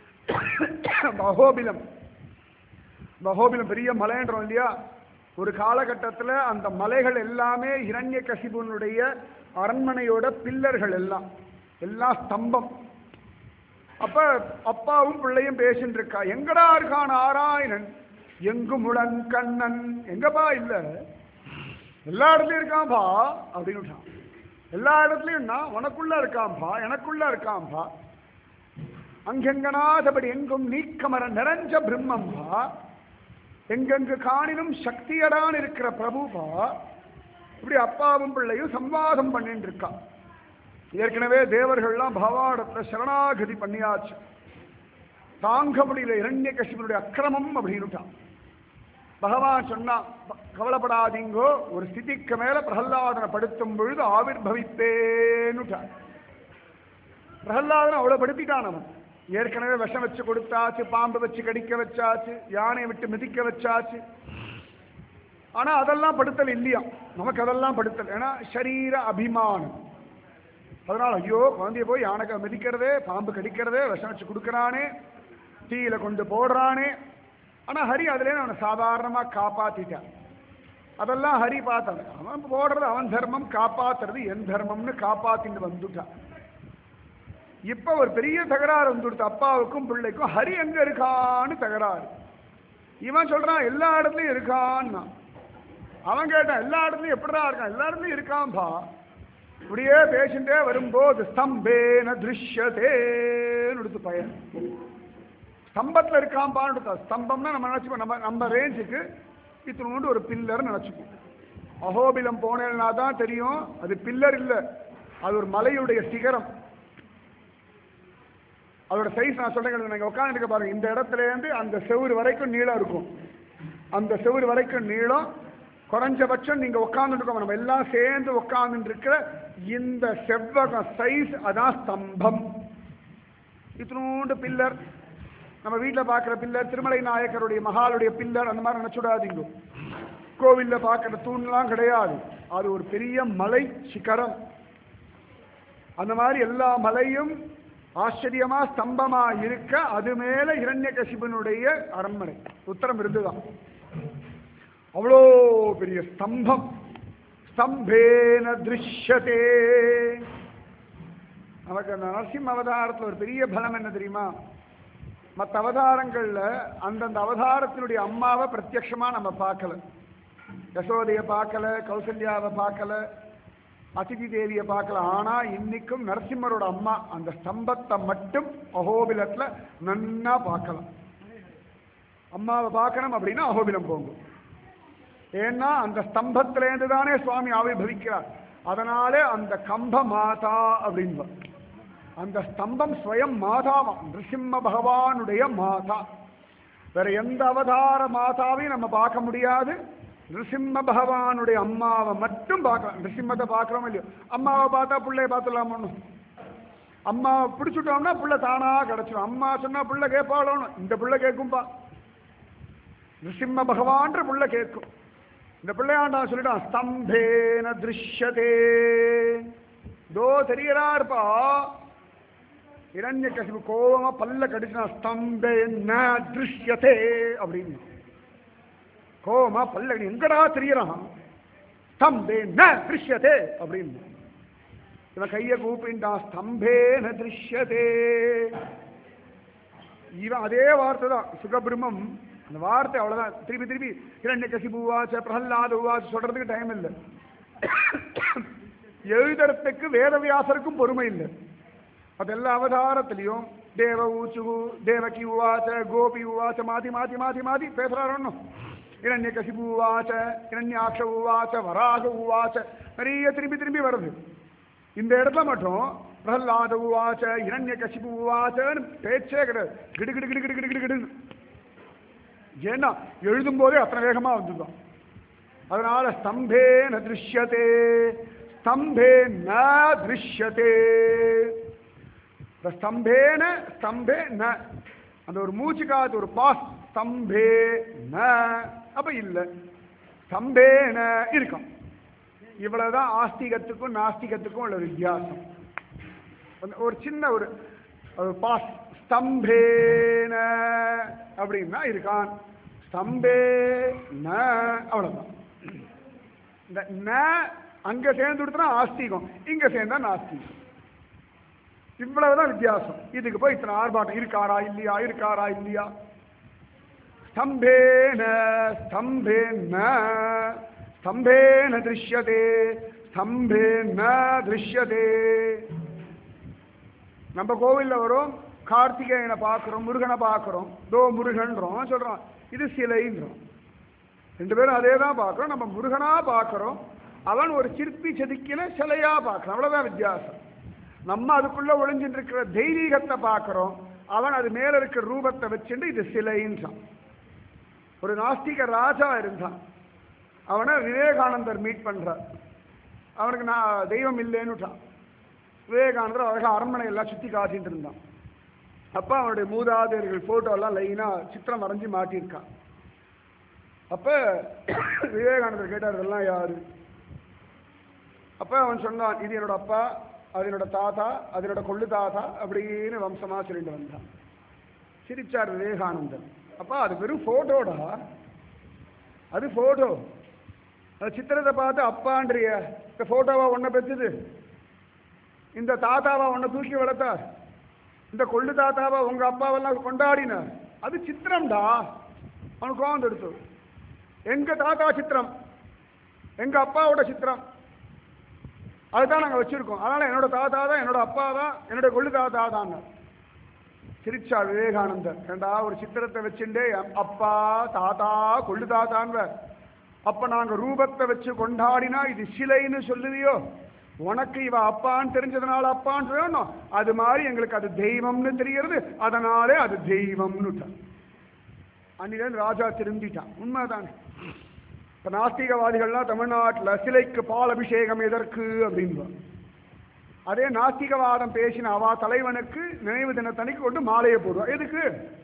அஹோபிலம் மகோபிலம் பெரிய மலைன்றோம் இல்லையா ஒரு காலகட்டத்தில் அந்த மலைகள் எல்லாமே இரண்ய கசிபுனுடைய அரண்மனையோட பில்லர்கள் எல்லாம் எல்லாம் ஸ்தம்பம் அப்ப அப்பாவும் பிள்ளையும் பேசிட்டு இருக்கா எங்கடா இருக்கான் நாராயணன் எங்கு முழன் கண்ணன் எங்கப்பா இல்ல எல்லா இடத்துலயும் இருக்கான்பா அப்படின்னு விட்டான் எல்லா இடத்துலயும் நான் உனக்குள்ள இருக்காம்பா எனக்குள்ள இருக்காம்பா அங்கெங்கனாதபடி எங்கும் நீக்கமர நிறைஞ்ச பிரம்மம்பா எங்கெங்கு காணினும் சக்தியடான் இருக்கிற பிரபுபா இப்படி அப்பாவும் பிள்ளையும் சம்வாதம் பண்ணிட்டு இருக்கா ஏற்கனவே தேவர்கள்லாம் பகவானத்துல சரணாகதி பண்ணியாச்சு தாங்க முடியல இரண்ய கசிவனுடைய அக்கிரமம் அப்படின்னுட்டான் பகவான் சொன்னா "ப- கவலைப்படாதீங்கோ ஒரு ஸ்திதிக்கு மேல பிரகல்லாதனை படுத்தும் பொழுது ஆவிர் பவிப்பேன்னுட்டான் பிரகல்லாதனை அவ்வளவு படுத்திட்டான் அவன் ஏற்கனவே விஷம் வச்சு கொடுத்தாச்சு பாம்பு வச்சு கடிக்க வச்சாச்சு யானையை விட்டு மிதிக்க வச்சாச்சு ஆனா அதெல்லாம் படுத்தல் இல்லையா நமக்கு அதெல்லாம் படுத்தல் ஏன்னா சரீர அபிமானம் அதனால ஐயோ குழந்தைய போய் யானைக்க மிதிக்கிறதே பாம்பு கடிக்கிறதே விஷம் வச்சு கொடுக்கறானே தீயில கொண்டு போடுறானே ஆனா ஹரி அதுல அவனை சாதாரணமா காப்பாத்திட்டான் அதெல்லாம் ஹரி பார்த்தான் அவன் போடுறது அவன் தர்மம் காப்பாத்துறது என் தர்மம்னு காப்பாத்திட்டு வந்துட்டான் இப்ப ஒரு பெரிய தகராறு வந்துடுத்து அப்பாவுக்கும் பிள்ளைக்கும் ஹரி எங்க இருக்கான்னு தகராறு இவன் சொல்றான் எல்லா இடத்துலயும் இருக்கான்னா அவன் கேட்டான் எல்லா இடத்துலயும் எப்படிடா இருக்கான் எல்லா இடத்துலயும் இருக்கான்பா இப்படியே பேசிட்டே வரும்போது ஸ்தம்பேன திருஷ்யதேன்னு எடுத்து பையன் ஸ்தம்பத்துல இருக்காம்பான்னு எடுத்தா. ஸ்தம்பம்னா நம்ம நினைச்சுப்போம் நம்ம நம்ம ரேஞ்சுக்கு இத்தினோண்டு ஒரு பில்லர் நினைச்சுப்போம் அகோபிலம் போனேன்னா தான் தெரியும் அது பில்லர் இல்ல அது ஒரு மலையுடைய சிகரம் அதோட சைஸ் நான் சொல்றேன் நீங்க உட்காந்துருக்க பாருங்க இந்த இடத்துல இருந்து அந்த செவுரு வரைக்கும் நீளம் இருக்கும் அந்த செவுரு வரைக்கும் நீளம் குறைஞ்சபட்சம் நீங்க உட்கார்ந்துட்டு நம்ம எல்லாம் சேர்ந்து உட்கார்ந்துட்டு இருக்கிற இந்த செவ்வகம் சைஸ் அதான் ஸ்தம்பம் இத்தினூண்டு பில்லர் நம்ம வீட்டில் பார்க்குற பில்லர் திருமலை நாயக்கருடைய மகாலுடைய பில்லர் அந்த மாதிரி நினச்சுடாதீங்க கோவிலில் பார்க்குற தூண்லாம் கிடையாது அது ஒரு பெரிய மலை சிகரம் அந்த மாதிரி எல்லா மலையும் ஆச்சரியமா ஸ்தம்பமா இருக்க அது மேல இரண்யகசிபனுடைய அரண்மனை உத்தரம் இருந்துதான் அவ்வளோ பெரிய ஸ்தம்பம் ஸ்தம்பேன திருஷ்யதே நமக்கு அந்த நரசிம்ம அவதாரத்துல ஒரு பெரிய பலம் என்ன தெரியுமா மற்ற அவதாரங்கள்ல அந்தந்த அவதாரத்தினுடைய அம்மாவை பிரத்யக்ஷமா நம்ம பார்க்கல யசோதையை பார்க்கல கௌசல்யாவை பார்க்கல அதிதி தேவியை பார்க்கல ஆனா இன்னைக்கும் நரசிம்மரோட அம்மா அந்த ஸ்தம்பத்தை மட்டும் அகோபிலத்துல நன்னா பார்க்கலாம் அம்மாவை பார்க்கணும் அப்படின்னா அகோபிலம் போங்க ஏன்னா அந்த ஸ்தம்பத்திலேருந்து தானே சுவாமி ஆவிர்வவிக்கிறார் அதனாலே அந்த கம்ப மாதா அப்படின்பா அந்த ஸ்தம்பம் ஸ்வயம் மாதாவாம் நிருசிம்ம பகவானுடைய மாதா வேற எந்த அவதார மாதாவையும் நம்ம பார்க்க முடியாது நிருசிம்ம பகவானுடைய அம்மாவை மட்டும் பார்க்கலாம் நிருசிம்மத்தை பார்க்குறோம் இல்லையோ அம்மாவை பார்த்தா பிள்ளைய பார்த்துடலாம் ஒன்றும் அம்மாவை பிடிச்சுட்டோம்னா புள்ள தானா கிடைச்சிடும் அம்மா சொன்னா புள்ள கேட்பாளோன்னு இந்த புள்ள கேட்கும்பா நிருசிம்ம பகவான்ற புள்ள கேட்கும் இந்த பிள்ளையாண்டா சொல்லிட்டான் ஸ்தம்பேன திருஷ்யதே தோ தெரியறா இருப்பா இரண்ய கசிவு கோபமா பல்ல கடிச்சுனா ஸ்தம்பே ந திருஷ்யதே அப்படின்னு கோபமா பல்ல கடி எங்கடா தெரியறான் ஸ்தம்பே ந திருஷ்யதே அப்படின்னு இவன் கையை கூப்பிட்டான் ஸ்தம்பே ந திருஷ்யதே இவன் அதே வார்த்தை தான் சுகபிரம்மம் அந்த வார்த்தை அவ்வளவுதான் திருப்பி திருப்பி இரண்ய கசிபு உவாச்ச பிரகல்லாத உவாச்ச சொல்றதுக்கு டைம் இல்லை எழுதுறதுக்கு வேதவியாசருக்கும் பொறுமை இல்லை அது எல்லா அவதாரத்திலையும் தேவ ஊச்சு தேவகி உவாச்ச கோபி உவாச்ச மாத்தி மாத்தி மாத்தி மாத்தி பேசுறாரு ஒன்றும் இரண்ய கசிபு உவாச்ச இரண்யாட்ச உவாச்ச வராக உவாச்ச நிறைய திரும்பி திரும்பி வருது இந்த இடத்துல மட்டும் பிரகலாத உவாச்ச இரண்ய கசிபு உவாச்சன்னு பேச்சே கிடையாது கிடு கிடு கிடு கிடு கிடு கிடு கிடுன்னு ஏன்னா எழுதும் போதே அத்தனை வேகமா வந்துதான் அதனால ஸ்தம்பே ந திருஷ்யதே ஸ்தம்பே ந திருஷ்யதே இந்த ஸ்தம்பேன ஸ்தம்பே ந அந்த ஒரு மூச்சு காத்து ஒரு பாஸ் ஸ்தம்பே ந அப்ப இல்ல ஸ்தம்பேன இருக்கும் இவ்வளவுதான் ஆஸ்திகத்துக்கும் நாஸ்திகத்துக்கும் உள்ள வித்தியாசம் அந்த ஒரு சின்ன ஒரு ஒரு பாஸ் ஸ்தம்பேன அப்படின்னா இருக்கான் ஸ்தம்பே ந அவ்வளவுதான் இந்த ந அங்க சேர்ந்து கொடுத்தா ஆஸ்திகம் இங்க சேர்ந்தா நாஸ்திகம் இவ்வளவுதான் வித்தியாசம் இதுக்கு போய் இத்தனை ஆர்ப்பாட்டம் இருக்காரா இல்லையா இருக்காரா இல்லையா ஸ்தம்பேன ஸ்தம்பேன ஸ்தம்பேன திருஷ்யதே ஸ்தம்பே ந திருஷ்யதே நம்ம கோவில்ல வரும் கார்த்திகேயனை பார்க்குறோம் முருகனை பார்க்குறோம் தோ முருகன்றோம் சொல்றோம் இது சிலைன்றோம் ரெண்டு பேரும் அதே தான் பார்க்குறோம் நம்ம முருகனா பார்க்குறோம் அவன் ஒரு சிற்பி செதுக்கின சிலையா பார்க்குறான் அவ்வளவுதான் வித்தியாசம் நம்ம அதுக்குள்ள ஒளிஞ்சிட்டு இருக்கிற தெய்வீகத்தை பார்க்குறோம் அவன் அது மேல இருக்கிற ரூபத்தை வச்சுட்டு இது சிலைன்றான் ஒரு நாஸ்திக ராஜா இருந்தான் அவனை விவேகானந்தர் மீட் பண்றார் அவனுக்கு நான் தெய்வம் இல்லைன்னுட்டான் விவேகானந்தர் அழகா அரண்மனை எல்லாம் சுத்தி காட்டிட்டு இருந்தான் அப்ப அவனுடைய மூதாதையர்கள் போட்டோ எல்லாம் லைனா சித்திரம் வரைஞ்சி மாட்டியிருக்கான் அப்ப விவேகானந்தர் கேட்டார் இதெல்லாம் யாரு அப்ப அவன் சொன்னான் இது என்னோட அப்பா அது என்னோட தாத்தா அது என்னோட கொள்ளு தாத்தா அப்படின்னு வம்சமா சொல்லிட்டு வந்தான் சிரிச்சார் விவேகானந்தர் அப்பா அது வெறும் போட்டோடா அது போட்டோ அந்த சித்திரத்தை பார்த்து அப்பான்றிய இந்த போட்டோவா ஒன்ன பெற்றுது இந்த தாத்தாவா உன்னை தூக்கி வளர்த்தார் இந்த கொள்ளு தாத்தாவா உங்க அப்பாவெல்லாம் கொண்டாடினார் அது சித்திரம்டா அவனுக்கு கோவம் எடுத்து எங்க தாத்தா சித்திரம் எங்க அப்பாவோட சித்திரம் அதுதான் நாங்க வச்சிருக்கோம் அதனால என்னோட தாத்தா தான் என்னோட அப்பா தான் என்னோட கொள்ளு தாத்தா தான் சிரிச்சாள் விவேகானந்தர் ஏண்டா ஒரு சித்திரத்தை வச்சுட்டே அப்பா தாத்தா கொள்ளு தாத்தான்வ அப்ப நாங்க ரூபத்தை வச்சு கொண்டாடினா இது சிலைன்னு சொல்லுவியோ உனக்கு இவ அப்பான்னு தெரிஞ்சதுனால அப்பான்னு சொல்லணும் அது மாதிரி எங்களுக்கு அது தெய்வம்னு தெரிகிறது அதனாலே அது தெய்வம்னு அன்னிலேருந்து ராஜா திரும்பிட்டான் உண்மைதானே இப்ப நாஸ்திகவாதிகள்லாம் தமிழ்நாட்டில் சிலைக்கு பால் அபிஷேகம் எதற்கு அப்படின்பா அதே நாஸ்திகவாதம் பேசின அவா தலைவனுக்கு நினைவு தினத்தன்னைக்கு கொண்டு மாலையை போடுவா எதுக்கு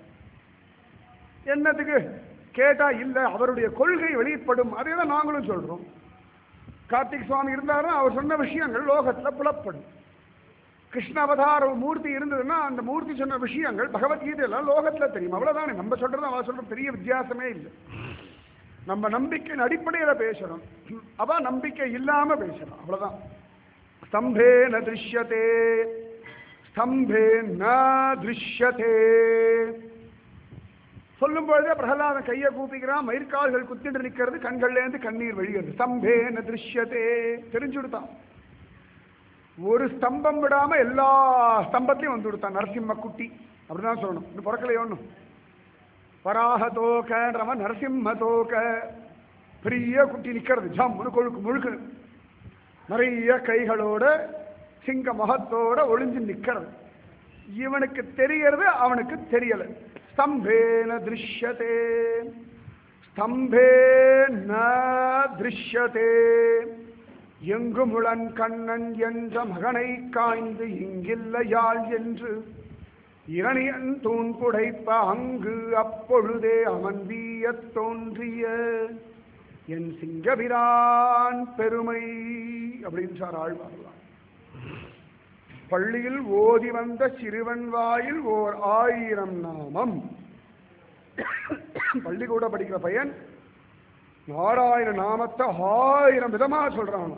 என்னத்துக்கு கேட்டா இல்ல அவருடைய கொள்கை வெளிப்படும் அதே தான் நாங்களும் சொல்றோம் கார்த்திக் சுவாமி இருந்தாலும் அவர் சொன்ன விஷயங்கள் லோகத்துல புலப்படும் கிருஷ்ண அவதார மூர்த்தி இருந்ததுன்னா அந்த மூர்த்தி சொன்ன விஷயங்கள் பகவத்கீதையெல்லாம் லோகத்துல தெரியும் அவ்வளவுதானே நம்ம சொல்றது அவ சொல்ற பெரிய வித்தியாசமே இல்லை நம்ம நம்பிக்கையின் அடிப்படையில பேசுறோம் அவ நம்பிக்கை இல்லாம பேசுறோம் அவ்வளவுதான் ஸ்தம்பே ந திருஷ்யதே ஸ்தம்பே ந திருஷ்யதே சொல்லும் பொழுதே பிரகலாதன் கையை கூப்பிக்கிறான் மயிர்கால்கள் குத்திட்டு நிக்கிறது கண்கள்லேருந்து கண்ணீர் வழிகிறது ஸ்தம்பே ந திருஷ்யதே தெரிஞ்சுடுத்தான் ஒரு ஸ்தம்பம் விடாம எல்லா ஸ்தம்பத்தையும் வந்து கொடுத்தான் நரசிம்ம குட்டி அப்படிதான் சொல்லணும் இன்னும் பிறக்கலையே ஒன்றும் வராக தோக்கன்றவன் நரசிம்ம தோக்க பெரிய குட்டி நிக்கிறது ஜம்முன்னு கொழுக்கு முழுக்கு நிறைய கைகளோட சிங்க முகத்தோட ஒளிஞ்சு நிக்கிறது இவனுக்கு தெரியறது அவனுக்கு தெரியல ஸ்தம்பேன திருஷ்யதே ஸ்தம்பே ந திருஷ்யதே எங்குமுளன் கண்ணன் என்ற மகனை காய்ந்து இங்கில்லையாள் என்று இரணியன் தூண் புடைப்ப அங்கு அப்பொழுதே அவன் வீயத் தோன்றிய என் சிங்கபிரான் பெருமை அப்படின்னு சார் ஆழ்வார்களாம் பள்ளியில் ஓதி வந்த சிறுவன் வாயில் ஓர் ஆயிரம் நாமம் பள்ளிக்கூட படிக்கிற பையன் நாராயண நாமத்தை ஆயிரம் விதமா சொல்றான்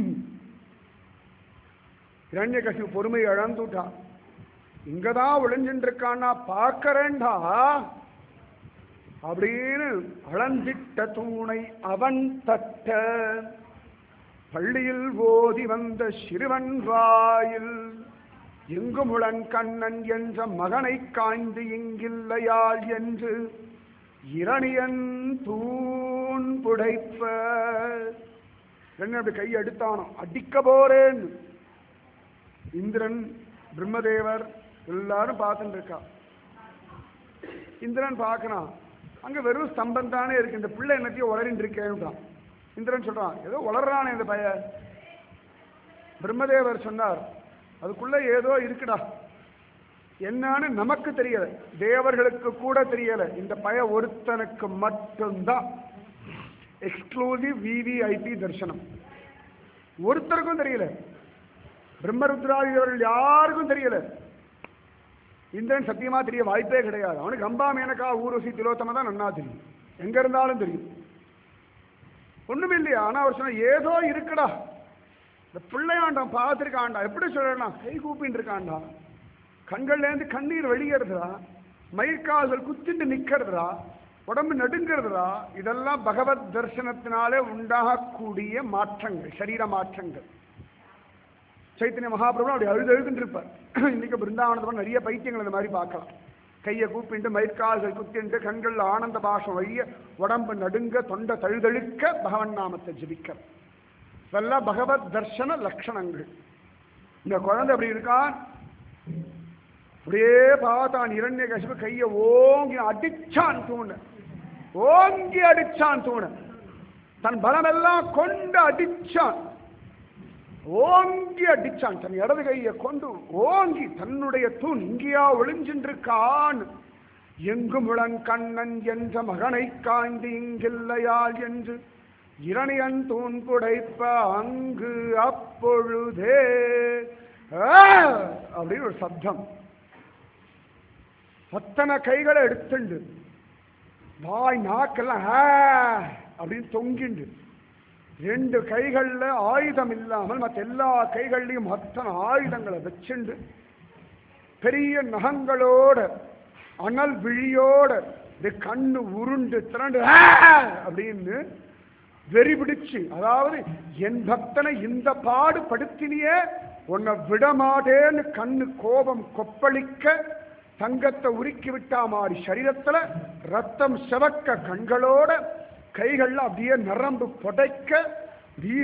இரண்ய கசிவு பொறுமை இழந்துட்டான் இங்கதான் ஒளிஞ்சுட்டு இருக்கான்னா பார்க்கறேன்டா அப்படின்னு அளந்திட்ட தூணை அவன் தட்ட பள்ளியில் ஓதி வந்த சிறுவன் வாயில் எங்குமுளன் கண்ணன் என்ற மகனை காய்ந்து இங்கில்லையாள் என்று இரணியன் தூண் புடைப்ப என்ன அப்படி கை எடுத்தானோ அடிக்க போறேன் இந்திரன் பிரம்மதேவர் எல்லாரும் பார்த்துட்டு இருக்கா இந்திரன் பார்க்கறான் அங்க வெறும் ஸ்தம்பம் தானே இருக்கு இந்த பிள்ளை என்னத்தையும் உளறின்னு இருக்கேன்னுட்டான் இந்திரன் சொல்றான் ஏதோ உளறானே இந்த பைய பிரம்மதேவர் சொன்னார் அதுக்குள்ள ஏதோ இருக்குடா என்னன்னு நமக்கு தெரியல தேவர்களுக்கு கூட தெரியல இந்த பய ஒருத்தனுக்கு மட்டும்தான் எக்ஸ்க்ளூசிவ் விவிஐபி தரிசனம் ஒருத்தருக்கும் தெரியல பிரம்மருத்ராதிகள் யாருக்கும் தெரியல இந்திரன் சத்தியமா தெரிய வாய்ப்பே கிடையாது அவனுக்கு ரம்பா மேனகா ஊர்வசி திலோத்தம தான் நன்னா தெரியும் எங்க இருந்தாலும் தெரியும் ஒண்ணுமே இல்லையா ஆனா அவர் சொன்ன ஏதோ இருக்குடா இந்த பிள்ளையாண்டான் பார்த்துருக்காண்டா எப்படி சொல்லலாம் கை கூப்பின்னு இருக்காண்டா கண்கள்ல இருந்து கண்ணீர் வெளியேறதுடா மயிர்கால்கள் குத்திட்டு நிக்கிறதுடா உடம்பு நடுங்கிறதுடா இதெல்லாம் பகவத் தரிசனத்தினாலே உண்டாகக்கூடிய மாற்றங்கள் சரீர மாற்றங்கள் சைத்தன்ய மகாபிரபு அப்படி அழுது அழுதுன்னு இருப்பார் இன்னைக்கு பிருந்தாவனத்தில் நிறைய பைத்தியங்கள் இந்த மாதிரி பார்க்கலாம் கையை கூப்பிட்டு மயிர்கால்கள் குத்திண்டு கண்கள் ஆனந்த பாஷம் வழிய உடம்பு நடுங்க தொண்டை தழுதழுக்க பகவன் நாமத்தை ஜபிக்க இதெல்லாம் பகவத் தர்சன லட்சணங்கள் இந்த குழந்தை அப்படி இருக்கான் அப்படியே பார்த்தான் இரண்ய கசிப்பு கையை ஓங்கி அடிச்சான் தூண ஓங்கி அடிச்சான் தூண தன் பலமெல்லாம் கொண்டு அடிச்சான் ஓங்கி அடிச்சான் தன் இடது கையை கொண்டு ஓங்கி தன்னுடைய தூண் இங்கேயா ஒளிஞ்சின்றிருக்கான் எங்கு முழங்கண்ணன் என்ற மகனை காய்ந்து இங்கில்லையால் என்று இரணியன் தூண் புடைப்ப அங்கு அப்பொழுதே ஆ! அப்படின்னு ஒரு சப்தம் அத்தனை கைகளை எடுத்துண்டு வாய் நாக்கெல்லாம் ஆ அப்படின்னு தொங்கிண்டு ரெண்டு கைகள்ல ஆயுதம் இல்லாமல் மற்ற எல்லா கைகள்லையும் அத்தனை ஆயுதங்களை வச்சுண்டு பெரிய நகங்களோட அனல் விழியோட இது கண்ணு உருண்டு திரண்டு "ஆ!" அப்படின்னு வெறி பிடிச்சு அதாவது என் பக்தனை இந்த பாடு படுத்தினியே உன்னை விடமாட்டேன்னு கண்ணு கோபம் கொப்பளிக்க தங்கத்தை உருக்கி விட்டா மாதிரி சரீரத்துல ரத்தம் செவக்க கண்களோட கைகள்ல அப்படியே நரம்பு புடைக்க அப்படியே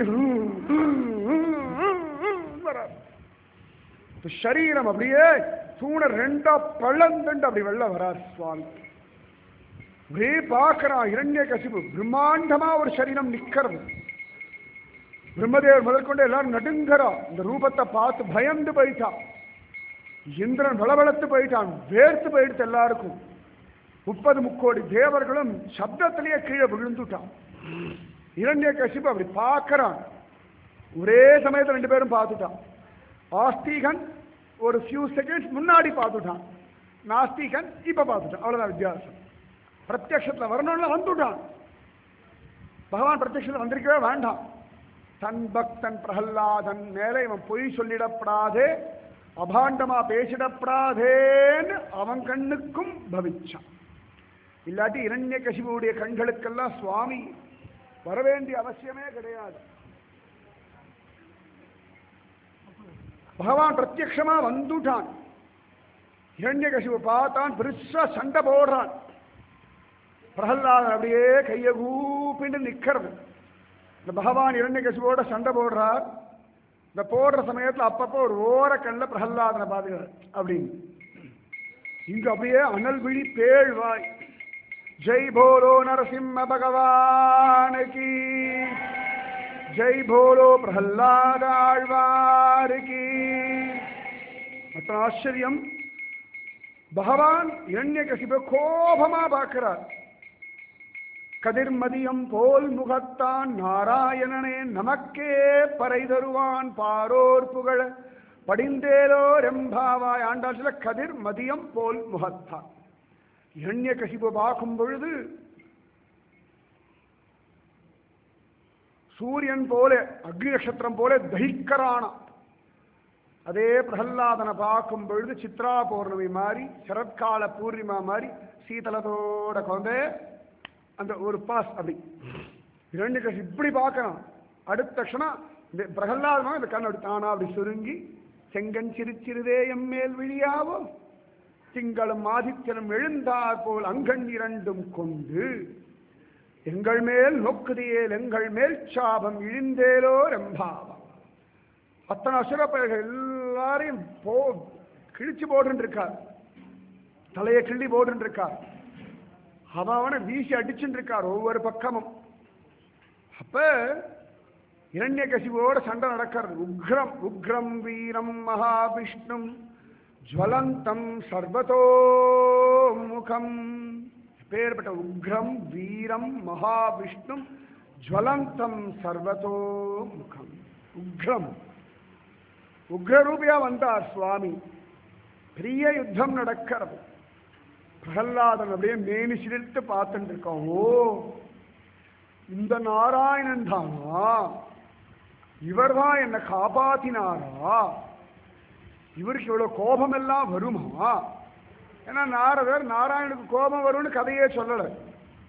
வராது. இப்ப சரீரம் அப்படியே தூண ரெண்டா பழந்துண்டு அப்படி வெளில வரார் சுவாமி அப்படியே பார்க்கறான் இரண்ய கசிப்பு பிரம்மாண்டமா ஒரு சரீரம் நிக்கிறது பிரம்மதேவர் முதற்கொண்டு எல்லாரும் நடுங்கறா இந்த ரூபத்தை பார்த்து பயந்து போயிட்டான் இந்திரன் பலபலத்து போயிட்டான் வேர்த்து போயிடுத்து எல்லாருக்கும் முப்பது முக்கோடி தேவர்களும் சப்தத்திலேயே கீழே விழுந்துட்டான் இரண்ய கசிப்பு அப்படி பார்க்கறான் ஒரே சமயத்துல ரெண்டு பேரும் பார்த்துட்டான் ஆஸ்திகன் ஒரு ஃபியூ செகண்ட்ஸ் முன்னாடி பார்த்துட்டான் நாஸ்திகன் இப்ப பார்த்துட்டான் அவ்வளவுதான் வித்தியாசம் பிரத்யக்ஷத்துல வரணும்ல வந்துட்டான் பகவான் பிரத்யக்ஷத்துல வந்திருக்கவே வேண்டாம் தன் பக்தன் பிரகல்லாதன் மேல இவன் பொய் சொல்லிடப்படாதே அபாண்டமா பேசிடப்படாதேன்னு அவன் கண்ணுக்கும் பவிச்சான் இல்லாட்டி இரண்ய கசிபுடைய கண்களுக்கெல்லாம் சுவாமி வரவேண்டிய அவசியமே கிடையாது பகவான் பிரத்யக்ஷமா வந்துட்டான் இரண்ய கசிபு பார்த்தான் பெருசா சண்டை போடுறான் பிரகல்லாதன் அப்படியே கையை கூப்பிட்டு நிக்கிறது இந்த பகவான் இரண்யகசிவோட சண்டை போடுறார் இந்த போடுற சமயத்துல அப்பப்போ ஒரு ஓர கண்ணில் பிரகல்லாதனை பாதுகார் அப்படின்னு இங்க அப்படியே அனல் விழி பேழ்வாய் ஜெய் போலோ நரசிம்ம பகவானுக்கு ஜெய் போலோ பிரகல்லாத ஆழ்வாருக்கு அத்தனை ஆச்சரியம் பகவான் இரண்யகசிப கோபமா பார்க்கிறார் கதிர்மதியம் போல் முகத்தான் நாராயணனே நமக்கே பறை தருவான் பாரோர் புகழ படிந்தேலோ ரெம்பாவாய் ஆண்டாள் சில கதிர் மதியம் போல் முகத்தான் இரண்ய கசிபு பார்க்கும் பொழுது சூரியன் போல அக்னி நட்சத்திரம் போல தகிக்கரானா அதே பிரகல்லாதனை பார்க்கும் பொழுது சித்ரா பௌர்ணமி மாதிரி சரத்கால பூர்ணிமா மாதிரி சீதளத்தோட குழந்தை அந்த ஒரு பாஸ் அப்படி இரண்டு கட்சி இப்படி பார்க்கணும் அடுத்த க்ஷணம் இந்த பிரகல்லாதமாக இந்த கண் அப்படி தானா அப்படி சுருங்கி செங்கன் சிரிச்சிறுதே எம் மேல் விழியாவோ திங்களும் ஆதித்யனும் எழுந்தார் போல் அங்கண் இரண்டும் கொண்டு எங்கள் மேல் நோக்குதியேல் எங்கள் மேல் சாபம் இழிந்தேலோ ரெம்பாவம் அத்தனை அசுரப்பயர்கள் எல்லாரையும் போ கிழிச்சு போட்டு இருக்கார் தலையை கிள்ளி போட்டு இருக்கார் அவன் அவனை வீசி அடிச்சுட்டு இருக்கார் ஒவ்வொரு பக்கமும் அப்ப இரண்ய கசிவோட சண்டை நடக்கிறது உக்ரம் உக்ரம் வீரம் மகாவிஷ்ணும் ஜுவலந்தம் சர்வதோ முகம் பேர்பட்ட உக்ரம் வீரம் மகாவிஷ்ணும் ஜுவலந்தம் சர்வதோ முகம் உக்ரம் உக்ரரூபியா வந்தார் சுவாமி பெரிய யுத்தம் நடக்கிறது பிரகல்லாதன் அப்படியே மேனி சிரித்து பார்த்துட்டு இருக்கான் ஓ இந்த நாராயணன் தானா இவர் தான் என்னை காப்பாத்தினாரா இவருக்கு இவ்வளவு கோபம் எல்லாம் வருமா ஏன்னா நாரதர் நாராயணுக்கு கோபம் வரும்னு கதையே சொல்லலை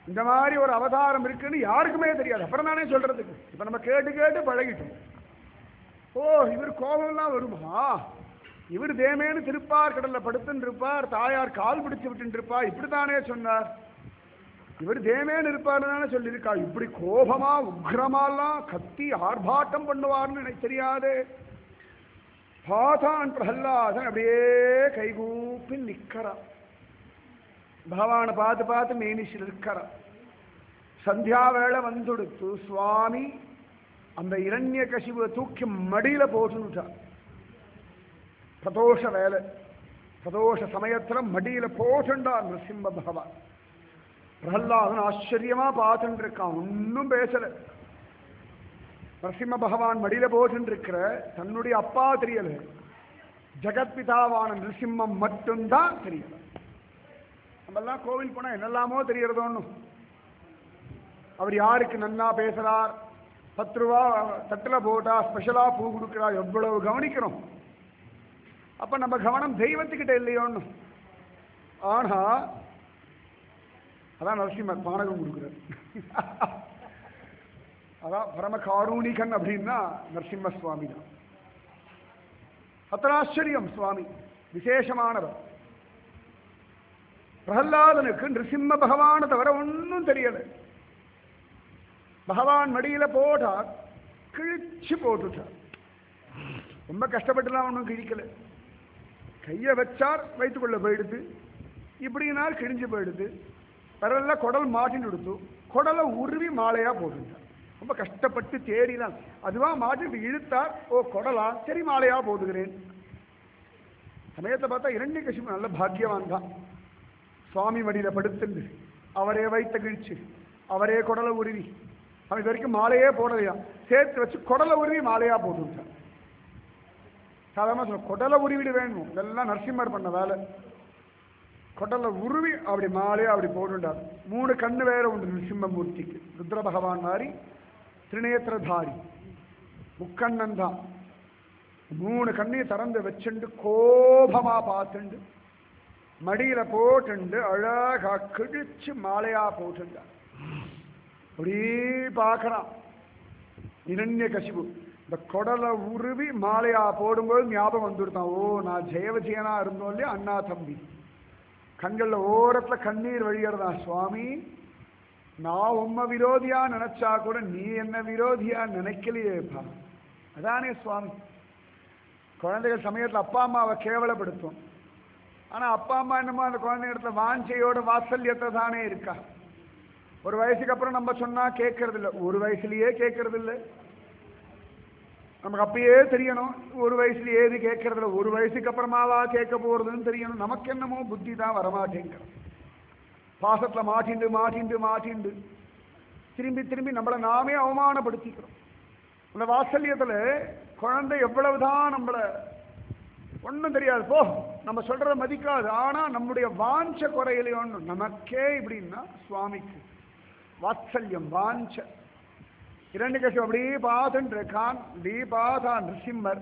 இந்த மாதிரி ஒரு அவதாரம் இருக்குன்னு யாருக்குமே தெரியாது அப்புறம் தானே சொல்றதுக்கு இப்ப நம்ம கேட்டு கேட்டு பழகிட்டோம் ஓ இவர் கோபம்லாம் வருமா இவர் தேமேன்னு திருப்பார் கடல்ல படுத்துன்னு இருப்பார் தாயார் கால் பிடிச்சு விட்டு இருப்பா இப்படித்தானே சொன்னார் இவர் தேமேன்னு இருப்பார்னு தானே சொல்லியிருக்கா இப்படி கோபமா உக்ரமாலாம் கத்தி ஆர்ப்பாட்டம் பண்ணுவார்னு எனக்கு தெரியாது பார்த்தான் பிரகல்லாதன் அப்படியே கைகூப்பி நிற்கிறான் பகவானை பார்த்து பார்த்து மேனிஷில் இருக்கிறான் சந்தியா வேளை வந்துடுத்து சுவாமி அந்த இரண்ய கசிவை தூக்கி மடியில போட்டுட்டான் பிரதோஷ வேலை பிரதோஷ சமயத்துல மடியில போட்டுண்டான் நரசிம்ம பகவான் பிரகல்லாதன் ஆச்சரியமா பார்த்துட்டு இருக்கான் ஒன்னும் பேசல நரசிம்ம பகவான் மடியில போட்டுட்டு இருக்கிற தன்னுடைய அப்பா தெரியல ஜெகத்பிதாவான நரசிம்மம் மட்டும்தான் தெரியல நம்மெல்லாம் கோவில் போனா என்னெல்லாமோ தெரியறதோன்னு அவர் யாருக்கு நன்னா பேசுறார் பத்து ரூபா தட்டுல போட்டா ஸ்பெஷலா பூ கொடுக்கிறார் எவ்வளவு கவனிக்கிறோம் அப்ப நம்ம கவனம் தெய்வத்துக்கிட்ட இல்லையோன்னு ஆனா அதான் நரசிம்மர் பானகம் கொடுக்குறார் அதான் பரம காரூணிகன் அப்படின்னா நரசிம்ம சுவாமி தான் அத்தனாச்சரியம் சுவாமி விசேஷமானவர் பிரகலாதனுக்கு நிருசிம்ம பகவானை தவிர ஒன்றும் தெரியல பகவான் மடியில போட்டார் கிழிச்சு போட்டுட்டார் ரொம்ப கஷ்டப்பட்டுலாம் ஒன்றும் கிழிக்கல கையை வச்சார் வைத்துக்கொள்ள போயிடுது இப்படினார் கிழிஞ்சு போயிடுது பரவாயில்ல குடல் மாட்டின்னு கொடுத்து குடலை உருவி மாலையா போட்டுட்டார் ரொம்ப கஷ்டப்பட்டு தேடிதான் அதுவா மாட்டிட்டு இழுத்தார் ஓ குடலா சரி மாலையா போடுகிறேன் சமயத்தை பார்த்தா இரண்ய கசிப்பு நல்ல பாக்கியவான் தான் சுவாமி மடியில படுத்துண்டு அவரே வைத்த கிழிச்சு அவரே குடலை உருவி அவன் இது வரைக்கும் மாலையே போடலையா சேர்த்து வச்சு குடலை உருவி மாலையா போட்டு விட்டான் சாதாரண சொல்ல குடலை உருவிடு வேணும் இதெல்லாம் நரசிம்மர் பண்ண வேலை குடலை உருவி அப்படி மாலையா அப்படி போட்டுட்டார் மூணு கண்ணு வேற உண்டு நரசிம்மமூர்த்திக்கு ருத்ர பகவான் மாதிரி திரிநேத்திரதாரி முக்கண்ணன் தான் மூணு கண்ணையும் திறந்து வச்சுண்டு கோபமா பார்த்துண்டு மடியில போட்டுண்டு அழகா கிழிச்சு மாலையா போட்டுண்டார் அப்படியே பார்க்கறான் இரண்ய கசிபு இந்த குடலை உருவி மாலையா போடும்போது ஞாபகம் வந்துடுதான் ஓ நான் ஜெயவிஜயனா இருந்தோம் இல்லையா அண்ணா தம்பி கண்கள்ல ஓரத்துல கண்ணீர் வழியறதா சுவாமி நான் உம்ம விரோதியா நினைச்சா கூட நீ என்ன விரோதியா நினைக்கலையேப்பா அதானே சுவாமி குழந்தைகள் சமயத்துல அப்பா அம்மாவை கேவலப்படுத்தும் ஆனா அப்பா அம்மா என்னமோ அந்த குழந்தை இடத்துல வாஞ்சையோட வாத்சல்யத்தை தானே இருக்கா ஒரு வயசுக்கு அப்புறம் நம்ம சொன்னா கேட்கறது இல்ல ஒரு வயசுலயே கேட்கறது இல்ல நமக்கு அப்பயே தெரியணும் ஒரு வயசுல ஏது கேட்கறது இல்ல ஒரு வயசுக்கு அப்புறமாவா கேட்க போறதுன்னு தெரியணும் நமக்கு என்னமோ புத்தி தான் வரமாட்டேங்கிறது பாசத்துல மாட்டிண்டு மாட்டிண்டு மாட்டிண்டு திரும்பி திரும்பி நம்மளை நாமே அவமானப்படுத்திக்கிறோம் அந்த வாத்சல்யத்துல குழந்தை எவ்வளவுதான் நம்மளை ஒன்றும் தெரியாது போ நம்ம சொல்றத மதிக்காது ஆனா நம்முடைய வாஞ்ச குறையிலையோன்னு நமக்கே இப்படின்னா சுவாமிக்கு வாத்சல்யம் வாஞ்ச இரண்டு கட்சி அப்படியே பார்த்துட்டு இருக்கான் அப்படியே பார்த்தான் நிருசிம்மர்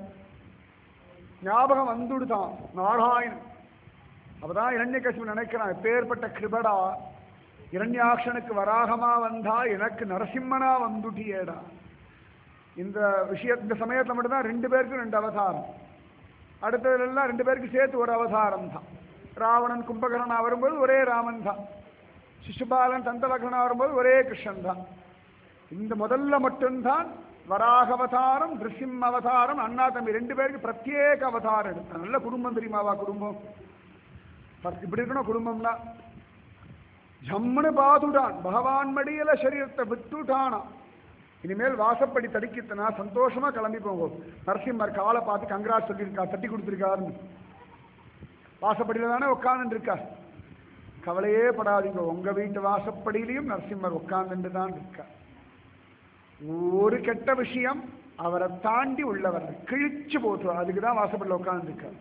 ஞாபகம் வந்துடுதான் நாராயணன் அப்பதான் இரண்யகசிபு நினைக்கிறான் எப்பேற்பட்ட கிருபடா இரண்யாக்ஷனுக்கு வராகமா வந்தா எனக்கு நரசிம்மனா வந்துட்டியேடா இந்த விஷய இந்த சமயத்துல மட்டும்தான் ரெண்டு பேருக்கும் ரெண்டு அவதாரம் அடுத்ததுலாம் ரெண்டு பேருக்கு சேர்த்து ஒரு அவதாரம் தான் ராவணன் கும்பகரணா வரும்போது ஒரே ராமன் தான் சிசுபாலன் தந்தவகரனா வரும்போது ஒரே கிருஷ்ணன் தான் இந்த முதல்ல மட்டும்தான் வராக அவதாரம் நிருசிம்ம அவதாரம் அண்ணா தம்பி ரெண்டு பேருக்கு பிரத்யேக அவதாரம் எடுத்தான் நல்ல குடும்பம் தெரியுமாவா குடும்பம் பத்- இப்படி இருக்கணும் குடும்பம்னா ஜம்முன்னு பாதுடான் பகவான் மடியில சரீரத்தை விட்டுட்டானா இனிமேல் வாசப்படி தடிக்கித்தனா சந்தோஷமா கிளம்பி போங்க நரசிம்மர் காலை பார்த்து கங்கரா சொல்லியிருக்கா தட்டி கொடுத்துருக்காருன்னு வாசப்படியில தானே உட்கார்ந்து இருக்கா கவலையே படாதீங்க உங்க வீட்டு வாசப்படியிலையும் நரசிம்மர் உட்கார்ந்துட்டு தான் இருக்கா ஒரு கெட்ட விஷயம் அவரை தாண்டி உள்ளவர் கிழிச்சு போட்டு அதுக்கு தான் வாசப்படியில் உட்கார்ந்துருக்கார்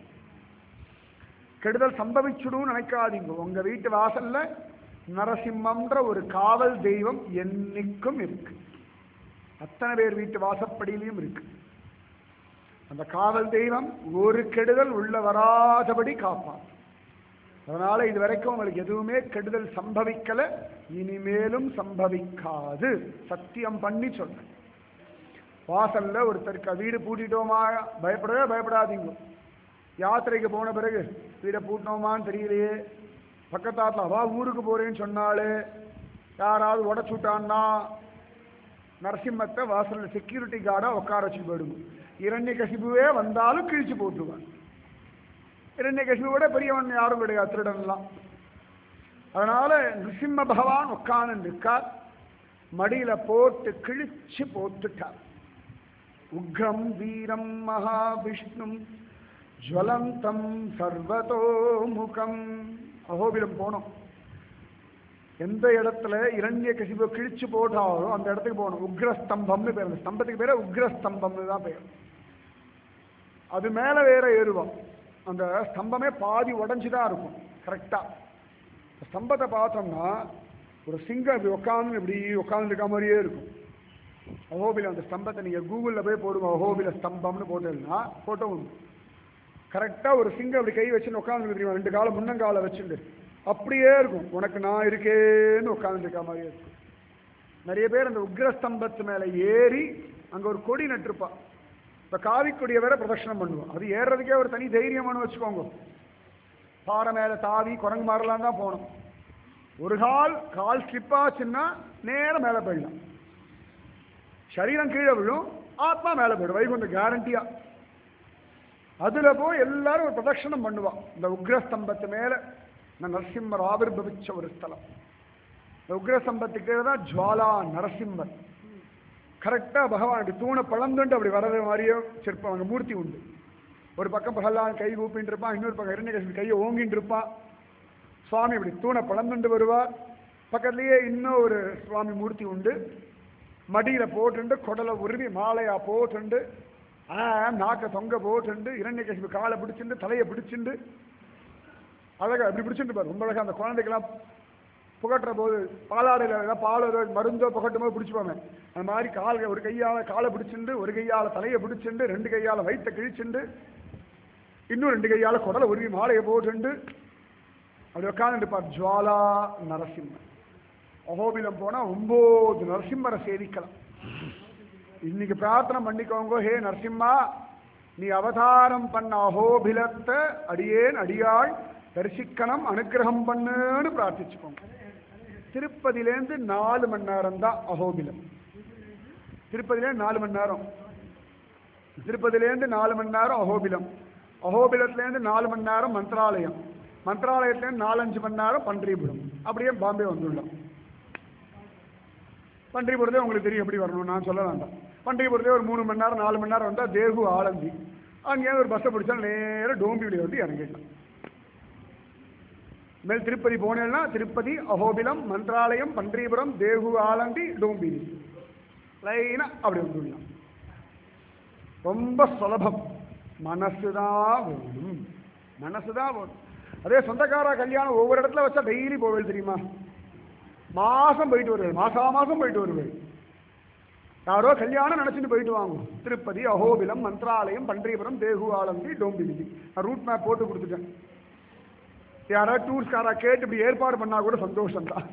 கெடுதல் சம்பவிச்சுடும் நினைக்காதீங்க உங்க வீட்டு வாசல்ல நரசிம்மம்ன்ற ஒரு காவல் தெய்வம் என்னைக்கும் இருக்கு அத்தனை பேர் வீட்டு வாசப்படியிலையும் இருக்கு அந்த காவல் தெய்வம் ஒரு கெடுதல் உள்ள வராதபடி காப்பான் அதனால இது வரைக்கும் உங்களுக்கு எதுவுமே கெடுதல் சம்பவிக்கல இனிமேலும் சம்பவிக்காது சத்தியம் பண்ணி சொன்னேன் வாசல்ல ஒருத்தருக்கு வீடு பூட்டிட்டோமா பயப்படவே பயப்படாதீங்க யாத்திரைக்கு போன பிறகு வீடை பூட்டினோமான்னு தெரியலையே பக்கத்தாத்துல அவா ஊருக்கு போறேன்னு சொன்னாலே யாராவது உடச்சுட்டான்னா நரசிம்மத்தை வாசல்ல செக்யூரிட்டி கார்டா உட்கார வச்சு போயிடுங்க இரண்ய கசிபுவே வந்தாலும் கிழிச்சு போட்டுருவான் இரண்ய கசிபுவோட பெரியவன் யாரும் கிடையாது திருடன்லாம் அதனால நிருசிம்ம பகவான் உட்கார்ந்து நிற்கார் மடியில போட்டு கிழிச்சு போட்டுட்டார் உக்ரம் வீரம் மகாவிஷ்ணும் ஜுவலந்தம் சர்வதோமுகம் அகோபிலம் போனோம் எந்த இடத்துல இரண்ய கசிபு கிழிச்சு போட்டாலோ அந்த இடத்துக்கு போகணும் உக்ரஸ்தம்பம்னு பேர் அந்த ஸ்தம்பத்துக்கு பேர உக்ரஸ்தம்பம்னு தான் பேர் அது மேல வேற ஏறுவோம் அந்த ஸ்தம்பமே பாதி உடைஞ்சு தான் இருக்கும் கரெக்டா ஸ்தம்பத்தை பார்த்தோம்னா ஒரு சிங்கம் இப்படி உட்காந்து இப்படி உட்கார்ந்து இருக்க மாதிரியே இருக்கும் அஹோபில அந்த ஸ்தம்பத்தை நீங்க கூகுளில் போய் போடுங்க அஹோபில ஸ்தம்பம்னு போட்டீங்கன்னா போட்டோ உண்டு கரெக்டாக ஒரு சிங்கம் அப்படி கை வச்சுன்னு உட்காந்து தெரியுமா ரெண்டு காலம் முன்னங்கால வச்சுட்டு அப்படியே இருக்கும் உனக்கு நான் இருக்கேன்னு உட்கார்ந்து இருக்க மாதிரியே இருக்கும் நிறைய பேர் அந்த உக்ரஸ்தம்பத்து மேலே ஏறி அங்கே ஒரு கொடி நட்டிருப்பா இப்போ காவிக்கொடியை வேற பிரதட்சணம் பண்ணுவோம் அது ஏறுறதுக்கே ஒரு தனி தைரியம்னு வச்சுக்கோங்க பாறை மேலே தாவி குரங்கு மாறலாம் தான் போகணும் ஒரு கால் கால் ஸ்லிப் ஆச்சுன்னா நேரம் மேலே போயிடலாம் சரீரம் கீழே விழும் ஆத்மா மேலே போயிடும் வைகுண்ட கேரண்டியா அதுல போய் எல்லாரும் ஒரு பிரதட்சணம் பண்ணுவா இந்த உக்ரஸ்தம்பத்து மேல இந்த நரசிம்மர் ஆவிர்பவிச்ச ஒரு ஸ்தலம் இந்த உக்ரஸ்தம்பத்துக்கு கீழே தான் ஜுவாலா நரசிம்மர் கரெக்டா பகவான் அப்படி தூணை பழந்துண்டு அப்படி வர்றது மாதிரியே சிற்பம் அங்கே மூர்த்தி உண்டு ஒரு பக்கம் பகவான் கை கூப்பின்னு இருப்பான் இன்னொரு பக்கம் இரண்யகசிபு கையை ஓங்கின்னு இருப்பான் சுவாமி இப்படி தூணை பழந்துண்டு வருவார் பக்கத்துலயே இன்னும் ஒரு சுவாமி மூர்த்தி உண்டு மடியில போட்டுண்டு குடலை உருவி மாலையா போட்டுண்டு ஆ நாக்க தொங்க போட்டுண்டு இரண்யகசிபு காலை பிடிச்சிண்டு தலையை பிடிச்சிண்டு அழகா இப்படி பிடிச்சிட்டு பாரு ரொம்ப அழகா அந்த குழந்தைக்கெல்லாம் புகட்டுற போது பாலாடையில் ஏதாவது பால் ஏதோ மருந்தோ புகட்டும் போது பிடிச்சிப்போமே அந்த மாதிரி கால் ஒரு கையால காலை பிடிச்சிண்டு ஒரு கையால தலையை பிடிச்சிண்டு ரெண்டு கையால வயிற்றை கிழிச்சுண்டு இன்னும் ரெண்டு கையால குடலை உருவி மாலையை போட்டுண்டு அப்படி உட்காந்துருப்பார் ஜுவாலா நரசிம்மர் அகோபிலம் போனா ஒன்பது நரசிம்மரை சேவிக்கலாம் இன்னைக்கு பிரார்த்தனை பண்ணிக்கோங்க ஹே நரசிம்மா நீ அவதாரம் பண்ண அகோபிலத்தை அடியேன் அடியாள் தரிசிக்கணும் அனுகிரகம் பண்ணுன்னு பிரார்த்திச்சுக்கோங்க திருப்பதியிலேருந்து நாலு மணி நேரம் தான் அகோபிலம் திருப்பதியிலேருந்து நாலு மணி நேரம் திருப்பதியிலேருந்து நாலு மணி நேரம் அகோபிலம் அகோபிலத்துலேருந்து நாலு மணி நேரம் மந்திராலயம் மந்திராலயத்துலேருந்து நாலஞ்சு மணி நேரம் பன்றிபுரம் அப்படியே பாம்பே வந்துள்ளோம் பன்றிபுரத்தே உங்களுக்கு தெரியும் எப்படி வரணும் நான் சொல்ல வேண்டாம் பன்றிபுரத்தே ஒரு மூணு மணி நேரம் நாலு மணி நேரம் வந்தால் தேகு ஆலந்தி அங்கேயாவது ஒரு பஸ்ஸை பிடிச்சா நேராக டோம்பிவிலி வந்து இறங்கிடலாம் மேல் திருப்பதி போனேன்னா திருப்பதி அகோபிலம் மந்திராலயம் பன்றிபுரம் தேகு ஆலந்தி டோம்பிலி லைனா அப்படி வந்துடலாம் ரொம்ப சுலபம் மனசுதான் வேணும் மனசுதான் வேணும் அதே சொந்தக்கார கல்யாணம் ஒவ்வொரு இடத்துல வச்சா டெய்லி போவேல் தெரியுமா மாசம் போயிட்டு வருவேன் மாசா மாசம் போயிட்டு வருவேன் யாரோ கல்யாணம் நினைச்சிட்டு போயிட்டு வாங்க திருப்பதி அகோபிலம் மந்திராலயம் பன்றிபுரம் தேகு ஆலந்தி டோம்பிலிதி நான் ரூட் மேப் போட்டு கொடுத்துட்டேன் யாராவது டூர்ஸ்காரா கேட்டு இப்படி ஏற்பாடு பண்ணா கூட சந்தோஷம் தான்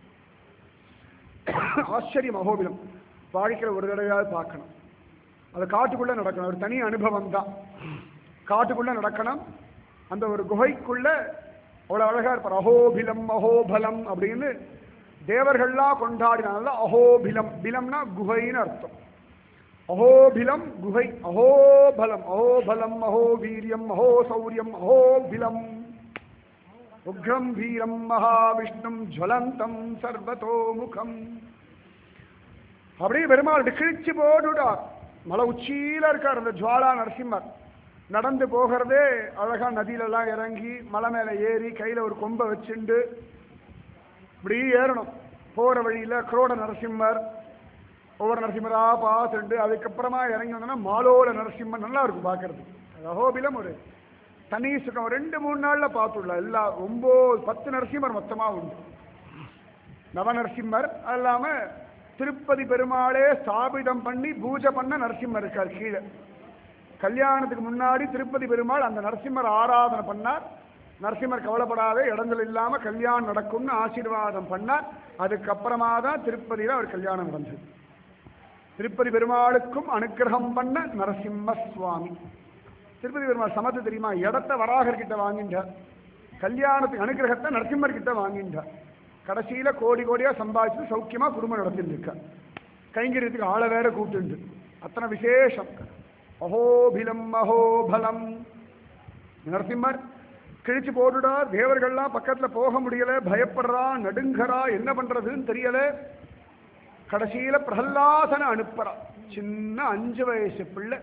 ஆச்சரியம் அகோபிலம் வாழ்க்கையில் ஒரு தடவையாவது பார்க்கணும் அது காட்டுக்குள்ள நடக்கணும் ஒரு தனி அனுபவம் தான் காட்டுக்குள்ள நடக்கணும் அந்த ஒரு குகைக்குள்ள அவ்வளவு அழகா இருப்பார் அஹோபிலம் அஹோபலம் அப்படின்னு தேவர்கள்லாம் கொண்டாடினால அஹோபிலம் பிலம்னா குகைன்னு அர்த்தம் அஹோபிலம் குகை அஹோபலம் அஹோபலம் அஹோ வீரியம் அஹோ சௌரியம் அஹோபிலம் உக்ரம் வீரம் மகாவிஷ்ணும் ஜுவலந்தம் சர்வதோமுகம் அப்படியே பெருமாள் கிழிச்சு போட்டுட்டார் மலை உச்சியில இருக்கார் அந்த ஜுவாலா நரசிம்மர் நடந்து போகிறதே அழகா நதியிலெல்லாம் இறங்கி மலை மேல ஏறி கையில ஒரு கொம்பை வச்சுண்டு இப்படி ஏறணும் போற வழியில குரோட நரசிம்மர் ஒவ்வொரு நரசிம்மரா பார்த்துட்டு அதுக்கப்புறமா இறங்கி வந்தோம்னா மாலோல நரசிம்மர் நல்லா இருக்கும் பார்க்கறது அகோபிலம் ஒரு தனி சுகம் ரெண்டு மூணு நாள்ல பார்த்துடலாம் எல்லா ஒன்பது பத்து நரசிம்மர் மொத்தமா உண்டு நவநரசிம்மர் அது இல்லாம திருப்பதி பெருமாளே ஸ்தாபிதம் பண்ணி பூஜை பண்ண நரசிம்மர் இருக்கார் கீழே கல்யாணத்துக்கு முன்னாடி திருப்பதி பெருமாள் அந்த நரசிம்மர் ஆராதனை பண்ணார் நரசிம்மர் கவலைப்படாத இடங்கள் இல்லாம கல்யாணம் நடக்கும்னு ஆசீர்வாதம் பண்ணார் அதுக்கப்புறமா தான் திருப்பதியில அவர் கல்யாணம் நடந்தது திருப்பதி பெருமாளுக்கும் அனுக்கிரகம் பண்ண நரசிம்ம சுவாமி திருப்பதி பெருமாள் சமத்து தெரியுமா இடத்த வராகர் கிட்ட வாங்கின்றார் கல்யாணத்துக்கு அனுக்கிரகத்தை நரசிம்மர் கிட்ட வாங்கின்றார் கடைசியில கோடி கோடியா சம்பாதிச்சு சௌக்கியமா குடும்பம் நடத்திட்டு இருக்கார் கைங்கரியத்துக்கு ஆளை வேற கூப்பிட்டு அத்தனை விசேஷம் அஹோபிலம் அஹோபலம் நரசிம்மர் கிழிச்சு போட்டுடா தேவர்கள்லாம் பக்கத்துல போக முடியல பயப்படுறா நடுங்கறா என்ன பண்றதுன்னு தெரியல கடைசியில பிரகல்லாதனை அனுப்புறா சின்ன அஞ்சு வயசு பிள்ளை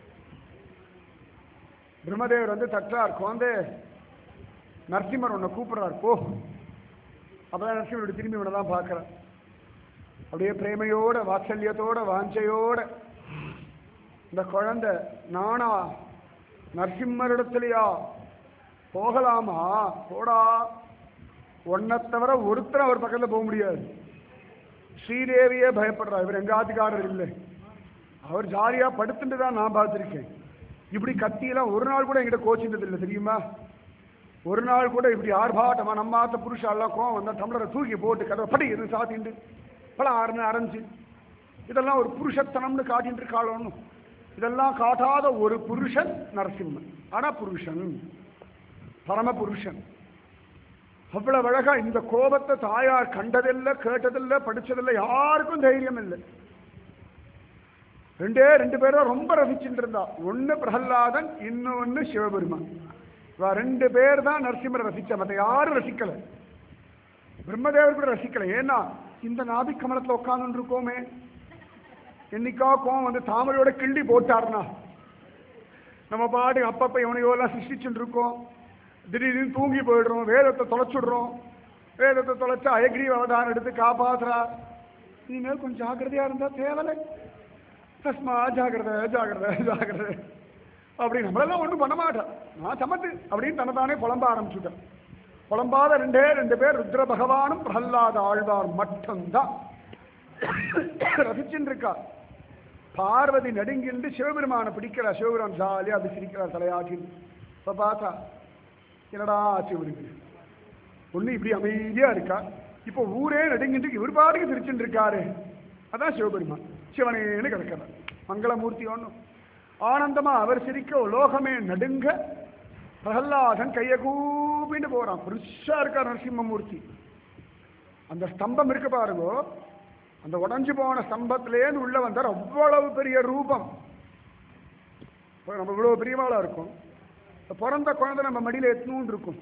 பிரம்மதேவர் வந்து தட்டார் குழந்தை நரசிம்மர் உன்னை கூப்பிடுறார் போ அப்பதான் நரசிம்மர் இப்படி திரும்பி உன்னை தான் பார்க்கறார் அப்படியே பிரேமையோட வாத்சல்யத்தோட வாஞ்சையோட இந்த குழந்தை நானா நரசிம்மரிடத்துலயா போகலாமா போடா உன்னை தவிர ஒருத்தர் அவர் பக்கத்துல போக முடியாது ஸ்ரீதேவியே பயப்படுறா இவர் எங்க ஆத்துக்காரர் இல்லை அவர் ஜாலியா படுத்துட்டு தான் நான் பார்த்துருக்கேன் இப்படி கத்தியெல்லாம் ஒரு நாள் கூட என்கிட்ட கோச்சின்றது இல்லை தெரியுமா ஒரு நாள் கூட இப்படி ஆர்ப்பாட்டமா நம்ம ஆத்த புருஷா எல்லாம் கோவம் வந்தா டம்ளரை தூக்கி போட்டு கதை படி இது சாத்திண்டு பல ஆறுனு அரைஞ்சு இதெல்லாம் ஒரு புருஷத்தனம்னு காட்டிட்டு இருக்காளோன்னு இதெல்லாம் காட்டாத ஒரு புருஷன் நரசிம்மன் ஆனா புருஷன் பரம புருஷன் அவ்வளவு அழகா இந்த கோபத்தை தாயார் கண்டதில்லை கேட்டதில்லை படிச்சதில்லை யாருக்கும் தைரியம் இல்லை ரெண்டே ரெண்டு பேரும் ரொம்ப ரசிச்சுட்டு இருந்தா ஒன்னு பிரகல்லாதன் இன்னொன்னு சிவபெருமான் இவ ரெண்டு பேர் தான் நரசிம்மரை ரசிச்சா மத்த யாரும் ரசிக்கல பிரம்மதேவர் கூட ரசிக்கல ஏன்னா இந்த நாபி கமலத்துல உட்கார்ந்து இருக்கோமே என்னைக்கா கோவம் வந்து தாமரையோட கிள்ளி போட்டாருனா நம்ம பாட்டு அப்பப்ப இவனையோ எல்லாம் சிருஷ்டிச்சுட்டு இருக்கோம் திடீர்னு தூங்கி போயிடுறோம் வேதத்தை தொலைச்சுடுறோம் வேதத்தை தொலைச்சா அயக்ரி அவதாரம் எடுத்து காப்பாத்துறா இனிமேல் கொஞ்சம் ஜாக்கிரதையா இருந்தா தேவலை தஸ்மா ஜாகிரத ஜாகிரத ஜாகிரத அப்படி நம்மளெல்லாம் ஒன்றும் பண்ண மாட்டோம் நான் சமத்து அப்படின்னு தன்னைத்தானே புலம்ப ஆரம்பிச்சுட்டேன் புலம்பாத ரெண்டே ரெண்டு பேர் ருத்ர பகவானும் பிரகல்லாத ஆழ்வார் மட்டும்தான் ரசிச்சுட்டு இருக்கா பார்வதி நடுங்கின்று சிவபெருமானை பிடிக்கிறா சிவபெருமான் ஜாலியா அப்படி சிரிக்கிறார் தலையாட்டின்னு இப்ப பார்த்தா என்னடா ஆச்சு இவருக்கு ஒண்ணு இப்படி அமைதியா இருக்கா இப்போ ஊரே நடுங்கிட்டு இவர் பாட்டுக்கு சிரிச்சுட்டு இருக்காரு அதான் சிவபெருமான் சிவனேன்னு கிடக்கிறார் மங்களமூர்த்தி ஒண்ணும் ஆனந்தமா அவர் சிரிக்க லோகமே நடுங்க பிரகல்லாதன் கையை கூப்பிட்டு போறான் பெருசா இருக்கார் நரசிம்மமூர்த்தி அந்த ஸ்தம்பம் இருக்கு பாருங்க அந்த உடைஞ்சு போன ஸ்தம்பத்திலேருந்து உள்ள வந்தார் அவ்வளவு பெரிய ரூபம் இப்ப நம்ம இவ்வளவு பெரியவாளா இருக்கும் இப்ப பிறந்த குழந்தை நம்ம மடியில எத்தணும் இருக்கும்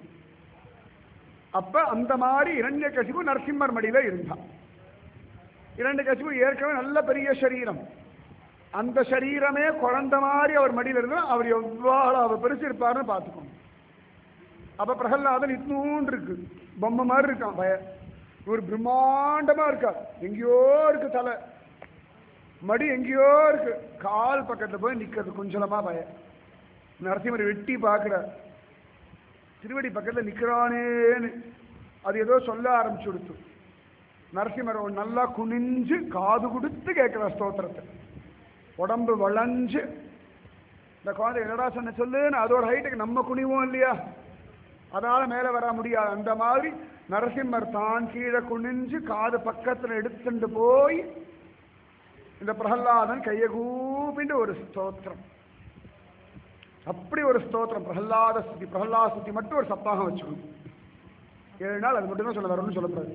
அப்ப அந்த மாதிரி இரண்ய கசிவு நரசிம்மர் மடியில இருந்தான் இரண்டு கசிவு ஏற்கனவே நல்ல பெரிய சரீரம் அந்த சரீரமே குழந்தை மாதிரி அவர் மடியில இருந்தா அவர் எவ்வளவு அவர் பெருசு இருப்பாருன்னு பார்த்துக்கோங்க அப்ப பிரகல்லாதன் இத்தூண்டு இருக்கு பொம்மை மாதிரி இருக்கான் பய இவர் பிரம்மாண்டமா இருக்கார் எங்கேயோ இருக்கு தலை மடி எங்கேயோ இருக்கு கால் பக்கத்துல போய் நிக்கிறது குஞ்சலமா பய நரசிம்மர் வெட்டி பார்க்கிறார் திருவடி பக்கத்துல நிக்கிறானேன்னு அது ஏதோ சொல்ல ஆரம்பிச்சு கொடுத்து நரசிம்மர் ஒரு நல்லா குனிஞ்சு காது கொடுத்து கேட்கிற ஸ்தோத்திரத்தை உடம்பு வளைஞ்சு இந்த குழந்தை என்னடா சொன்ன சொல்லுன்னு அதோட ஹைட்டுக்கு நம்ம குனிவோம் இல்லையா அதால மேல வர முடியாது அந்த மாதிரி நரசிம்மர் தான் கீழே குனிஞ்சு காது பக்கத்துல எடுத்துட்டு போய் இந்த பிரகல்லாதன் கையை கூப்பிட்டு ஒரு ஸ்தோத்திரம் அப்படி ஒரு ஸ்தோத்திரம் பிரகல்லாத ஸ்துதி பிரகல்லாத ஸ்துதி மட்டும் ஒரு சப்தாகம் வச்சுக்கணும் ஏழு நாள் அது மட்டும் தான் சொல்ல வரணும்னு சொல்லக்கூடாது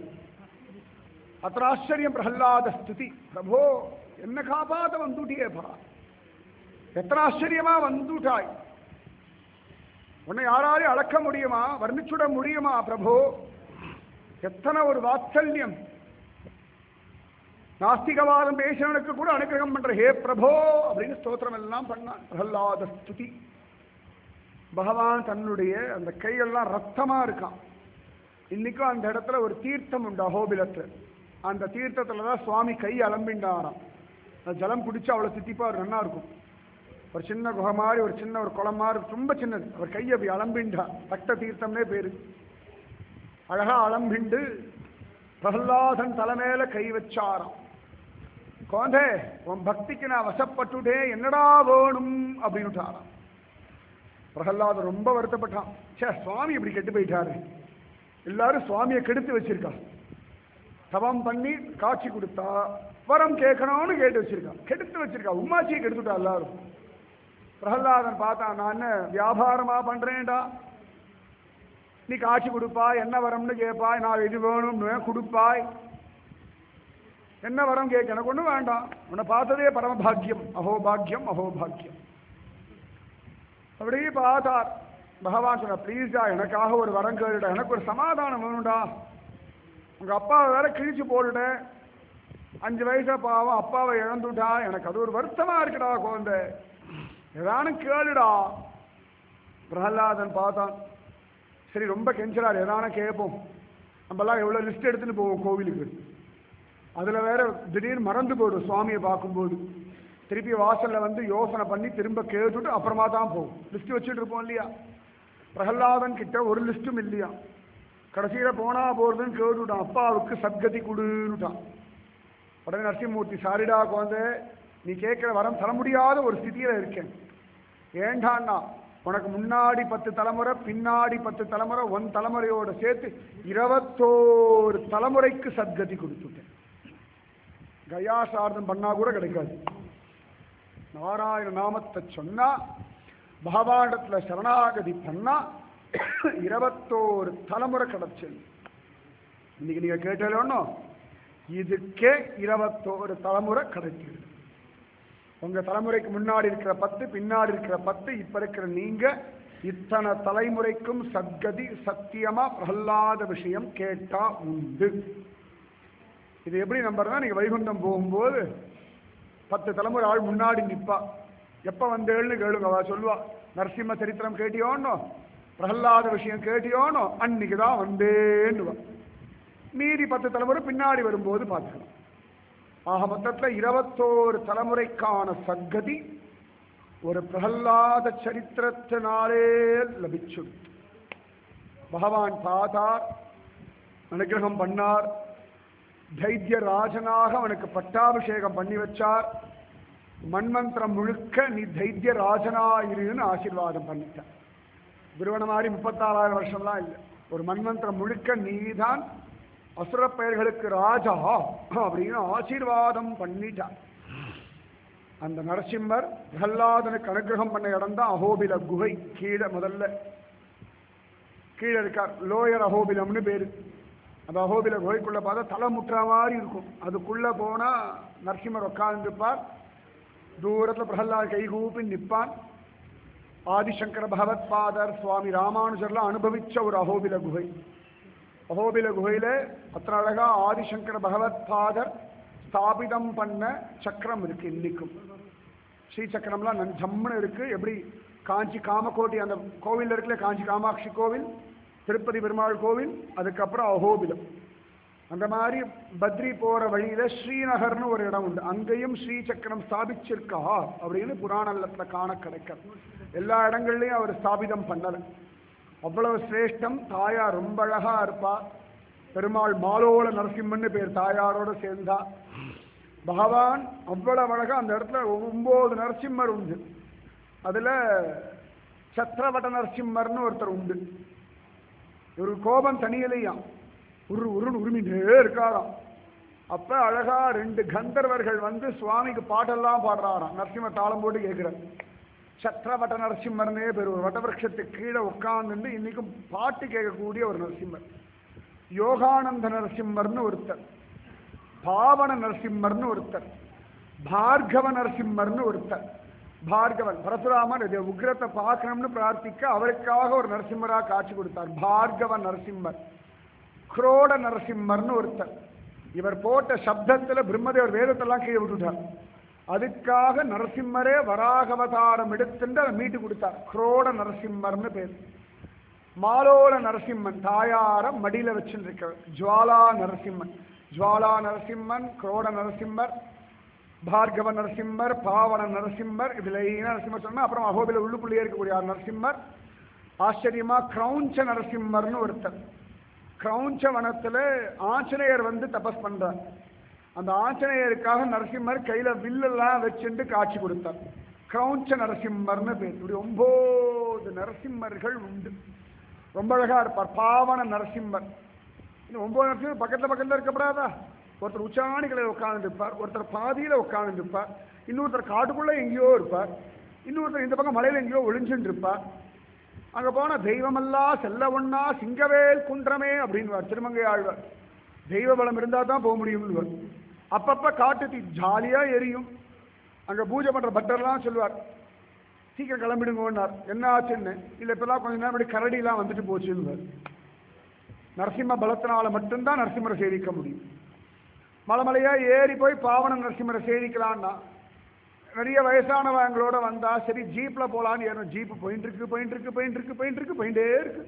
அத்த ஆச்சரியம் பிரகல்லாத ஸ்துதி பிரபோ என்ன காப்பாத்த வந்துட்டியே பா எத்தனை ஆச்சரியமா வந்துட்டாய் உன்னை யாராலையும் அளக்க முடியுமா வர்ணிச்சுட முடியுமா பிரபோ எத்தனை ஒரு வாத்சல்யம் நாஸ்திகவாதம் பேசினவனுக்கு கூட அனுகிரகம் பண்ற ஹே பிரபோ அப்படின்னு ஸ்தோத்திரம் எல்லாம் பண்ணான் பிரகல்லாத ஸ்துதி பகவான் தன்னுடைய அந்த கையெல்லாம் ரத்தமா இருக்கான் இன்னைக்கும் அந்த இடத்துல ஒரு தீர்த்தம் உண்டு அகோபிலத்துல அந்த தீர்த்தத்துல தான் சுவாமி கை அலம்பிண்டாராம் அந்த ஜலம் குடிச்சு அவ்வளவு தித்திப்பா ஒரு நன்னா இருக்கும் ஒரு சின்ன குகை மாதிரி ஒரு சின்ன ஒரு குளம் மாதிரி ரொம்ப சின்னது அவர் கையை அப்படி அலம்பிண்டா ரத்த தீர்த்தம்னே பேரு அழகா அலம்பிண்டு பிரகலாதன் தலைமையில கை வச்சாராம் குழந்தை உன் பக்திக்கு நான் வசப்பட்டுட்டேன் என்னடா வேணும் அப்படின்னுட்டாராம் பிரகலாதன் ரொம்ப வருத்தப்பட்டான் சே சுவாமி இப்படி கெட்டு போயிட்டாரு எல்லாரும் சுவாமியை கெடுத்து வச்சிருக்கா தவம் பண்ணி காட்சி கொடுத்தா வரம் கேட்கணும்னு கேட்டு வச்சிருக்கா கெடுத்து வச்சிருக்கா உமாச்சியை கெடுத்துட்டா எல்லாரும் பிரகலாதன் பார்த்தான் நான் என்ன வியாபாரமா பண்றேன்டா நீ காட்சி கொடுப்பாய் என்ன வரம்னு கேட்பாய் நான் இது வேணும்னு கொடுப்பாய் என்ன வரம் கேட்க எனக்கு ஒன்றும் வேண்டாம் உன்னை பார்த்ததே பரமபாக்கியம் அஹோபாக்கியம் அஹோபாக்கியம் அப்படியே பார்த்தார் பகவான் சொன்ன ப்ளீஸ்டா எனக்காக ஒரு வரம் கேளுடா எனக்கு ஒரு சமாதானம் வேணும்டா உங்க அப்பாவை வேற கிழிச்சு போட்டுட்டேன் அஞ்சு வயசா பாவம் அப்பாவை இழந்துட்டா எனக்கு அது ஒரு வருத்தமா இருக்குடா குழந்தை ஏதானும் கேளுடா பிரகலாதன் பார்த்தான் சரி ரொம்ப கெஞ்சறார் ஏதான கேட்போம் நம்மலாம் எவ்வளோ லிஸ்ட் எடுத்துன்னு போவோம் கோவிலுக்கு அதில் வேற திடீர்னு மறந்து போயிடும் சுவாமியை பார்க்கும்போது திருப்பி வாசல்ல வந்து யோசனை பண்ணி திரும்ப கேட்டுட்டு அப்புறமா தான் போகும் லிஸ்ட் வச்சுட்டு இருப்போம் இல்லையா பிரகலாதன் கிட்ட ஒரு லிஸ்ட்டும் இல்லையா கடைசியில போனா போறதுன்னு கேட்டுட்டான் அப்பாவுக்கு சத்கதி கொடுன்னுட்டான் உடனே நரசிம்மூர்த்தி சாரிடா குழந்தை நீ கேட்கிற வரம் தர முடியாத ஒரு ஸ்திதியில இருக்கேன் ஏண்டான்னா உனக்கு முன்னாடி பத்து தலைமுறை பின்னாடி பத்து தலைமுறை ஒன் தலைமுறையோட சேர்த்து இருபத்தோரு தலைமுறைக்கு சத்கதி கொடுத்துட்டேன் கயா சார்தம் பண்ணா கூட கிடைக்காது நாராயண நாமத்தை சொன்னா பகவானிடத்துல சரணாகதி பண்ணா இருபத்தோரு தலைமுறை கிடைச்சது இன்னைக்கு நீங்க கேட்டோன்னு இதுக்கே இருபத்தோரு தலைமுறை கிடைக்குது உங்க தலைமுறைக்கு முன்னாடி இருக்கிற பத்து பின்னாடி இருக்கிற பத்து இப்ப இருக்கிற நீங்க இத்தனை தலைமுறைக்கும் சத்கதி சத்தியமா பிரகலாத விஷயம் கேட்டா உண்டு இது எப்படி நம்புறதா நீங்க வைகுண்டம் போகும்போது பத்து தலைமுறை ஆள் முன்னாடி நிப்பா எப்ப வந்தேன்னு கேளுங்க அவ சொல்லுவா நரசிம்ம சரித்திரம் கேட்டியோன்னோ பிரகலாத விஷயம் கேட்டியோனோ அன்னைக்கு தான் வந்தேன்னுவா மீதி பத்து தலைமுறை பின்னாடி வரும்போது பார்த்துக்கலாம் ஆக மொத்தத்தில் இருபத்தோரு தலைமுறைக்கான சத்கதி ஒரு பிரகல்லாத சரித்திரத்தினாலே லபிச்சு பகவான் பார்த்தார் அனுகிரகம் பண்ணார் தைத்திய ராஜனாக அவனுக்கு பட்டாபிஷேகம் பண்ணி வச்சார் மண்மந்திரம் முழுக்க நீ தைத்திய ராஜனாயிருன்னு ஆசீர்வாதம் பண்ணிட்டார் திருவண்ண மாதிரி முப்பத்தாறாயிரம் வருஷம்லாம் இல்லை ஒரு மண்மந்திரம் முழுக்க நீதான் அசுர பெயர்களுக்கு ராஜா அப்படின்னு ஆசீர்வாதம் பண்ணிட்டார் அந்த நரசிம்மர் பிரகல்லாதனுக்கு அனுகிரகம் பண்ண இடம் தான் அகோபில குகை கீழே முதல்ல கீழே இருக்கார் லோயர் அகோபிலம்னு பேரு அந்த அகோபில குகைக்குள்ள பார்த்தா தலை முட்டுற மாதிரி இருக்கும் அதுக்குள்ள போனா நரசிம்மர் உட்கார்ந்துருப்பார் தூரத்துல பிரகல்லாத் கைகூப்பி நிற்பான் ஆதிசங்கர பகவத் பாதர் சுவாமி ராமானுஜர்லாம் அனுபவிச்ச ஒரு அகோபில குகை அகோபில குகையில அத்தனை அழகா ஆதிசங்கர பகவத் பாதர் ஸ்தாபிதம் பண்ண சக்கரம் இருக்கு இன்னைக்கும் ஸ்ரீ சக்கரம்லாம் நன் ஜம்முன்னு இருக்கு எப்படி காஞ்சி காமகோட்டி அந்த கோவில் இருக்குல்ல காஞ்சி காமாட்சி கோவில் திருப்பதி பெருமாள் கோவில் அதுக்கப்புறம் அகோபிலம் அந்த மாதிரி பத்ரி போற வழியில ஸ்ரீநகர்னு ஒரு இடம் உண்டு அங்கேயும் ஸ்ரீ சக்கரம் ஸ்தாபிச்சிருக்கா அப்படின்னு புராணத்துல காண கிடைக்கும் எல்லா இடங்கள்லயும் அவர் ஸ்தாபிதம் பண்ணல அவ்வளவு சிரேஷ்டம் தாயார் ரொம்ப அழகா இருப்பா பெருமாள் மாலோல நரசிம்மன்னு பேர் தாயாரோட சேர்ந்தா பகவான் அவ்வளவு அழகா அந்த இடத்துல ஒன்பது நரசிம்மர் உண்டு அதுல சத்திரவட நரசிம்மர்னு ஒருத்தர் உண்டு ஒரு கோபம் தனியலையாம் உரு உருன்னு உருமிட்டே இருக்காராம் அப்ப அழகா ரெண்டு கந்தர்வர்கள் வந்து சுவாமிக்கு பாட்டெல்லாம் பாடுறாராம் நரசிம்ம தாளம் போட்டு கேட்கிறார் சத்திரவட்ட நரசிம்மர்னே பேர் ஒரு வட்டவிருஷத்துக்கு கீழே உட்கார்ந்து இன்னைக்கும் பாட்டு கேட்கக்கூடிய ஒரு நரசிம்மர் யோகானந்த நரசிம்மர்னு ஒருத்தர் பாவன நரசிம்மர்னு ஒருத்தர் பார்கவ நரசிம்மர்னு ஒருத்தர் பார்கவன் பரசுராமன் இது உக்ரத்தை பார்க்கணும்னு பிரார்த்திக்க அவருக்காக ஒரு நரசிம்மரா காட்சி கொடுத்தார் பார்கவ நரசிம்மர் குரோட நரசிம்மர்னு ஒருத்தர் இவர் போட்ட சப்தத்துல பிரம்மதேவர் வேதத்தெல்லாம் கீழே விட்டுட்டார் அதுக்காக நரசிம்மரே வராகவதாரம் எடுத்துட்டு அதை மீட்டு கொடுத்தார் குரோட நரசிம்மர்னு பேர் மாலோல நரசிம்மன் தாயார மடியில வச்சுருக்க ஜுவாலா நரசிம்மன் ஜுவாலா நரசிம்மன் குரோட நரசிம்மர் பார்கவ நரசிம்மர் பாவன நரசிம்மர் இதுல நரசிம்மர் சொன்னா அப்புறம் அகோபில உள்ளுக்குள்ளேயே இருக்கக்கூடிய ஆர் நரசிம்மர் ஆச்சரியமா கிரௌஞ்ச நரசிம்மர்னு ஒருத்தர் கிரௌஞ்ச வனத்துல ஆஞ்சநேயர் வந்து தபஸ் பண்றார் அந்த ஆஞ்சநேயருக்காக நரசிம்மர் கையில வில்லெல்லாம் வச்சுட்டு காட்சி கொடுத்தார் கிரௌஞ்ச நரசிம்மர்னு பேர் இப்படி ஒன்பது நரசிம்மர்கள் உண்டு ரொம்ப அழகா இருப்பார் பாவன நரசிம்மர் இந்த ஒன்பது நரசிம்மர் பக்கத்துல பக்கத்துல இருக்கப்படாதா ஒருத்தர் உச்சாணிகளை உட்கார்ந்து இருப்பார் ஒருத்தர் பாதியில உட்கார்ந்து இருப்பார் இன்னொருத்தர் காட்டுக்குள்ள எங்கேயோ இருப்பார் இன்னொருத்தர் இந்த பக்கம் மலையில எங்கேயோ ஒளிஞ்சுட்டு இருப்பார் அங்க போன தெய்வமெல்லாம் செல்ல ஒண்ணா சிங்கவேல் குன்றமே அப்படின்வார் திருமங்கை ஆழ்வார் தெய்வ பலம் இருந்தா தான் போக முடியும்னு அப்பப்ப காட்டு தீ ஜாலியா எரியும் அங்க பூஜை பண்ற பட்டர்லாம் சொல்லுவார் சீக்கிரம் கிளம்பிடுங்கன்னார் என்ன ஆச்சுன்னு இல்ல இப்பெல்லாம் கொஞ்ச நேரம் இப்படி கரடிலாம் வந்துட்டு போச்சுன்னு நரசிம்ம பலத்தினால மட்டும்தான் நரசிம்மரை சேவிக்க முடியும் மலைமலையா ஏறி போய் பாவன நரசிம்மரை சேவிக்கலான்னா நிறைய வயசானவங்களோட வந்தா சரி ஜீப்ல போலான்னு ஏறும் ஜீப் போயிட்டு இருக்கு போயிட்டு இருக்கு போயிட்டு இருக்கு போயிட்டு இருக்கு போயிட்டே இருக்கு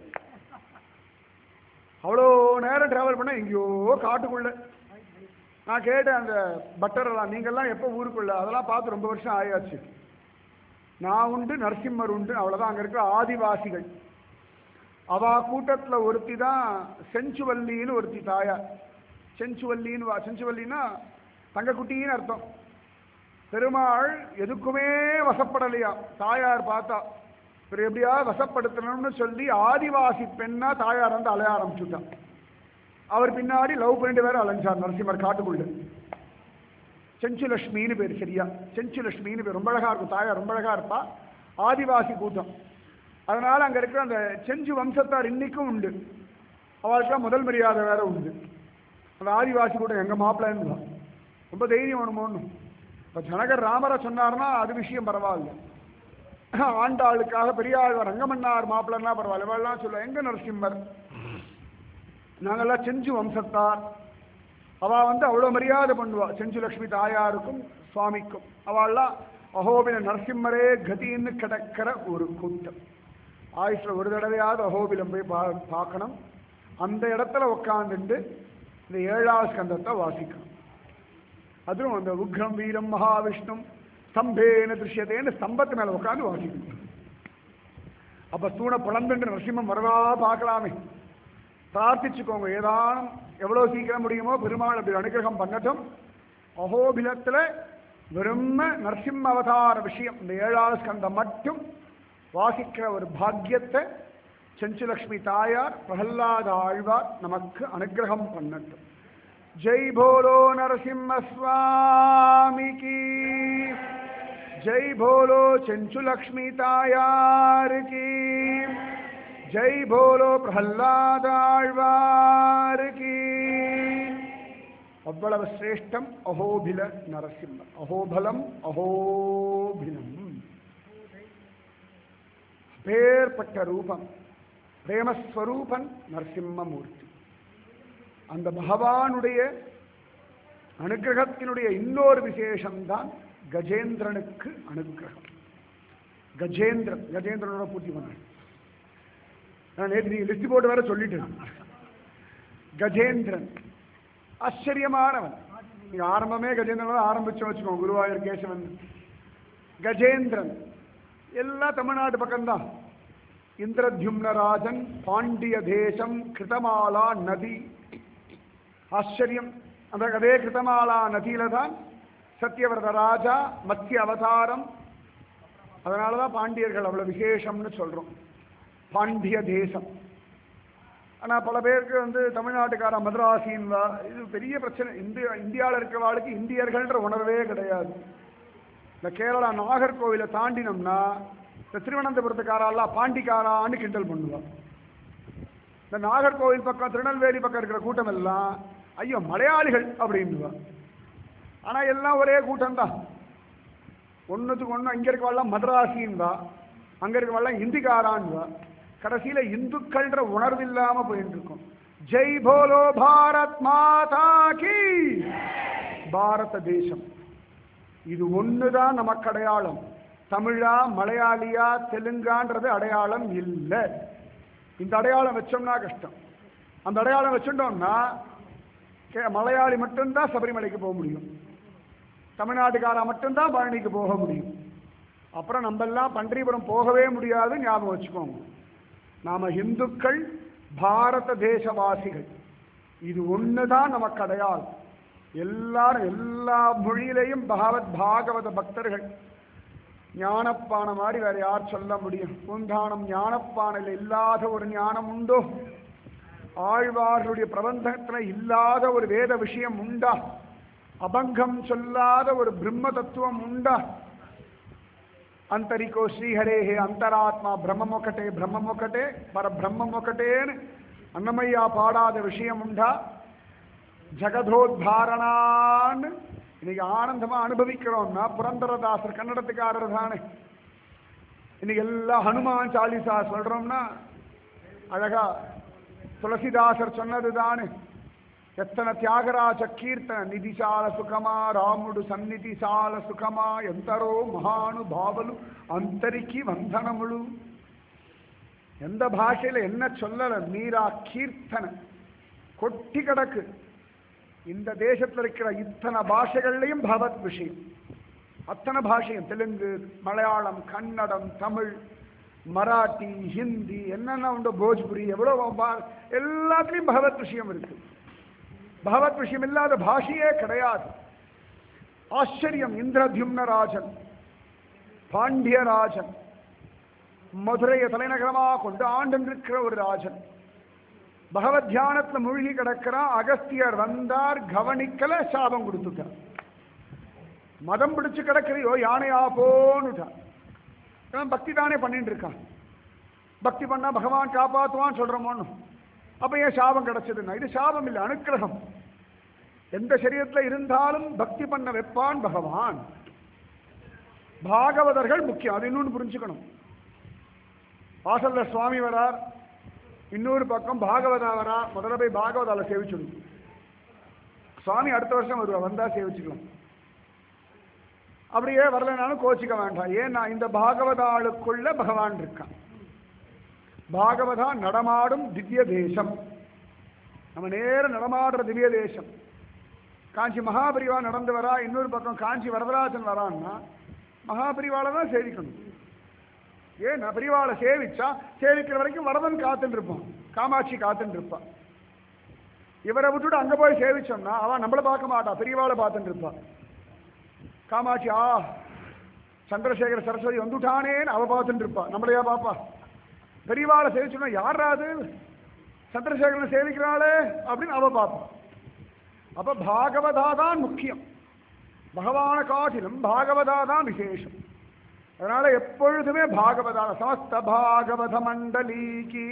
அவ்வளோ நேரம் டிராவல் பண்ண எங்கேயோ காட்டுக்குள்ள நான் கேட்டேன் அந்த பட்டரெல்லாம் நீங்கெல்லாம் எப்போ ஊருக்குள்ள அதெல்லாம் பார்த்து ரொம்ப வருஷம் ஆயாச்சு நான் உண்டு நரசிம்மர் உண்டு அவ்வளோதான் அங்கே இருக்கிற ஆதிவாசிகள் அவா கூட்டத்துல ஒருத்தி தான் செஞ்சுவல்லின்னு ஒருத்தி தாயார் செஞ்சுவல்லின்னு வா செஞ்சுவல்லின்னா தங்கக்குட்டின்னு அர்த்தம் பெருமாள் எதுக்குமே வசப்படலையா தாயார் பார்த்தா இவர் எப்படியா வசப்படுத்தணும்னு சொல்லி ஆதிவாசி பெண்ணா தாயார் வந்து அலைய ஆரம்பிச்சுட்டான் அவர் பின்னாடி லவ் பண்ணிட்டு வேற அலைஞ்சார் நரசிம்மர் காட்டுக்குள்ள செஞ்சுலட்சுமின்னு பேர் சரியா செஞ்சுலட்சுமின்னு பேர் ரொம்ப அழகா இருக்கும் தாயார் ரொம்ப அழகா இருப்பா ஆதிவாசி கூட்டம் அதனால அங்க இருக்கிற அந்த செஞ்சு வம்சத்தார் இன்னைக்கும் உண்டு அவளுக்குலாம் முதல் மரியாதை வேற உண்டு அந்த ஆதிவாசி கூட்டம் எங்க மாப்பிள்ளைன்னு தான். ரொம்ப தைரியம் வேணுமோன்னு இப்ப ஜனகர் ராமரை சொன்னார்னா அது விஷயம் பரவாயில்ல ஆண்டாளுக்காக பெரியாழ்வார் ரங்கமன்னார் மாப்பிள்ளன்னா பரவாயில்ல இவெல்லாம் சொல்ல எங்க நரசிம்மர் நாங்கெல்லாம் செஞ்சு வம்சத்தார் அவ வந்து அவ்வளவு மரியாதை பண்ணுவா செஞ்சு லட்சுமி தாயாருக்கும் சுவாமிக்கும் அவள்லாம் அகோபில நரசிம்மரே கதின்னு கிடக்கிற ஒரு கூட்டம் ஆயுஷ்ல ஒரு தடவையாவது அகோபிலம் போய் பா பார்க்கணும் அந்த இடத்துல உட்காந்துட்டு இந்த ஏழாவது ஸ்கந்தத்தை வாசிக்கணும் அதுவும் அந்த உக்ரம் வீரம் மகாவிஷ்ணும் ஸ்தம்பேன திருஷ்யத்தேன்னு ஸ்தம்பத்து மேல உட்காந்து வாசிக்கணும் அப்ப தூண புலந்துட்டு நரசிம்மம் வரவா பார்க்கலாமே பிரார்த்திச்சுக்கோங்க ஏதானும் எவ்வளவு சீக்கிரம் முடியுமோ பெருமாள் அப்படி அனுகிரகம் பண்ணட்டும் அகோபிலத்துல வெறும் நரசிம்ம அவதார விஷயம் இந்த ஏழாவது ஸ்கந்தம் மட்டும் வாசிக்கிற ஒரு பாக்கியத்தை செஞ்சுலக்ஷ்மி தாயார் பிரகல்லாத ஆழ்வார் நமக்கு அனுகிரகம் பண்ணட்டும் ஜெய் போலோ நரசிம்ம சுவாமிக்கு ஜெய் போலோ செஞ்சுலக்ஷ்மி தாயார் கி ஜெய் போலோ பிரகல்லாத ஆழ்வார் கி அவ்வளவு சிரேஷ்டம் அஹோபில நரசிம்மர் அஹோபலம் அஹோபிலம் பேர்பட்ட ரூபம் பிரேமஸ்வரூபன் நரசிம்மமூர்த்தி அந்த பகவானுடைய அனுகிரகத்தினுடைய இன்னொரு விசேஷம்தான் கஜேந்திரனுக்கு அனுகிரகம் கஜேந்திரன் கஜேந்திரனோட பூர்த்தி பண்ண நான் நேற்று நீங்க லிஸ்ட் போட்டு வேற சொல்லிட்டேன் கஜேந்திரன் ஆச்சரியமானவன் நீங்க ஆரம்பமே கஜேந்திரன் ஆரம்பிச்சோம் வச்சுக்கோங்க குருவாயூர் கேசவன் கஜேந்திரன் எல்லாம் தமிழ்நாட்டு பக்கம்தான் இந்திரத்யும்னராஜன் பாண்டிய தேசம் கிருதமாலா நதி ஆச்சரியம் அந்த அதே கிருதமாலா நதியில தான் சத்யவிரத ராஜா மத்திய அவதாரம் அதனால தான் பாண்டியர்கள் அவ்வளவு விசேஷம்னு சொல்றோம் பாண்டிய தேசம் ஆனா பல பேருக்கு வந்து தமிழ்நாட்டுக்கார மദ്രാസിன்வா இது பெரிய பிரச்சனை இந்திய இந்தியாவில் இருக்கிறவாளுக்கு இந்தியர்கள்ன்ற உணர்வே கிடையாது இந்த கேரளா நாகர்கோவிலை தாண்டினோம்னா இந்த திருவனந்தபுரத்துக்காரெல்லாம் பாண்டிக்காரான்னு கிண்டல் பண்ணுவா இந்த நாகர்கோவில் பக்கம் திருநெல்வேலி பக்கம் இருக்கிற கூட்டம் எல்லாம் ஐயோ மலையாளிகள் அப்படின்னுவா ஆனா எல்லாம் ஒரே கூட்டம் தான் ஒன்றுத்துக்கு ஒன்று இங்க இருக்கவாள்லாம் மദ്രാസിன்வா அங்க இருக்கவாள்லாம் இந்திக்காரான்வா கடைசியில இந்துக்கள்ன்ற உணர்வு இல்லாம போயிட்டு இருக்கும் ஜெய் போலோ பாரத் மாதா கி பாரத தேசம் இது ஒண்ணுதான் நமக்கு அடையாளம் தமிழா மலையாளியா தெலுங்கான்றது அடையாளம் இல்லை இந்த அடையாளம் வச்சோம்னா கஷ்டம் அந்த அடையாளம் வச்சுட்டோம்னா கே- மலையாளி மட்டும்தான் சபரிமலைக்கு போக முடியும் தமிழ்நாட்டுக்காரா மட்டும்தான் பழனிக்கு போக முடியும் அப்புறம் நம்ம எல்லாம் பன்றிபுரம் போகவே முடியாது ஞாபகம் வச்சுக்கோங்க நாம இந்துக்கள் பாரத தேசவாசிகள் இது ஒண்ணுதான் நமக்கு அடையாளம் எல்லாரும் எல்லா மொழியிலையும் பகவத் பாகவத பக்தர்கள் ஞானப்பானை மாதிரி வேற யார் சொல்ல முடியும் பூந்தானம் ஞானப்பானையில் இல்லாத ஒரு ஞானம் உண்டோ ஆழ்வார்களுடைய பிரபந்தத்துல இல்லாத ஒரு வேத விஷயம் உண்டா அபங்கம் சொல்லாத ஒரு பிரம்ம தத்துவம் உண்டா అంతరికో శ్రీహరే అంతరాత్మ బ్రహ్మం ఒకటే బ్రహ్మం ఒకటే పరబ్రహ్మం ఒకటే అని అన్నమయ్య పాడాத விஷயம் உண்டா ஜகதோத்தாரணான்னு இன்னைக்கு ஆனந்தமா அனுபவிக்கிறோம்னா புரந்தரதாசர் கன்னடத்துக்காரர் தானே இன்னைக்கு எல்லாம் ஹனுமான் சாலிசா சொல்றோம்னா அழகா துளசிதாசர் சொன்னது தானே ఎత్తన త్యాగరాజ కీర్తన నిధిశాల సుఖమా రాముడు సన్నిధి సాల సుఖమా ఎంతరో మహానుభావులు అంతరికి వందనములు எந்த பாஷையில என்ன சொல்லல மீரா கீர்த்தனை கொட்டி கிடக்கு இந்த தேசத்துல இருக்கிற இத்தனை பாஷைகள்லையும் பகவத் விஷயம் அத்தனை பாஷையும் தெலுங்கு மலையாளம் கன்னடம் தமிழ் மராட்டி ஹிந்தி என்னென்ன உண்டு போஜ்புரி எவ்வளோ பா- எல்லாத்துலேயும் பகவத் விஷயம் இருக்கு பகவத் விஷயம் இல்லாத பாஷையே கிடையாது ஆச்சரியம் இந்திரத்யும்னராஜன் பாண்டியராஜன் மதுரையை தலைநகரமாக கொண்டு ஆண்டிருக்கிற ஒரு ராஜன் பகவத் தியானத்துல மூழ்கி கிடக்கிறான் அகஸ்தியர் வந்தார் கவனிக்கல சாபம் கொடுத்துட்டார் மதம் பிடிச்சு கிடக்கிறையோ யானையா போன்னுட்டான் இவன் பக்தி தானே பண்ணிட்டு இருக்கான் பக்தி பண்ணா பகவான் காப்பாத்துவான்னு சொல்றோமோன்னு அப்ப ஏன் சாபம் கிடைச்சதுன்னா இது சாபம் இல்லை அனுக்கிரகம் எந்த சரீரத்துல இருந்தாலும் பக்தி பண்ண வைப்பான் பகவான் பாகவதர்கள் முக்கியம் அது இன்னொன்று புரிஞ்சுக்கணும் வாசல்ல சுவாமி வரார் இன்னொரு பக்கம் பாகவதா வரா முதல்ல போய் பாகவதால சேவிச்சுடும் சுவாமி அடுத்த வருஷம் வருவா வந்தா சேவிச்சுக்கலாம் அப்படியே வரலைனாலும் கோச்சிக்க வேண்டாம் ஏன்னா இந்த பாகவதாளுக்குள்ள பகவான் இருக்கான் பாகவதா நடமாடும் திவ்ய தேசம் நம்ம நேர நடமாடுற திவ்ய தேசம் காஞ்சி மகாபிரிவா நடந்து வரா இன்னொரு பக்கம் காஞ்சி வரதராஜன் வரான்னா மகாபிரிவால தான் சேவிக்கணும் ஏன்னா பிரிவாளை சேவிச்சா சேவிக்கிற வரைக்கும் வரதன் காத்துட்டு இருப்பான் காமாட்சி காத்துட்டு இருப்பான் இவரை விட்டுட்டு அங்க போய் சேவிச்சோம்னா அவன் நம்மளை பார்க்க மாட்டா பெரியவாளை பார்த்துட்டு இருப்பான் காமாட்சி ஆ சந்திரசேகர சரஸ்வதி வந்துட்டானேன்னு அவ பார்த்துட்டு இருப்பா நம்மளையா பாப்பா பெரியவாளை சேவிச்சோம்னா யாரா அது சந்திரசேகரனை சேவிக்கிறாளே அப்படின்னு அவ பார்ப்பா அப்ப பாகவதா தான் முக்கியம் பகவான காட்டிலும் பாகவதா தான் விசேஷம் அதனால எப்பொழுதுமே பாகவதால சமஸ்த பாகவத மண்டலீகி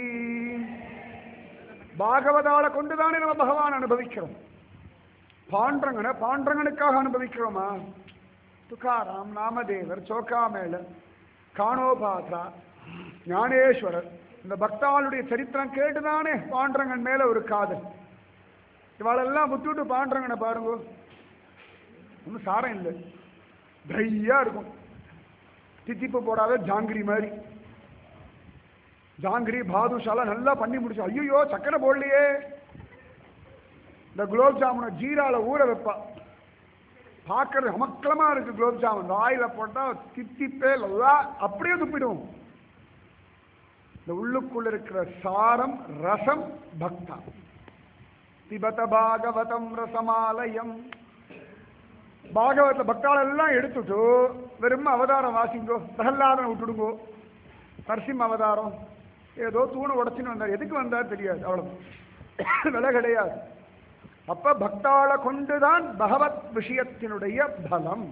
பாகவதால கொண்டுதானே நம்ம பகவான் அனுபவிக்கிறோம் பாண்டரங்கனை பாண்டரங்கனுக்காக அனுபவிக்கிறோமா துக்காராம் நாமதேவர் சோக்காமேளன் காணோபாத்ரா ஞானேஸ்வரர் இந்த பக்தாளுடைய சரித்திரம் கேட்டுதானே பாண்டரங்கன் மேல ஒரு காதல் இவாளெல்லாம் விட்டுட்டு பாண்டரங்கனை பாருங்க ஒன்றும் சாரம் இல்லை ட்ரையா இருக்கும் தித்திப்பு போடாத ஜாங்கிரி மாதிரி ஜாங்கிரி பாதுஷாலாம் நல்லா பண்ணி முடிச்சு ஐயோ சக்கரை போடலையே இந்த குலோப் ஜாமுனை ஜீரால ஊற வைப்பா பார்க்கறது அமக்கலமா இருக்கு குலோப் ஜாமுன் வாயில போட்டா தித்திப்பே நல்லா அப்படியே துப்பிடும் இந்த உள்ளுக்குள்ள இருக்கிற சாரம் ரசம் பக்தா திபத பாகவதம் ரசமாலயம் பாகவத பக்தாள் எல்லாம் எடுத்துட்டு வெறும் அவதாரம் வாசிங்கோ பிரகல்லாதனை விட்டுடுங்கோ நரசிம்ம அவதாரம் ஏதோ தூணை உடச்சின்னு வந்தார் எதுக்கு வந்தார் தெரியாது அவ்வளவு விலை கிடையாது அப்ப பக்தாளை கொண்டுதான் பகவத் விஷயத்தினுடைய பலம்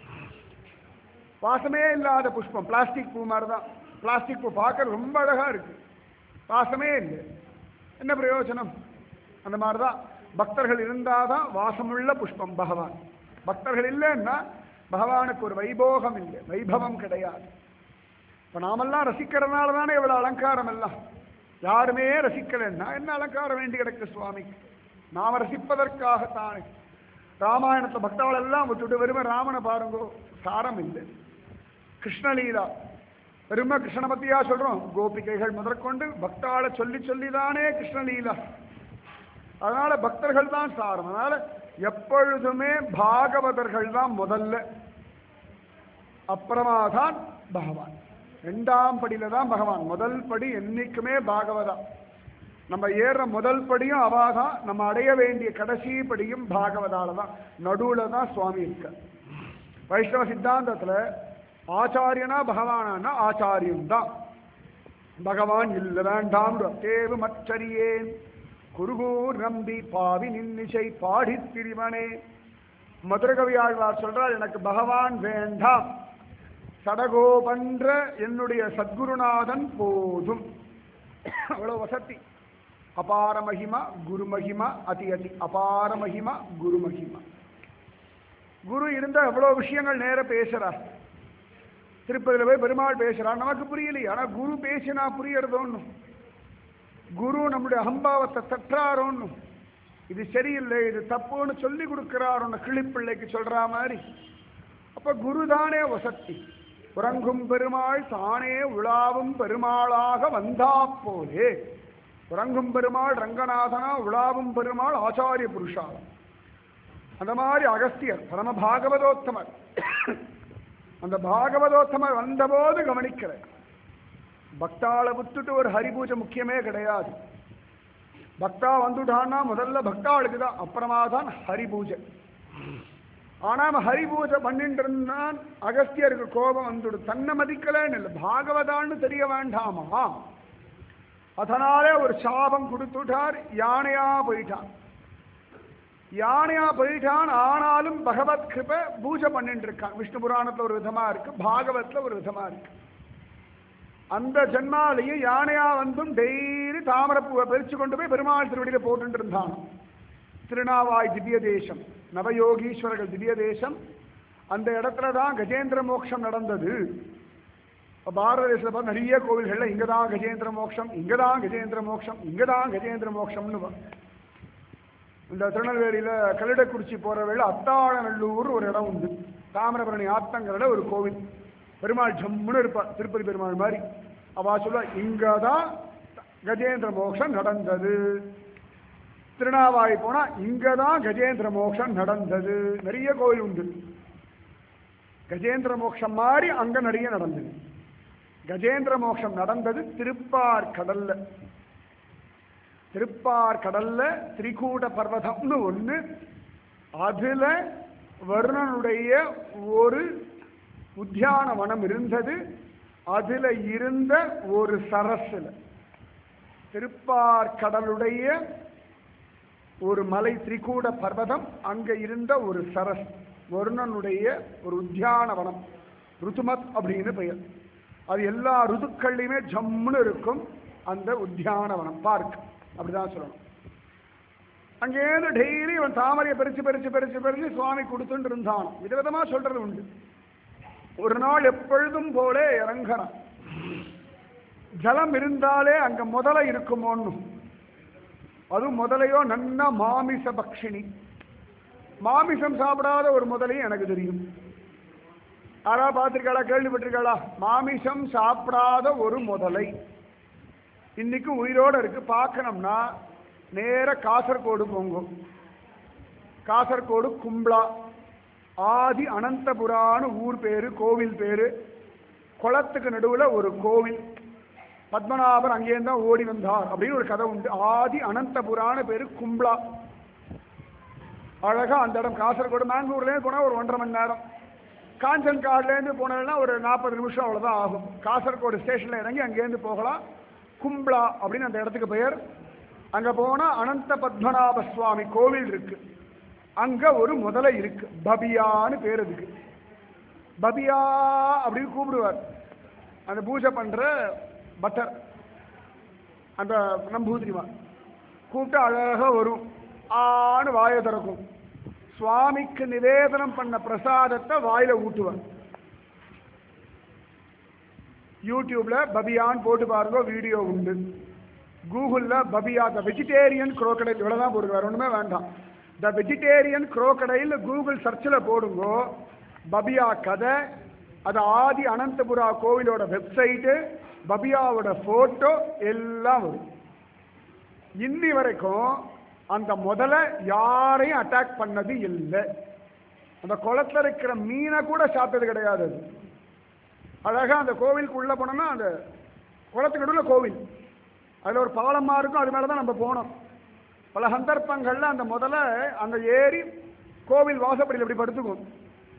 வாசமே இல்லாத புஷ்பம் பிளாஸ்டிக் பூ மாதிரி தான் பிளாஸ்டிக் பூ பார்க்க ரொம்ப அழகா இருக்கு வாசமே இல்லை என்ன பிரயோஜனம் அந்த மாதிரி தான் பக்தர்கள் இருந்தாதான் வாசமுள்ள புஷ்பம் பகவான் பக்தர்கள் இல்லைன்னா பகவானுக்கு ஒரு வைபோகம் இல்லை வைபவம் கிடையாது இப்ப நாமெல்லாம் ரசிக்கிறதுனால தானே இவ்வளவு அலங்காரம் எல்லாம் யாருமே ரசிக்கலைன்னா என்ன அலங்காரம் வேண்டி கிடக்கு சுவாமிக்கு நாம ரசிப்பதற்காகத்தானே ராமாயணத்துல பக்தாள் எல்லாம் விட்டுட்டு வெறுமை ராமனை பாருங்கோ சாரம் இல்லை கிருஷ்ணலீலா வெறுமை கிருஷ்ணனை பத்தியா சொல்றோம் கோபிகைகள் முதற்கொண்டு பக்தாளை சொல்லி சொல்லிதானே கிருஷ்ணலீலா அதனால பக்தர்கள் தான் சாரம் அதனால எப்பொழுதுமே பாகவதர்கள் தான் முதல்ல அப்புறமா தான் பகவான் ரெண்டாம் படியில தான் பகவான் முதல் படி என்னைக்குமே பாகவதா நம்ம ஏறுற முதல் படியும் அவாதான் நம்ம அடைய வேண்டிய கடைசி படியும் பாகவதால தான் நடுவுல தான் சுவாமி இருக்க வைஷ்ணவ சித்தாந்தத்துல ஆச்சாரியனா பகவானா ஆச்சாரியன் தான் பகவான் இல்ல வேண்டாம் தேவு மற்றறியேன் குருகூர் நம்பி பாவி நின்னிசை பாடி திரிவனே மதுரகவி ஆழ்வார் சொல்றார் எனக்கு பகவான் வேண்டாம் சடகோபன்ற என்னுடைய சத்குருநாதன் போதும் அவ்வளவு வசதி அபார மகிமா குரு மகிமா அதி அதி அபார மகிமா குரு மகிமா குரு இருந்தா எவ்வளவு விஷயங்கள் நேர பேசுறார் திருப்பதியில் போய் பெருமாள் பேசுறார் நமக்கு புரியலையே ஆனா குரு பேசினா புரியறதோன்னு குரு நம்முடைய அகம்பாவத்தை தட்டுறாரோன்னு இது சரியில்லை இது தப்புன்னு சொல்லி கொடுக்கிறாரோன்னு கிளிப்பிள்ளைக்கு சொல்ற மாதிரி அப்ப குரு தானே வசத்தி உறங்கும் பெருமாள் தானே உலாவும் பெருமாளாக வந்தா போலே உறங்கும் பெருமாள் ரங்கநாதனா உலாவும் பெருமாள் ஆச்சாரிய புருஷா அந்த மாதிரி அகஸ்தியர் பரம பாகவதோத்தமர் அந்த பாகவதோத்தமர் வந்தபோது கவனிக்கிற பக்தாளை விட்டுட்டு ஒரு ஹரிபூஜை முக்கியமே கிடையாது பக்தா வந்துட்டான்னா முதல்ல பக்தாளுக்கு தான் அப்புறமா தான் ஹரிபூஜை ஆனா அவன் ஹரிபூஜை பண்ணிட்டு இருந்தான் அகஸ்தியருக்கு கோபம் வந்துடு தன்னை மதிக்கலன்னு இல்லை பாகவதான்னு தெரிய வேண்டாமா அதனாலே ஒரு சாபம் கொடுத்துட்டார் யானையா போயிட்டான் யானையா போயிட்டான் ஆனாலும் பகவத் கிருப பூஜை பண்ணிட்டு இருக்கான் விஷ்ணு புராணத்துல ஒரு விதமா இருக்கு பாகவத்ல ஒரு விதமா இருக்கு அந்த ஜென்மாலையும் யானையா வந்தும் டெய்லி தாமரப்பூவை பறிச்சு கொண்டு போய் பெருமாள் திருவடியில போட்டுட்டு இருந்தான் திருநாவாய் திவ்ய தேசம் நவயோகீஸ்வரர்கள் திவ்ய தேசம் அந்த இடத்துல தான் கஜேந்திர மோட்சம் நடந்தது இப்ப பாரத தேசத்துல பார்த்து நிறைய கோவில்கள்ல இங்க தான் கஜேந்திர மோட்சம் இங்க தான் கஜேந்திர மோட்சம் இங்க தான் கஜேந்திர மோட்சம்னு வ- இந்த திருநெல்வேலியில கல்லிடக்குறிச்சி போற வேளை அத்தாழநல்லூர் ஒரு இடம் உண்டு தாமிரபரணி ஆத்தங்கரையில ஒரு கோவில் பெருமாள் ஜம்முன்னு இருப்பார் திருப்பதி பெருமாள் மாதிரி அவ சொல்லுவா இங்க தான் கஜேந்திர மோட்சம் நடந்தது திருநாவாய் போனா இங்க தான் கஜேந்திர மோட்சம் நடந்தது நிறைய கோவில் உண்டு கஜேந்திர மோட்சம் மாதிரி அங்க நிறைய நடந்தது கஜேந்திர மோட்சம் நடந்தது திருப்பார் கடல்ல திருப்பார் கடல்ல திரிகூட பர்வதம்னு ஒண்ணு அதுல வருணனுடைய ஒரு உத்தியானவனம் இருந்தது அதுல இருந்த ஒரு சரஸ்ல திருப்பார் கடலுடைய ஒரு மலை திரிகூட பர்வதம் அங்க இருந்த ஒரு சரஸ் வருணனுடைய ஒரு உத்தியானவனம் ருதுமத் அப்படின்னு பெயர் அது எல்லா ருதுக்கள்லையுமே ஜம்முன்னு இருக்கும் அந்த உத்தியானவனம் பார்க் அப்படிதான் சொல்லணும் அங்கேருந்து டெய்லி அவன் தாமரையை பறிச்சு பறிச்சு பறிச்சு பறிச்சு சுவாமி கொடுத்துட்டு இருந்தான் விதவிதமா சொல்றது உண்டு ஒரு நாள் எப்பொழுதும் போல இறங்குறான் ஜலம் இருந்தாலே அங்க முதல இருக்குமோன்னு அதுவும் முதலையோ நன்னா மாமிச பக்ஷினி மாமிசம் சாப்பிடாத ஒரு முதலையும் எனக்கு தெரியும் யாரா பார்த்திருக்காளா கேள்விப்பட்டிருக்காளா மாமிசம் சாப்பிடாத ஒரு முதலை இன்னைக்கு உயிரோட இருக்கு பார்க்கணும்னா நேர காசர்கோடு போங்க காசர்கோடு கும்ளா ஆதி அனந்தபுரான்னு ஊர் பேரு கோவில் பேரு குளத்துக்கு நடுவுல ஒரு கோவில் பத்மநாபர் அங்கேருந்து தான் ஓடி வந்தார் அப்படின்னு ஒரு கதை உண்டு ஆதி அனந்தபுரான பேரு கும்ளா அழகா அந்த இடம் காசர்கோடு மேங்களூர்லேருந்து போனால் ஒரு ஒன்றரை மணி நேரம் காஞ்சன்காட்லேருந்து போனதுன்னா ஒரு நாற்பது நிமிஷம் அவ்வளோதான் ஆகும் காசர்கோடு ஸ்டேஷனில் இறங்கி அங்கேருந்து போகலாம் கும்ளா அப்படின்னு அந்த இடத்துக்கு பெயர் அங்கே போனால் அனந்த பத்மநாப சுவாமி கோவில் இருக்கு அங்கே ஒரு முதலை இருக்கு பபியான்னு பேர் அதுக்கு பபியா அப்படின்னு கூப்பிடுவார் அந்த பூஜை பண்ற பட்டர் அந்த நம்பூதிரிமா கூப்பிட்டு அழகா வரும் ஆன்னு வாயை திறக்கும் சுவாமிக்கு நிவேதனம் பண்ண பிரசாதத்தை வாயில ஊட்டுவார் யூடியூப்ல பபியான் போட்டு பாருங்க வீடியோ உண்டு கூகுள்ல பபியா த வெஜிடேரியன் குரோக்கடைல் இவ்வளவுதான் போடுங்க வேற ஒண்ணுமே வேண்டாம் த வெஜிடேரியன் குரோக்கடைல் கூகுள் சர்ச்சில் போடுங்கோ பபியா கதை அது ஆதி அனந்தபுரா கோவிலோட வெப்சைட்டு பபியாவோட போட்டோ எல்லாம் வரும் இன்னி வரைக்கும் அந்த முதல்ல யாரையும் அட்டாக் பண்ணது இல்லை அந்த குளத்துல இருக்கிற மீனை கூட சாப்பிட்டது கிடையாது அது அழகா அந்த கோவிலுக்கு உள்ள போனோம்னா அந்த குளத்துக்கு நடுவுல கோவில் அதுல ஒரு பாலமா இருக்கும் அது மேல தான் நம்ம போனோம் பல சந்தர்ப்பங்கள்ல அந்த முதல்ல அந்த ஏரி கோவில் வாசப்படியில் இப்படி படுத்துக்கும்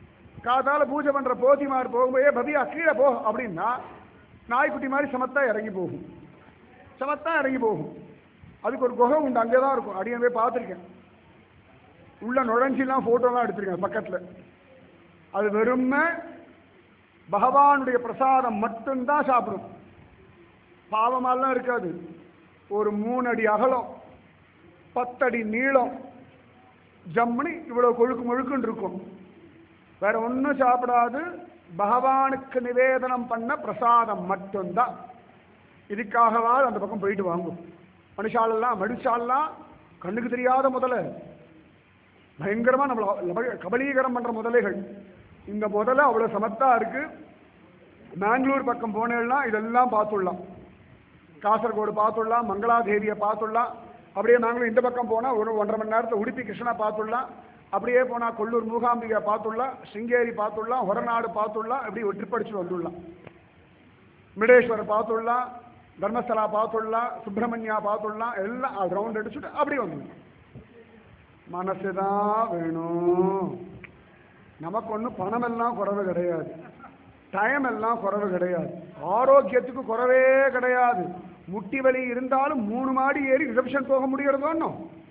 காதால பூஜை பண்ற போதிமார் போகும்போதே பபியா கீழே போ அப்படின்னா நாய்க்குட்டி மாதிரி சமத்தா இறங்கி போகும் சமத்தா இறங்கி போகும் அதுக்கு ஒரு குகை உண்டு அங்கே தான் இருக்கும் அடியன் போய் பார்த்துருக்கேன் உள்ள நுழைஞ்சிலாம் ஃபோட்டோலாம் எடுத்திருக்கேன் பக்கத்தில் அது வெறுமை பகவானுடைய பிரசாதம் மட்டும்தான் சாப்பிடும் பாவமாலாம் இருக்காது ஒரு மூணு அடி அகலம் பத்தடி நீளம் ஜம்முனி இவ்வளவு கொழுக்கு முழுக்குன்னு இருக்கும் வேற ஒன்றும் சாப்பிடாது பகவானுக்கு நிவேதனம் பண்ண பிரசாதம் மட்டும்தான் இதுக்காகவா அந்த பக்கம் போயிட்டு வாங்கும் மனுஷாலெல்லாம் மனுஷாலெல்லாம் கண்ணுக்கு தெரியாத முதல்ல பயங்கரமா நம்மள லப- கபலீகரம் பண்ற முதலைகள் இந்த முதல்ல அவ்வளவு சமத்தா இருக்கு பெங்களூர் பக்கம் போனேன்னா இதெல்லாம் பார்த்துடலாம் காசர்கோடு பார்த்துடலாம் மங்களாதேவியை பார்த்துடலாம் அப்படியே நாங்களும் இந்த பக்கம் போனால் ஒரு ஒன்றரை மணி நேரத்தில் உடுப்பி கிருஷ்ணா பார்த்துடலாம் அப்படியே போனால் கொல்லூர் மூகாம்பிகை பார்த்துடலாம் சிங்கேரி பார்த்துடலாம் ஹொரநாடு பார்த்துடலாம் இப்படி ஒரு ட்ரிப் அடிச்சு வந்துடலாம் மிடேஸ்வரர் பார்த்துடலாம் தர்மஸ்தலா பார்த்துடலாம் சுப்பிரமணியா பார்த்துடலாம் எல்லாம் அது ரவுண்ட் அடிச்சுட்டு அப்படியே வந்துடலாம் மனசு தான் வேணும் நமக்கு ஒன்றும் பணமெல்லாம் குறைவு கிடையாது டைம் எல்லாம் குறைவு கிடையாது ஆரோக்கியத்துக்கு குறைவே கிடையாது முட்டி வலி இருந்தாலும் மூணு மாடி ஏறி ரிசப்ஷன் போக முடியறதோ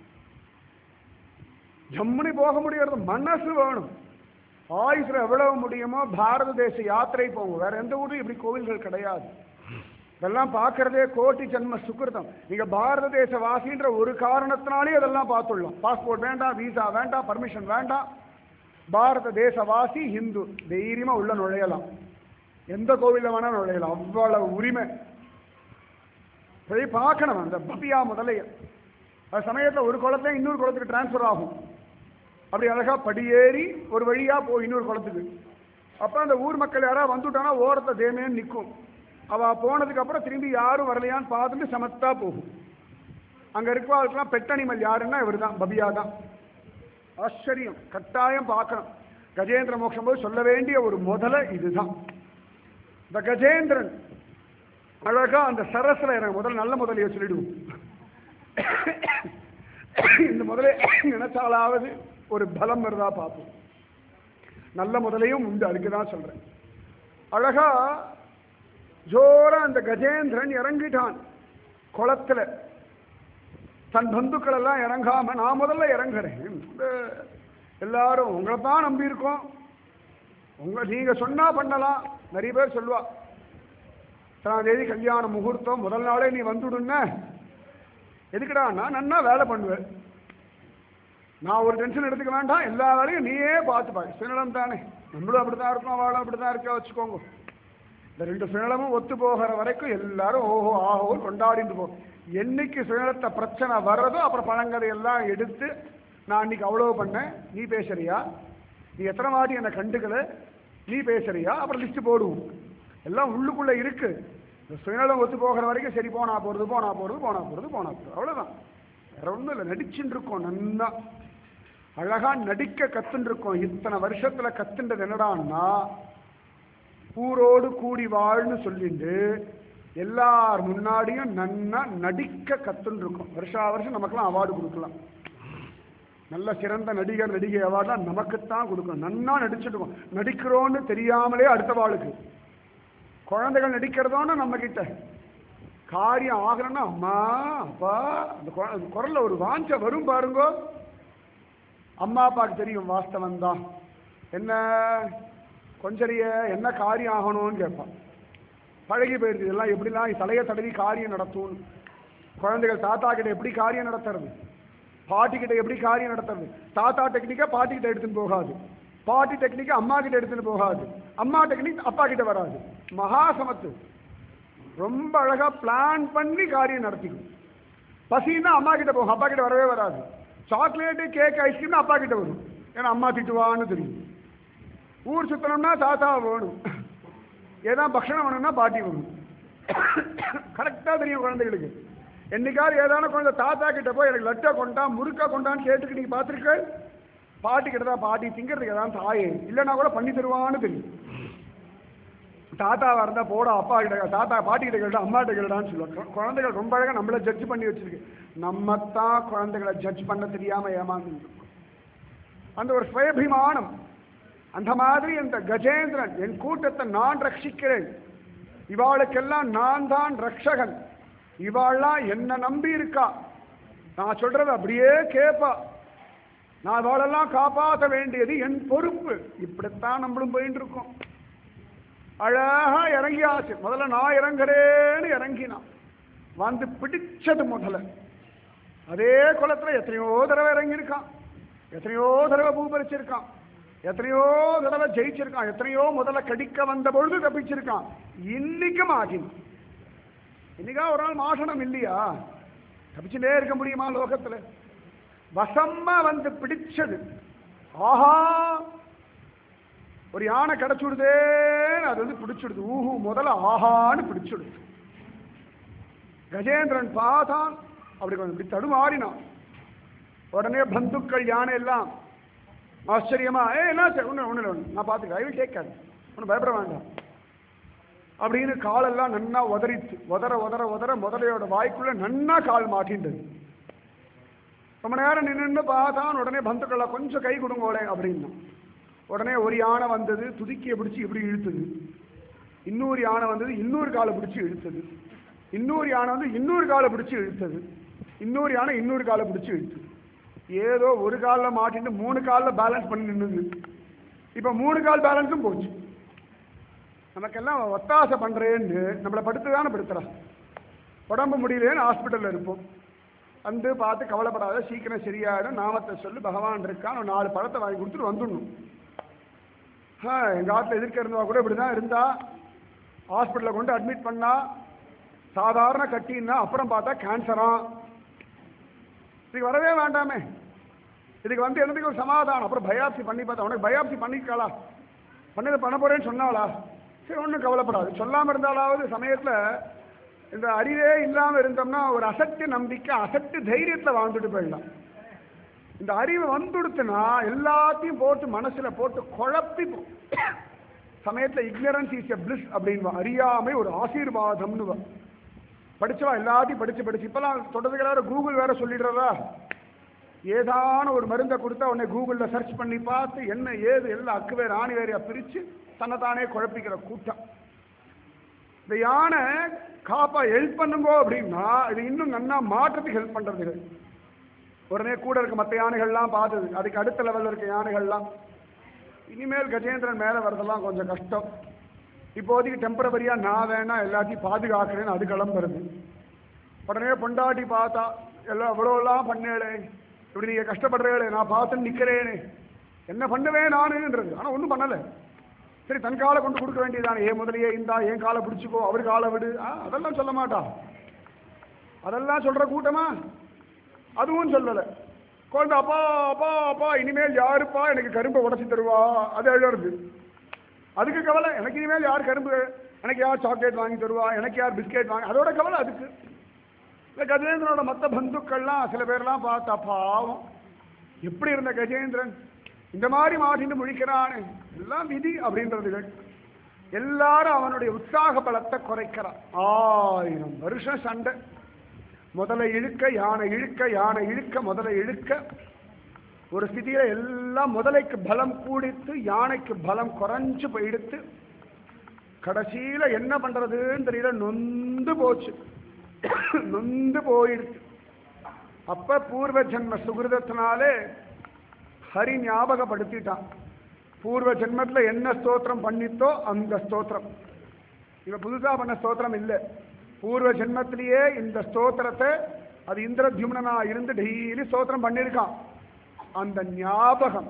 ஜம்முனி போக முடியறது மனசு வேணும் ஆயுசுல எவ்வளவு முடியுமோ பாரத தேச யாத்திரை போங்க வேற எந்த ஊரும் இப்படி கோவில்கள் கிடையாது இதெல்லாம் பார்க்கறதே கோட்டி ஜன்ம சுக்கிருதம் நீங்க பாரத தேச வாசின்ற ஒரு காரணத்தினாலே அதெல்லாம் பார்த்துடலாம் பாஸ்போர்ட் வேண்டாம் விசா வேண்டாம் பர்மிஷன் வேண்டாம் பாரத தேசவாசி இந்து தைரியமா உள்ள நுழையலாம் எந்த கோவில்ல வேணா நுழையலாம் அவ்வளவு உரிமை போய் பார்க்கணும் அந்த பப்பியா முதலைய அது சமயத்தில் ஒரு குளத்துல இன்னொரு குளத்துக்கு டிரான்ஸ்ஃபர் ஆகும் அப்படி அழகா படியேறி ஒரு வழியா போய் இன்னொரு குளத்துக்கு அப்ப அந்த ஊர் மக்கள் யாராவது வந்துட்டானா ஓரத்தை தேமேன்னு நிற்கும் அவ போனதுக்கு அப்புறம் திரும்பி யாரும் வரலையான்னு பார்த்துட்டு சமத்தா போகும் அங்க இருக்கவாளுக்கெல்லாம் பெட் அனிமல் யாருன்னா இவர் தான் பபியா தான் ஆச்சரியம் கட்டாயம் பார்க்கணும் கஜேந்திர மோட்சம் போது சொல்ல வேண்டிய ஒரு முதல இதுதான் இந்த கஜேந்திரன் அழகா அந்த சரஸ்ல எனக்கு முதல் நல்ல முதலையை சொல்லிடுவோம் இந்த முதலே நினைச்சாலாவது ஒரு பலம் வருதா பார்ப்போம் நல்ல முதலையும் உண்டு அதுக்கு தான் சொல்றேன் அழகா ஜோரா அந்த கஜேந்திரன் இறங்கிட்டான் குளத்துல தன் பந்துக்கள் எல்லாம் இறங்காம நான் முதல்ல இறங்குறேன் இந்த எல்லாரும் உங்களை தான் நம்பி இருக்கோம் உங்க நீங்க சொன்னா பண்ணலாம் நிறைய பேர் சொல்லுவா இத்தனாம் தேதி கல்யாண முகூர்த்தம் முதல் நாளே நீ வந்துடுன்ன எதுக்குடா நான் நன்னா வேலை பண்ணுவேன் நான் ஒரு டென்ஷன் எடுத்துக்க வேண்டாம் எல்லா வேலையும் நீயே பார்த்துப்பா சுயநலம் தானே நம்மளும் அப்படிதான் இருக்கோம் அவளும் அப்படிதான் இருக்கா வச்சுக்கோங்க இந்த ரெண்டு சுயநலமும் ஒத்து போகிற வரைக்கும் எல்லாரும் ஓஹோ ஆஹோ கொண்டாடிட்டு போ என்னைக்கு சுயநலத்தை பிரச்சனை வர்றதோ அப்புறம் பழங்கதை எல்லாம் எடுத்து நான் அன்னைக்கு அவ்வளோ பண்ணேன் நீ பேசுறியா நீ எத்தனை வாட்டி என்னை கண்டுக்கல நீ பேசுறியா அப்புறம் லிஸ்ட் போடுவோம் எல்லாம் உள்ளுக்குள்ள இருக்கு இந்த சுயநலம் ஒத்து போகிற வரைக்கும் சரி போனா போறது போனா போறது போனா போறது போனா போறது அவ்வளவுதான் வேற ஒண்ணும் இல்லை நடிச்சுட்டு இருக்கோம் நன்னா அழகா நடிக்க கத்துன்னு இருக்கோம் இத்தனை வருஷத்துல கத்துன்றது என்னடான்னா ஊரோடு கூடி வாழ்னு சொல்லிட்டு எல்லார் முன்னாடியும் நன்னா நடிக்க கத்துன்னு இருக்கோம் வருஷா வருஷம் நமக்கெல்லாம் அவார்டு கொடுக்கலாம் நல்ல சிறந்த நடிகர் நடிகை அவார்ட்லாம் நமக்குத்தான் கொடுக்கணும் நன்னா நடிச்சுட்டு இருக்கோம் நடிக்கிறோன்னு தெரியாமலே அடுத்த வாளுக்கு குழந்தைகள் நடிக்கிறதோன்னு நம்ம கிட்ட காரியம் ஆகணும்னா அம்மா அப்பா அந்த குழ- அந்த குரல்ல ஒரு வாஞ்ச வரும் பாருங்கோ அம்மா அப்பாவுக்கு தெரியும் வாஸ்தவம் தான் என்ன கொஞ்சரிய என்ன காரியம் ஆகணும்னு கேட்பான் பழகி போயிருக்கு இதெல்லாம் எப்படிலாம் தலையை தடவி காரியம் நடத்தும் குழந்தைகள் தாத்தா கிட்ட எப்படி காரியம் நடத்துறது பாட்டி கிட்ட எப்படி காரியம் நடத்துறது தாத்தா டெக்னிக்கா பாட்டி கிட்ட எடுத்துன்னு போகாது பாட்டி டெக்னிக்கா அம்மா கிட்ட எடுத்துன்னு போகாது அம்மா டெக்னிக் அப்பா கிட்ட வராது மகா சமத்து ரொம்ப அழகா பிளான் பண்ணி காரியம் நடத்திக்கும் பசின்னா அம்மா கிட்ட போகும் அப்பா கிட்ட வரவே வராது சாக்லேட்டு கேக் ஐஸ்கிரீம் அப்பா கிட்ட வரும் ஏன்னா அம்மா திட்டுவான்னு தெரியும் ஊர் சுத்தணும்னா தாத்தா வேணும் ஏதாவது பக்ஷணம் வேணும்னா பாட்டி வேணும் கரெக்டாக தெரியும் குழந்தைகளுக்கு என்னைக்காவது ஏதான குழந்தை தாத்தா கிட்ட போய் எனக்கு லட்டை கொண்டா முறுக்கா கொண்டான்னு கேட்டுக்கு நீங்க பார்த்துருக்க பாட்டி கிட்ட தான் பாட்டி திங்கிறதுக்கு ஏதாவது தாயே இல்லைன்னா கூட பண்ணி தருவான்னு தெரியும் தாத்தாவா இருந்தா போடா அப்பா கிட்ட தாத்தா பாட்டி கிட்ட கேட்டா அம்மா கிட்ட கேட்டான்னு சொல்லுவாங்க கு- குழந்தைகள் ரொம்ப அழகா நம்மள ஜட்ஜ் பண்ணி வச்சிருக்கு நம்ம தான் குழந்தைகளை ஜட்ஜ் பண்ண தெரியாம ஏமாந்து அந்த ஒரு சுயபிமானம் அந்த மாதிரி இந்த கஜேந்திரன் என் கூட்டத்தை நான் ரட்சிக்கிறேன் இவாளுக்கெல்லாம் நான் தான் ரட்சகன் இவாள்லாம் என்ன நம்பி இருக்கா நான் சொல்றது அப்படியே கேட்பா நான் இவாளெல்லாம் காப்பாற்ற வேண்டியது என் பொறுப்பு இப்படித்தான் நம்மளும் போயிட்டு இருக்கோம் அழகா இறங்கியாச்சு முதல்ல நான் இறங்குறேன்னு இறங்கினான் வந்து பிடிச்சது முதல்ல அதே குளத்துல எத்தனையோ தடவை இறங்கியிருக்கான் எத்தனையோ தடவை பூ பறிச்சிருக்கான் எத்தனையோ தடவை ஜெயிச்சிருக்கான் எத்தனையோ முதல்ல கடிக்க வந்த பொழுது தப்பிச்சிருக்கான் இன்னைக்கு மாட்டினான் இன்னைக்கா ஒரு நாள் மாசனம் இல்லையா தப்பிச்சுட்டே இருக்க முடியுமா லோகத்துல வசமா வந்து பிடிச்சது ஆஹா ஒரு யானை கிடைச்சுடுதேன்னு அது வந்து பிடிச்சிடுது ஊஹு முதல்ல ஆஹான்னு பிடிச்சிடுது கஜேந்திரன் பார்த்தான் அப்படி கொஞ்சம் இப்படி தடுமாறினான் உடனே பந்துக்கள் யானை எல்லாம் ஆச்சரியமா ஏ என்ன சார் ஒன்று ஒன்று ஒன்று நான் பார்த்துக்கிறேன் ஐ வில் டேக் கேர் ஒன்றும் பயப்பட வேண்டாம் அப்படின்னு காலெல்லாம் நன்னா உதறித்து உதற உதற உதற முதலையோட வாய்க்குள்ள நன்னா கால் மாட்டின்றது ரொம்ப நேரம் நின்று பார்த்தான் உடனே பந்துக்களை கொஞ்சம் கை கொடுங்கோளே அப்படின்னா உடனே ஒரு யானை வந்தது துதிக்கியை பிடிச்சி இப்படி இழுத்தது இன்னொரு யானை வந்தது இன்னொரு காலை பிடிச்சி இழுத்தது இன்னொரு யானை வந்து இன்னொரு காலை பிடிச்சி இழுத்தது இன்னொரு யானை இன்னொரு காலை பிடிச்சி இழுத்தது ஏதோ ஒரு காலில் மாட்டிட்டு மூணு காலில் பேலன்ஸ் பண்ணி நின்றுது இப்போ மூணு கால் பேலன்ஸும் போச்சு நமக்கெல்லாம் அவன் ஒத்தாசை பண்ணுறேன்னு நம்மளை படுத்து தானே படுத்துறான் உடம்பு முடியலேன்னு ஹாஸ்பிட்டலில் இருப்போம் வந்து பார்த்து கவலைப்படாத சீக்கிரம் சரியாயிடும் நாமத்தை சொல்லி பகவான் இருக்கான் ஒரு நாலு பழத்தை வாங்கி கொடுத்துட்டு வந்துடணும் ஆ எங்கள் ஆட்டில் எதிர்க்க இருந்தவா கூட இப்படி தான் இருந்தா ஹாஸ்பிட்டலில் கொண்டு அட்மிட் பண்ணா சாதாரண கட்டின்னா அப்புறம் பார்த்தா கேன்சரா இதுக்கு வரவே வேண்டாமே இதுக்கு வந்து என்னதுக்கு ஒரு சமாதானம் அப்புறம் பயாப்சி பண்ணி பார்த்தா உனக்கு பயாப்சி பண்ணிருக்காளா பண்ணது பண்ண போறேன்னு சொன்னாளா சரி ஒன்றும் கவலைப்படாது சொல்லாமல் இருந்தாலாவது சமயத்தில் இந்த அறிவே இல்லாமல் இருந்தோம்னா ஒரு அசட்டு நம்பிக்கை அசட்டு தைரியத்தில் வாழ்ந்துட்டு போயிடலாம் இந்த அறிவு வந்துடுத்துனா எல்லாத்தையும் போட்டு மனசுல போட்டு குழப்பி போ- சமயத்துல இக்னரன்ஸ் இஸ் எ பிளிஸ் அப்படின்வா அறியாமை ஒரு ஆசீர்வாதம்னுவா படிச்சவா எல்லாத்தையும் படிச்சு படிச்சு இப்பெல்லாம் தொடர்ந்துகிற கூகுள் வேற சொல்லிடுறதா ஏதான ஒரு மருந்தை கொடுத்தா உடனே கூகுளில் சர்ச் பண்ணி பார்த்து என்ன ஏது எல்லாம் அக்கு வேறு ஆணி வேறையா பிரித்து தன்னைத்தானே குழப்பிக்கிற கூட்டம் இந்த யானை காப்பா ஹெல்ப் பண்ணுங்கோ அப்படின்னா இது இன்னும் நன்னா மாற்றத்துக்கு ஹெல்ப் பண்ணுறது உடனே கூட இருக்க மற்ற யானைகள்லாம் பார்த்தது அதுக்கு அடுத்த லெவலில் இருக்க யானைகள்லாம் இனிமேல் கஜேந்திரன் மேலே வரதெல்லாம் கொஞ்சம் கஷ்டம் இப்போதைக்கு டெம்பரவரியாக நான் வேணா எல்லாத்தையும் பாதுகாக்கிறேன்னு அது கிளம்புறது உடனே பொண்டாட்டி பார்த்தா எல்லாம் இவ்வளோலாம் பண்ணேளே இப்படி நீங்கள் கஷ்டப்படுறேளே நான் பார்த்து நிற்கிறேனே என்ன பண்ணுவேன் நானுன்றது ஆனால் ஒன்றும் பண்ணலை சரி தன் காலை கொண்டு கொடுக்க வேண்டியதானே ஏன் முதலையே இந்தா என் காலை பிடிச்சிக்கோ அவர் காலை விடு ஆ அதெல்லாம் சொல்ல மாட்டா அதெல்லாம் சொல்கிற கூட்டமா அதுவும் சொல்லலை குழந்தை அப்பா அப்பா அப்பா இனிமேல் யாருப்பா எனக்கு கரும்பை உடச்சி தருவா அது அழகு அதுக்கு கவலை எனக்கு இனிமேல் யார் கரும்பு எனக்கு யார் சாக்லேட் வாங்கி தருவா எனக்கு யார் பிஸ்கெட் வாங்கி அதோட கவலை அதுக்கு இந்த கஜேந்திரனோட மற்ற பந்துக்கள்லாம் சில பேர்லாம் பார்த்தா பாவம் எப்படி இருந்த கஜேந்திரன் இந்த மாதிரி மாட்டின்னு முழிக்கிறானே எல்லாம் விதி அப்படின்றதுகள் எல்லாரும் அவனுடைய உற்சாக பலத்தை குறைக்கிறான் ஆயிரம் வருஷம் சண்டை முதல்ல இழுக்க யானை இழுக்க யானை இழுக்க முதல்ல இழுக்க ஒரு ஸ்திதியில எல்லாம் முதலைக்கு பலம் கூடித்து யானைக்கு பலம் குறைஞ்சு போயிடுத்து கடைசியில என்ன பண்றதுன்னு தெரியல நொந்து போச்சு நொந்து போயிடுச்சு அப்ப பூர்வ ஜென்ம சுகிருதத்தினாலே ஹரி ஞாபகப்படுத்திட்டான் பூர்வ ஜென்மத்துல என்ன ஸ்தோத்திரம் பண்ணித்தோ அந்த ஸ்தோத்திரம் இவ புதுசா பண்ண ஸ்தோத்திரம் இல்லை பூர்வ ஜென்மத்திலேயே இந்த ஸ்தோத்திரத்தை அது இந்திரத்யும்னா இருந்து டெய்லி ஸ்தோத்திரம் பண்ணியிருக்கான் அந்த ஞாபகம்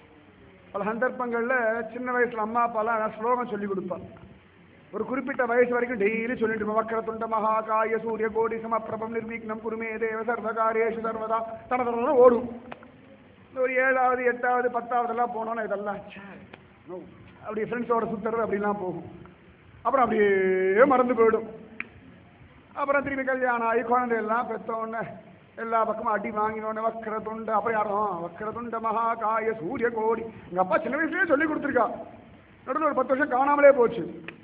பல சந்தர்ப்பங்கள்ல சின்ன வயசுல அம்மா அப்பாலாம் நான் ஸ்லோகம் சொல்லி கொடுப்பான் ஒரு குறிப்பிட்ட வயசு வரைக்கும் டெய்லி சொல்லிட்டு இருப்பேன் வக்கர துண்ட மகாகாய சூரிய கோடி சமப்பிரபம் நிர்வீக்னம் குருமே தேவ சர்வகாரேஷு சர்வதா தனதன ஓடும் இந்த ஒரு ஏழாவது எட்டாவது பத்தாவதெல்லாம் போனோன்னா இதெல்லாம் ச்சே, no. அப்படியே ஃப்ரெண்ட்ஸோட சுத்துறது அப்படிலாம் போகும் அப்புறம் அப்படியே மறந்து போயிடும் அப்புறம் திரும்பி கல்யாணம் ஆகி குழந்தை எல்லாம் பெற்றோடனே எல்லா பக்கமும் அடி வாங்கினோடனே வக்கர துண்டு அப்புறம் யாரும் வக்கர துண்ட மகா காய சூரிய கோடி எங்க அப்பா சின்ன வயசுலயே சொல்லி கொடுத்துருக்கா நடுவில் ஒரு பத்து வருஷம் காணாமலே போச்சு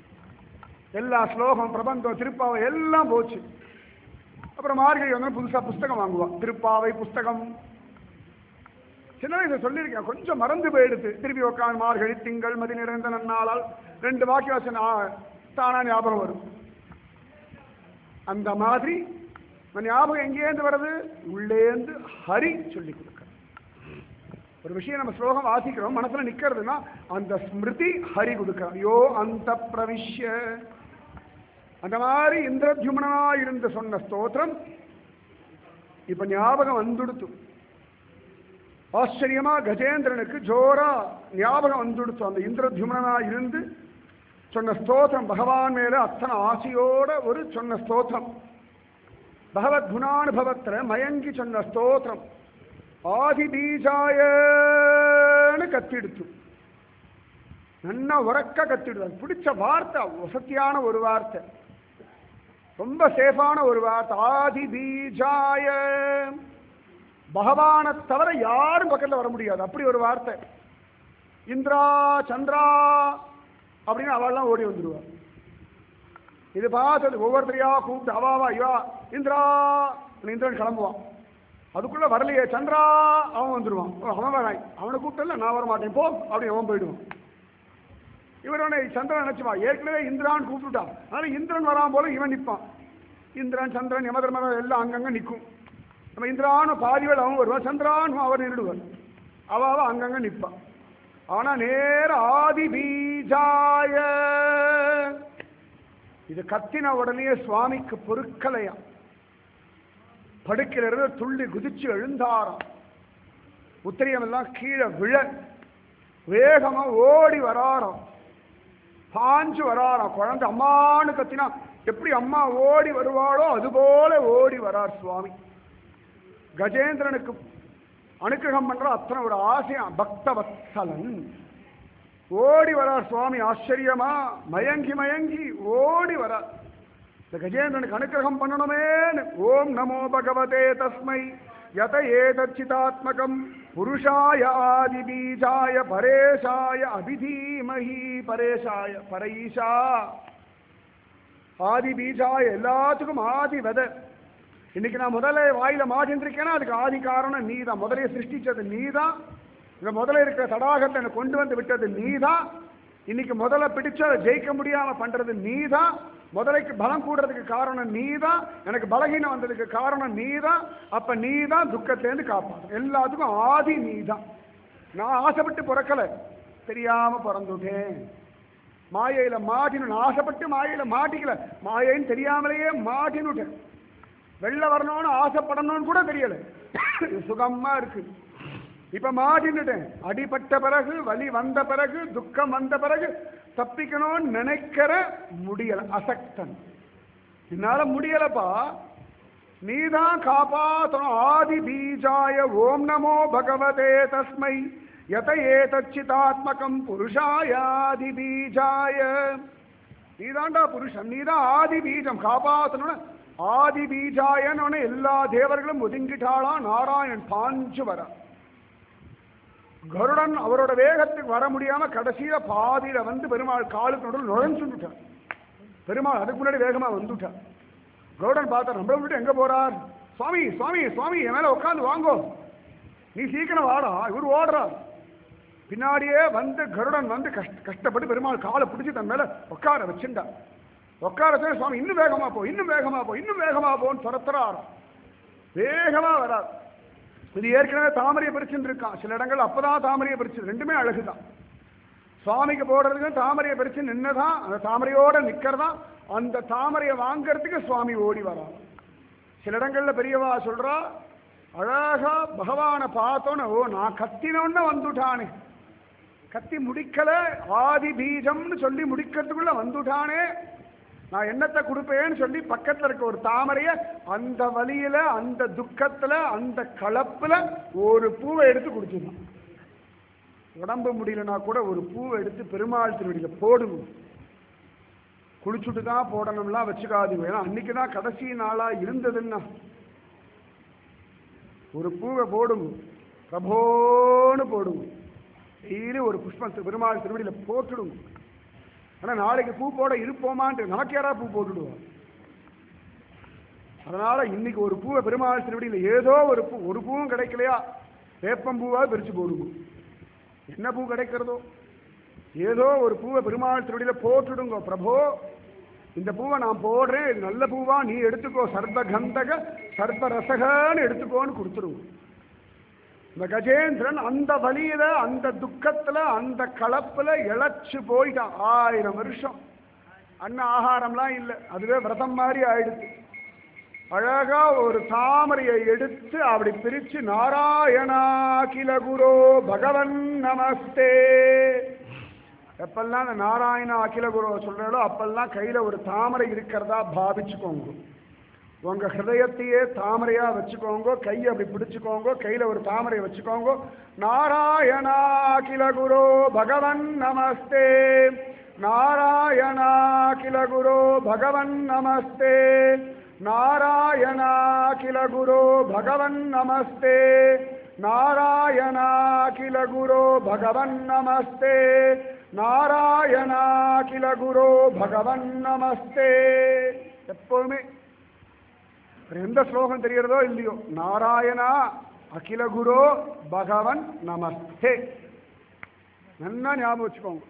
எல்லா ஸ்லோகம் பிரபந்தம் திருப்பாவை எல்லாம் போச்சு அப்புறம் மார்கழி வந்து புதுசா புஸ்தகம் வாங்குவான் திருப்பாவை புஸ்தகம் சின்ன வயசுல சொல்லியிருக்கேன் கொஞ்சம் மறந்து போயிடுது திருப்பி உட்காந்து மார்கழி திங்கள் மதி நிறைந்த நன்னாளால் ரெண்டு வாக்கியம் வச்சு நான் தானா ஞாபகம் வரும் அந்த மாதிரி இந்த ஞாபகம் எங்கேருந்து வருது உள்ளேந்து ஹரி சொல்லி கொடுக்குற ஒரு விஷயம் நம்ம ஸ்லோகம் வாசிக்கிறோம் மனசுல நிக்கிறதுன்னா அந்த ஸ்மிருதி ஹரி கொடுக்கிறான் யோ அந்த பிரவிஷ்ய அந்த மாதிரி இந்திரத்யும்னா இருந்து சொன்ன ஸ்தோத்திரம் இப்ப ஞாபகம் வந்துடுத்து ஆச்சரியமா கஜேந்திரனுக்கு ஜோரா ஞாபகம் வந்துடுத்து அந்த இந்திரத்யும்னா இருந்து சொன்ன ஸ்தோத்திரம் பகவான் மேல அத்தனை ஆசையோட ஒரு சொன்ன ஸ்தோத்திரம் பகவத் குணானுபவத்துல மயங்கி சொன்ன ஸ்தோத்திரம் ஆதி பீஜாயன்னு கத்திடுத்து நல்லா உறக்க கத்திடுது அது பிடிச்ச வார்த்தை வசத்தியான ஒரு வார்த்தை ரொம்ப சேஃபான ஒரு வார்த்தை ஆதி பீஜாய பகவானை தவிர யாரும் பக்கத்துல வர முடியாது அப்படி ஒரு வார்த்தை இந்திரா சந்திரா அப்படின்னு அவள்லாம் ஓடி வந்துடுவா இது பார்த்தது ஒவ்வொருத்தரையா கூப்பிட்டு அவாவா இவா இந்திரா இந்திரன் கிளம்புவான் அதுக்குள்ள வரலையே சந்திரா அவன் வந்துடுவான் ஓ, அவன் வரான் அவனை கூப்பிட்டல நான் வர மாட்டேன் போ அப்படி அவன் போயிடுவான் இவரவனை சந்திரன் நினைச்சுவா ஏற்கனவே இந்திரான் கூப்பிட்டுட்டான் அதனால இந்திரன் வராம போல இவன் நிற்பான் இந்திரன் சந்திரன் யமதர்மன் எல்லாம் அங்கங்க நிற்கும் நம்ம இந்திரான்னு பாதிவேல் அவன் வருவான் சந்திரான் அவர் நின்றுடுவார் அவ அவ அங்கங்க நிற்பான் ஆனா நேர ஆதி பீஜாய இது கத்தின உடனே சுவாமிக்கு பொருட்கலையா படுக்கிறது துள்ளி குதிச்சு எழுந்தாராம் உத்திரியம் எல்லாம் கீழே விழ வேகமா ஓடி வராராம் பாஞ்சு வராராம் குழந்தை அம்மான்னு கத்தினா எப்படி அம்மா ஓடி வருவாளோ அதுபோல ஓடி வரார் சுவாமி கஜேந்திரனுக்கு அனுக்கிரகம் பண்ற அத்தனை ஒரு ஆசையா பக்தவத்சலன் ஓடி வரார் சுவாமி ஆச்சரியமா மயங்கி மயங்கி ஓடி வரார் இந்த கஜேந்திரனுக்கு அனுக்கிரகம் பண்ணணுமேன்னு ஓம் நமோ பகவதே தஸ்மை யத ஏதச்சிதாத்மகம் புருஷாய ஆதி பீஜாய பரேஷாய அபிதீமஹி பரேஷாய பரைஷா ஆதி பீஜாய எல்லாத்துக்கும் ஆதி விதை இன்னைக்கு நான் முதல்ல வாயில மாட்டின்றிருக்கேன்னா அதுக்கு ஆதி காரணம் நீதான் முதலைய சிருஷ்டிச்சது நீதான் இந்த முதல்ல இருக்கிற தடாகத்தை எனக்கு கொண்டு வந்து விட்டது நீதான் இன்னைக்கு முதல்ல பிடிச்சு அதை ஜெயிக்க முடியாம பண்றது நீதான் முதலைக்கு பலம் கூடுறதுக்கு காரணம் நீதான் எனக்கு பலகீனம் வந்ததுக்கு காரணம் நீதான் அப்ப நீதான் துக்கத்திலேருந்து காப்பாத்து எல்லாத்துக்கும் ஆதி நீதான் நான் ஆசைப்பட்டு பிறக்கல தெரியாம பிறந்துட்டேன் மாயையில மாட்டினு ஆசைப்பட்டு மாயையில மாட்டிக்கல மாயைன்னு தெரியாமலேயே மாட்டினுட்டேன் வெளில வரணும்னு ஆசைப்படணும்னு கூட தெரியல இது சுகமா இருக்கு இப்ப மாட்டின்னுட்டேன் அடிபட்ட பிறகு வலி வந்த பிறகு துக்கம் வந்த பிறகு தப்பிக்கணும்னு நினைக்கிற முடியல அசக்தன் என்னால முடியலப்பா நீதான் காப்பாத்தணும் ஆதி பீஜாய ஓம் நமோ பகவதே தஸ்மை யத ஏதச்சிதாத்மகம் புருஷாயாதி பீஜாய நீதான்டா புருஷன் நீதான் ஆதி பீஜம் காப்பாத்தணும்னு ஆதி பீஜாயன்னு எல்லா தேவர்களும் ஒதுங்கிட்டாளாம் நாராயணன் பாஞ்சு வர கருடன் அவரோட வேகத்துக்கு வர முடியாம கடைசியில பாதியில வந்து பெருமாள் காலுக்கு நடுவில் நுழைஞ்சுட்டார் பெருமாள் அதுக்கு முன்னாடி வேகமா வந்துட்டார் கருடன் பார்த்தா நம்மள விட்டு எங்க போறார் சுவாமி சுவாமி சுவாமி என் மேல உட்காந்து வாங்கோ நீ சீக்கிரம் வாடா இவர் ஓடுறார் பின்னாடியே வந்து கருடன் வந்து கஷ்ட கஷ்டப்பட்டு பெருமாள் காலை பிடிச்சி தன் மேல உட்கார வச்சுட்டா உட்கார வச்சு சுவாமி இன்னும் வேகமா போ இன்னும் வேகமா போ இன்னும் வேகமா போன்னு துரத்துறார் வேகமா வரார் இது ஏற்கனவே தாமரையை பறிச்சுட்டு இருக்கான் சில இடங்கள் அப்பதான் தாமரையை பறிச்சு ரெண்டுமே அழகுதான் சுவாமிக்கு போடுறதுக்கு தாமரையை பறிச்சு நின்னதான் அந்த தாமரையோட நிக்கிறதா அந்த தாமரையை வாங்கறதுக்கு சுவாமி ஓடி வரான் சில இடங்கள்ல பெரியவா சொல்றா அழகா பகவானை பார்த்தோன்னு ஓ நான் கத்தினோன்னு வந்துட்டானே கத்தி முடிக்கல ஆதி பீஜம்னு சொல்லி முடிக்கிறதுக்குள்ள வந்துட்டானே நான் என்னத்தை கொடுப்பேன்னு சொல்லி பக்கத்துல இருக்க ஒரு தாமரைய அந்த வழியில அந்த துக்கத்துல அந்த கலப்புல ஒரு பூவை எடுத்து குடிச்சிடலாம் உடம்பு முடியலனா கூட ஒரு பூவை எடுத்து பெருமாள் திருவடியில போடுங்க குளிச்சுட்டு தான் போடணும்லாம் வச்சுக்காதீங்க ஏன்னா அன்னைக்கு தான் கடைசி நாளா இருந்ததுன்னா ஒரு பூவை போடுங்க பிரபோன்னு போடுங்க டெய்லி ஒரு புஷ்பம் திரு- பெருமாள் திருவடியில போட்டுடுங்க ஆனா நாளைக்கு பூ போட இருப்போமான்ட்டு நமக்கு யாரா பூ போட்டுடுவோம் அதனால இன்னைக்கு ஒரு பூவை பெருமாள் திருவடியில ஏதோ ஒரு பூ ஒரு பூவும் கிடைக்கலையா வேப்பம்பூவா பிரிச்சு போடுவோம் என்ன பூ கிடைக்கிறதோ ஏதோ ஒரு பூவை பெருமாள் திருவடியில போட்டுடுங்க பிரபோ இந்த பூவை நான் போடுறேன் இது நல்ல பூவா நீ எடுத்துக்கோ சர்வ கந்தக சர்வ ரசகன்னு எடுத்துக்கோன்னு கொடுத்துருவோம் இந்த கஜேந்திரன் அந்த வலியில அந்த துக்கத்துல அந்த கலப்புல இழைச்சு போயிட்டான் ஆயிரம் வருஷம் அன்ன ஆகாரம்லாம் இல்லை அதுவே விரதம் மாதிரி ஆயிடுச்சு அழகா ஒரு தாமரையை எடுத்து அப்படி பிரிச்சு நாராயணா கில குரு பகவன் நமஸ்தே எப்பெல்லாம் இந்த நாராயணா அகில குரு சொல்றாலோ அப்பெல்லாம் கையில ஒரு தாமரை இருக்கிறதா பாவிச்சுக்கோங்க உங்க ஹிருதயத்தையே தாமரையா வச்சுக்கோங்க கையை அப்படி பிடிச்சுக்கோங்க கையில ஒரு தாமரை வச்சுக்கோங்க நாராயணா கில குரு பகவன் நமஸ்தே நாராயணா கில குரு பகவன் நமஸ்தே நாராயணா கில குரு பகவன் நமஸ்தே நாராயணா கில குரு பகவன் நமஸ்தே நாராயணா கில குரு பகவன் நமஸ்தே எப்பவுமே வேற எந்த ஸ்லோகம் தெரியறதோ இல்லையோ நாராயணா அகில குரு பகவன் நமஸ்தே நல்லா ஞாபகம் வச்சுக்கோங்க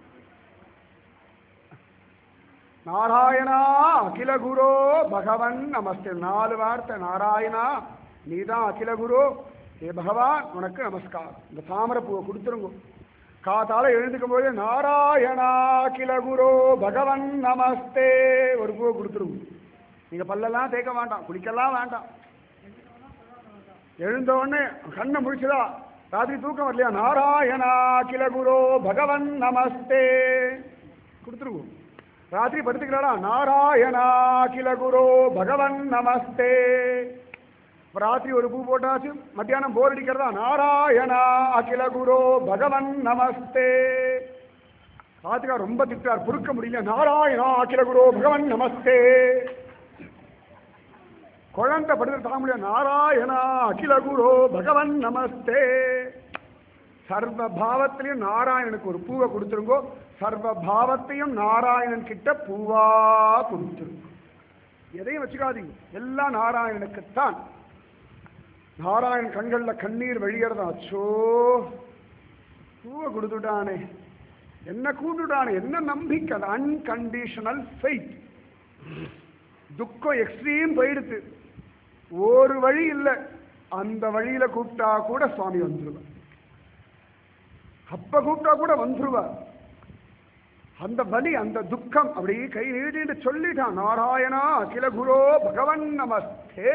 நாராயணா அகில குரு பகவன் நமஸ்தே நாலு வார்த்தை நாராயணா நீதான் அகில குரு ஏ பகவான் உனக்கு நமஸ்காரம் இந்த தாமரை பூவை கொடுத்துருங்க காத்தால எழுந்துக்கும் போது நாராயணா அகில குரு பகவன் நமஸ்தே ஒரு பூவை கொடுத்துருங்க நீங்க பல்லெல்லாம் தேய்க்க வேண்டாம் குளிக்கலாம் வேண்டாம் எழுந்த உடனே கண்ணை முடிச்சுதா ராத்திரி தூக்கம் வரலையா நாராயணா கில குரு பகவன் நமஸ்தே கொடுத்துருவோம் ராத்திரி படுத்துக்கிறாளா நாராயணா கில குரு பகவன் நமஸ்தே இப்ப ராத்திரி ஒரு பூ போட்டாச்சு மத்தியானம் போர் அடிக்கிறதா நாராயணா அகில குரு பகவன் நமஸ்தே ராத்திரிக்கா ரொம்ப திட்டார் பொறுக்க முடியல நாராயணா அகில குரு பகவன் நமஸ்தே குழந்தை படுத்து தாங்க முடியாது நாராயணா அகில குரு பகவன் நமஸ்தே சர்வ பாவத்திலையும் நாராயணனுக்கு ஒரு பூவை கொடுத்துருங்கோ சர்வ பாவத்தையும் நாராயணன் கிட்ட பூவா கொடுத்துருங்க எதையும் வச்சுக்காதீங்க எல்லாம் நாராயணனுக்குத்தான் நாராயணன் கண்கள்ல கண்ணீர் வழியறதா அச்சோ பூவை கொடுத்துட்டானே என்ன கூட்டுட்டானே என்ன நம்பிக்கை அன்கண்டிஷனல் ஃபெய்த் துக்கம் எக்ஸ்ட்ரீம் போயிடுத்து ஒரு வழி இல்லை அந்த வழியில கூப்பிட்டா கூட சுவாமி வந்துருவார் அப்ப கூப்பிட்டா கூட வந்துருவார் அந்த வலி அந்த துக்கம் அப்படி கை நீட்டிட்டு சொல்லிட்டான் நாராயணா அகில குரோ பகவன் நமஸ்தே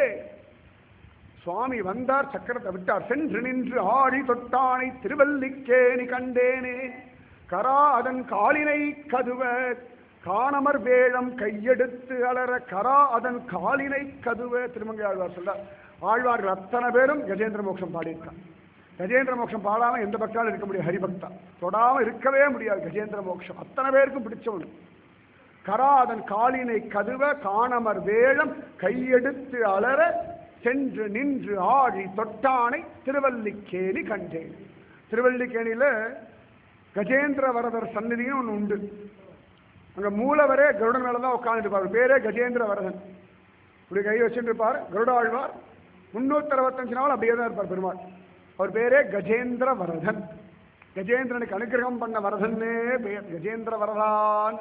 சுவாமி வந்தார் சக்கரத்தை விட்டார் சென்று நின்று ஆடி தொட்டானை திருவல்லிக்கேணி கண்டேனே கரா அதன் காலினை கதுவ காணமர் வேழம் கையெடுத்து அலற கரா அதன் காலினை கதுவ திருமங்கை ஆழ்வார் சொல்ல ஆழ்வார்கள் அத்தனை பேரும் கஜேந்திர மோட்சம் பாடியிருக்கான் கஜேந்திர மோட்சம் பாடாம எந்த பக்தாலும் இருக்க முடியாது ஹரிபக்தா தொடாம இருக்கவே முடியாது கஜேந்திர மோட்சம் அத்தனை பேருக்கும் பிடிச்சவனு கரா அதன் காலினை கதுவ காணமர் வேழம் கையெடுத்து அலற சென்று நின்று ஆழி தொட்டானை திருவல்லிக்கேணி கண்டேன் திருவல்லிக்கேணியில கஜேந்திர வரதர் சந்நிதியும் ஒன்று உண்டு அங்க மூலவரே கருடன் மேல தான் உட்காந்துட்டு இருப்பார் பேரே கஜேந்திர வரதன் இப்படி கை வச்சுட்டு இருப்பார் கருடாழ்வார் முன்னூத்தி அறுபத்தஞ்சு நாள் அப்படியே தான் இருப்பார் பெருமாள் அவர் பேரே கஜேந்திர வரதன் கஜேந்திரனுக்கு அனுகிரகம் பண்ண வரதன்னே பெயர் கஜேந்திர வரதான்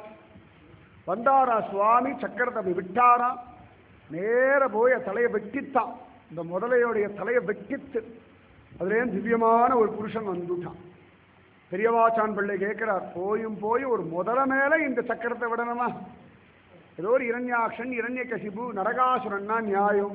வந்தாரா சுவாமி சக்கரத்தை அப்படி விட்டாராம் நேர போய் தலையை வெட்டித்தான் இந்த முதலையோடைய தலையை வெட்டித்து அதுலேயும் திவ்யமான ஒரு புருஷன் வந்துட்டான் பெரியவாச்சான் பிள்ளை கேட்கிறார் போயும் போய் ஒரு முதல மேல இந்த சக்கரத்தை விடணுமா ஏதோ ஒரு இரண்யாக்ஷன் இரண்ய கசிபு நரகாசுரன்னா நியாயம்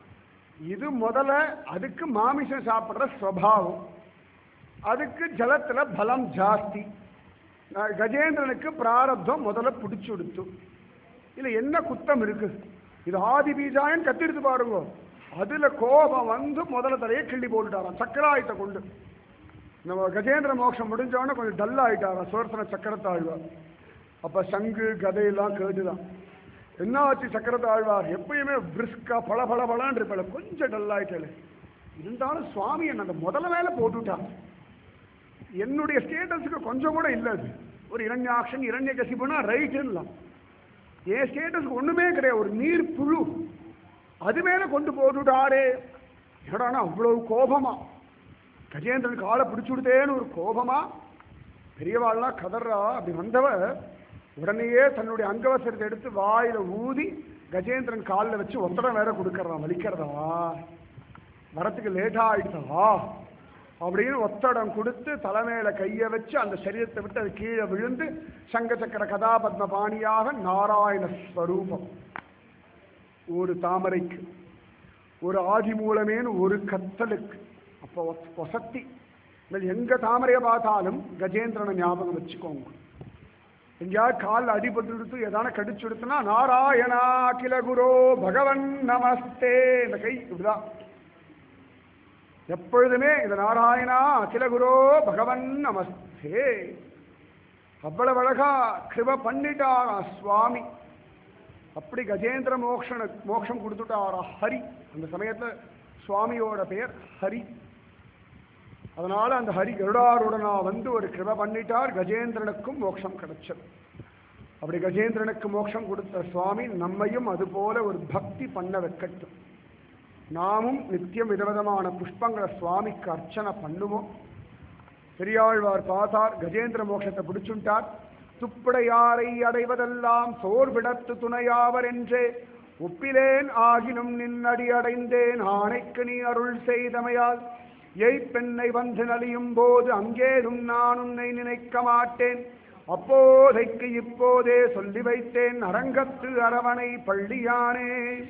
இது முதல்ல அதுக்கு மாமிசம் சாப்பிடுற ஸ்வபாவம் அதுக்கு ஜலத்துல பலம் ஜாஸ்தி அஹ் கஜேந்திரனுக்கு பிராரப்தம் முதல்ல பிடிச்சு கொடுத்து இல்ல என்ன குத்தம் இருக்கு இது ஆதி பீஜாயன் கத்திருத்து பாருங்க அதுல கோபம் வந்து முதல்ல தலையை கிள்ளி போட்டுட்டாராம் சக்கராயத்தை கொண்டு நம்ம கஜேந்திர மோட்சம் முடிஞ்சவொடனே கொஞ்சம் டல் ஆயிட்டாராம் சுவர்த்தன சக்கரத்தாழ்வார் அப்ப சங்கு கதையெல்லாம் கேட்டுதான் என்ன ஆச்சு சக்கரத்தாழ்வார் எப்பயுமே பிரிஸ்கா பல பல பலன்னு இருப்பல கொஞ்சம் டல் ஆயிட்டல இருந்தாலும் சுவாமி என்ன அந்த முதல்ல மேல போட்டுட்டான் என்னுடைய ஸ்டேட்டஸுக்கு கொஞ்சம் கூட இல்லை அது ஒரு இரண்யாக்ஷன் இரண்ய கசிப்புனா ரைட்டுலாம் என் ஸ்டேட்டஸ்க்கு ஒண்ணுமே கிடையாது ஒரு நீர் புழு அது மேல கொண்டு போட்டுட்டாரே என்னடானா அவ்வளவு கோபமா கஜேந்திரன் காலை பிடிச்சு விடுதேன்னு ஒரு கோபமா பெரியவாள்லாம் கதறா அப்படி வந்தவ உடனேயே தன்னுடைய அங்கவசரத்தை எடுத்து வாயில ஊதி கஜேந்திரன் காலில் வச்சு ஒத்தடம் வேற கொடுக்கறான் வலிக்கிறதா வரத்துக்கு லேட்டா ஆயிடுச்சா அப்படின்னு ஒத்தடம் கொடுத்து தலைமையில கையை வச்சு அந்த சரீரத்தை விட்டு அது கீழே விழுந்து சங்க சக்கர கதாபத்ம பாணியாக நாராயண ஸ்வரூபம் ஒரு தாமரைக்கு ஒரு ஆதி மூலமேன்னு ஒரு கத்தலுக்கு அப்போ ஒஸ்- ஒசத்தி இனிமேல் எங்க தாமரையை பார்த்தாலும் கஜேந்திரனை ஞாபகம் வச்சுக்கோங்க எங்கேயாவது காலில் அடிபட்டு எடுத்து எதான கடிச்சு எடுத்துனா நாராயணா அகில குரு பகவன் நமஸ்தே இந்த கை இப்படிதான் எப்பொழுதுமே இந்த நாராயணா அகில குரு பகவன் நமஸ்தே அவ்வளவு அழகா கிருப பண்ணிட்டாரா சுவாமி அப்படி கஜேந்திர மோக்ஷன மோட்சம் கொடுத்துட்டாரா ஹரி அந்த சமயத்துல சுவாமியோட பெயர் ஹரி அதனால அந்த ஹரி கருடாருடனா வந்து ஒரு கிருப பண்ணிட்டார் கஜேந்திரனுக்கும் மோட்சம் கிடைச்சது அப்படி கஜேந்திரனுக்கு மோட்சம் கொடுத்த சுவாமி நம்மையும் அதுபோல ஒரு பக்தி பண்ண வைக்கட்டும் நாமும் நித்தியம் விதவிதமான புஷ்பங்களை சுவாமிக்கு அர்ச்சனை பண்ணுவோம் பெரியாழ்வார் பார்த்தார் கஜேந்திர மோட்சத்தை பிடிச்சுட்டார் துப்படையாரை அடைவதெல்லாம் சோர்விடத்து துணையாவர் என்றே ஒப்பிலேன் ஆகினும் நின்னடி அடைந்தேன் ஆணைக்கு நீ அருள் செய்தமையால் எய் பெண்ணை வந்து நலியும் போது அங்கேதும் நான் உன்னை நினைக்க மாட்டேன் அப்போதைக்கு இப்போதே சொல்லி வைத்தேன் அரங்கத்து அரவணை பள்ளியானே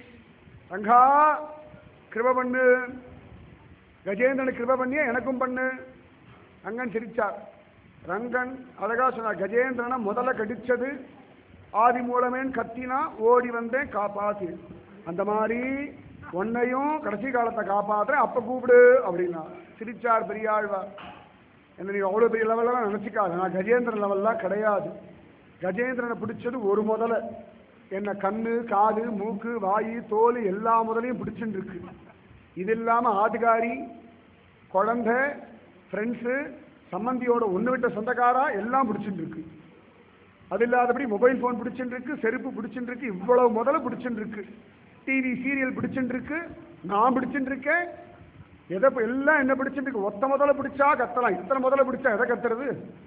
ரங்கா கிருப பண்ணு கஜேந்திரனுக்கு கிருப பண்ணியே எனக்கும் பண்ணு ரங்கன் சிரிச்சார் ரங்கன் அழகா சொன்னார் கஜேந்திரனை முதல்ல கடிச்சது ஆதி மூலமேன் கத்தினா ஓடி வந்தேன் காப்பாத்து அந்த மாதிரி உன்னையும் கடைசி காலத்தை காப்பாத்துறேன் அப்ப கூப்பிடு அப்படின்னா சிரிச்சார் பெரியாழ்வார் என்ன நீ அவ்வளோ பெரிய லெவலெல்லாம் நினச்சிக்காது நான் கஜேந்திரன் லெவல்லாம் கிடையாது கஜேந்திரனை பிடிச்சது ஒரு முதல்ல என்ன கண்ணு காது மூக்கு வாயு தோல் எல்லா முதலையும் பிடிச்சுட்டு இருக்கு இது இல்லாமல் ஆட்டுக்காரி குழந்தை ஃப்ரெண்ட்ஸு சம்மந்தியோட ஒன்று விட்ட சொந்தக்காரா எல்லாம் பிடிச்சுட்டு இருக்கு அது இல்லாதபடி மொபைல் ஃபோன் பிடிச்சுட்டு இருக்கு செருப்பு பிடிச்சுட்டு இருக்கு இவ்வளவு முதல்ல பிடிச்சுட்டு இருக்கு டிவி சீரியல் பிடிச்சுட்டு இருக்கு நான் பிடிச்சுட்டு இருக்கேன் எதை இப்ப எல்லாம் என்ன பிடிச்சுட்டு இருக்கு ஒத்த முதல்ல பிடிச்சா கத்தலாம் இத்தனை முதல்ல பிடிச்சா எதை கத்துறது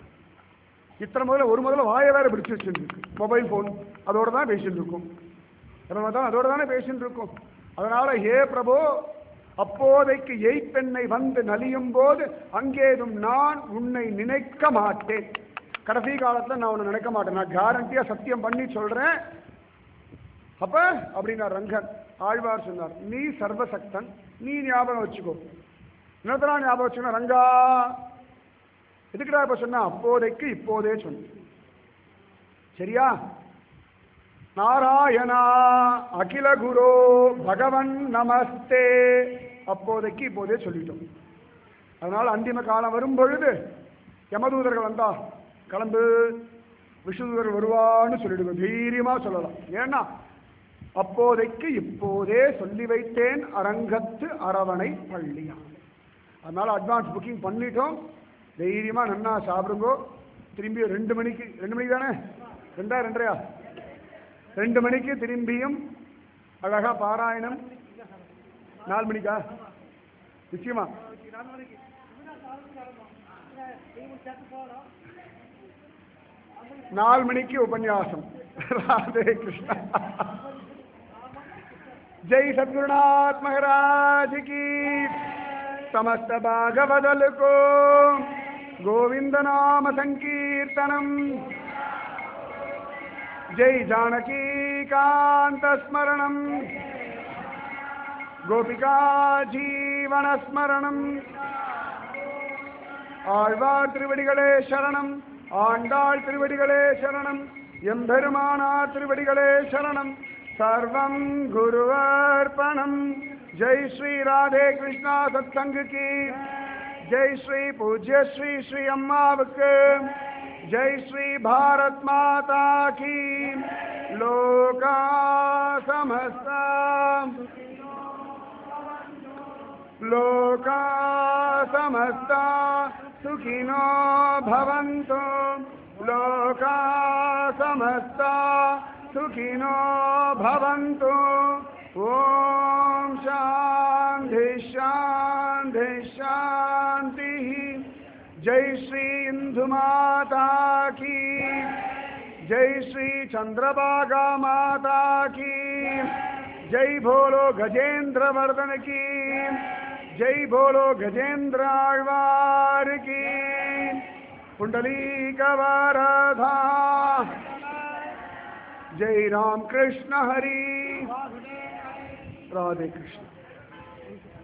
இத்தனை முதல்ல ஒரு முதல்ல வாயை வேற பிடிச்சு வச்சுட்டு இருக்கு மொபைல் ஃபோன் அதோட தான் பேசிட்டு இருக்கும் எப்ப பார்த்தாலும் அதோட தானே பேசிட்டு இருக்கும் அதனால ஹே பிரபு அப்போதைக்கு எய்ப்பெண்ணை வந்து நலியும் போது அங்கேதும் நான் உன்னை நினைக்க மாட்டேன் கடைசி காலத்துல நான் உன்னை நினைக்க மாட்டேன் நான் கேரண்டியா சத்தியம் பண்ணி சொல்றேன் அப்ப அப்படின்னா ரங்கன் ஆழ்வார் சொன்னார் நீ சர்வசக்தன் நீ ஞாபகம் வச்சுக்கோ என்னத்தரா ஞாபகம் வச்சுக்கோ ரங்கா எதுக்குடா இப்ப சொன்னா அப்போதைக்கு இப்போதே சொன்ன சரியா நாராயணா அகில குரு பகவன் நமஸ்தே அப்போதைக்கு இப்போதே சொல்லிட்டோம் அதனால அந்திம காலம் வரும் பொழுது யமதூதர்கள் வந்தா கிளம்பு விஷ்ணுதூதர் வருவான்னு சொல்லிடுங்க தைரியமா சொல்லலாம் ஏன்னா அப்போதைக்கு இப்போதே சொல்லி வைத்தேன் அரங்கத்து அரவணை பள்ளியா அதனால அட்வான்ஸ் புக்கிங் பண்ணிட்டோம் தைரியமா நன்னா சாப்பிடுங்கோ திரும்பி ரெண்டு மணிக்கு ரெண்டு மணிக்கு தானே ரெண்டா ரெண்டரையா ரெண்டு மணிக்கு திரும்பியும் அழகா பாராயணம் நாலு மணிக்கா நிச்சயமா நாலு மணிக்கு உபன்யாசம் ராதே கிருஷ்ணா जय सद्गुरुनाथ महाराज की समस्त भागवदल को गोविंद नाम संकीर्तनम जय जानकी कांत स्मरणम गोपिका जीवन स्मरणम ஆழ்வார் திருவடிகளே சரணம் ஆண்டாள் திருவடிகளே சரணம் எம்பெருமானார் திருவடிகளே சரணம் சர்வம் குருவர்ப்பணம் ஜெய் ஸ்ரீ ராதே கிருஷ்ணா சத்சங்கு கி ஜெய் ஸ்ரீ பூஜ்ய ஸ்ரீ ஸ்ரீ அம்மாவுக்கு ஜெய் ஸ்ரீ பாரத் மாதா கி லோகா சமஸ்தா लोका समस्ता सुखिनो भवन्तु लोका समस्ता सुखिनो भवन्तु ॐ शान्ति शान्ति शान्ति जय श्री इंदु माता की जय श्री चंद्रभागा माता की जय भोलो गजेंद्र वर्धन की जय भोलो गजेंद्र आழ்வார் की पुंडलीक वरधा जय राम कृष्ण हरि राधे कृष्ण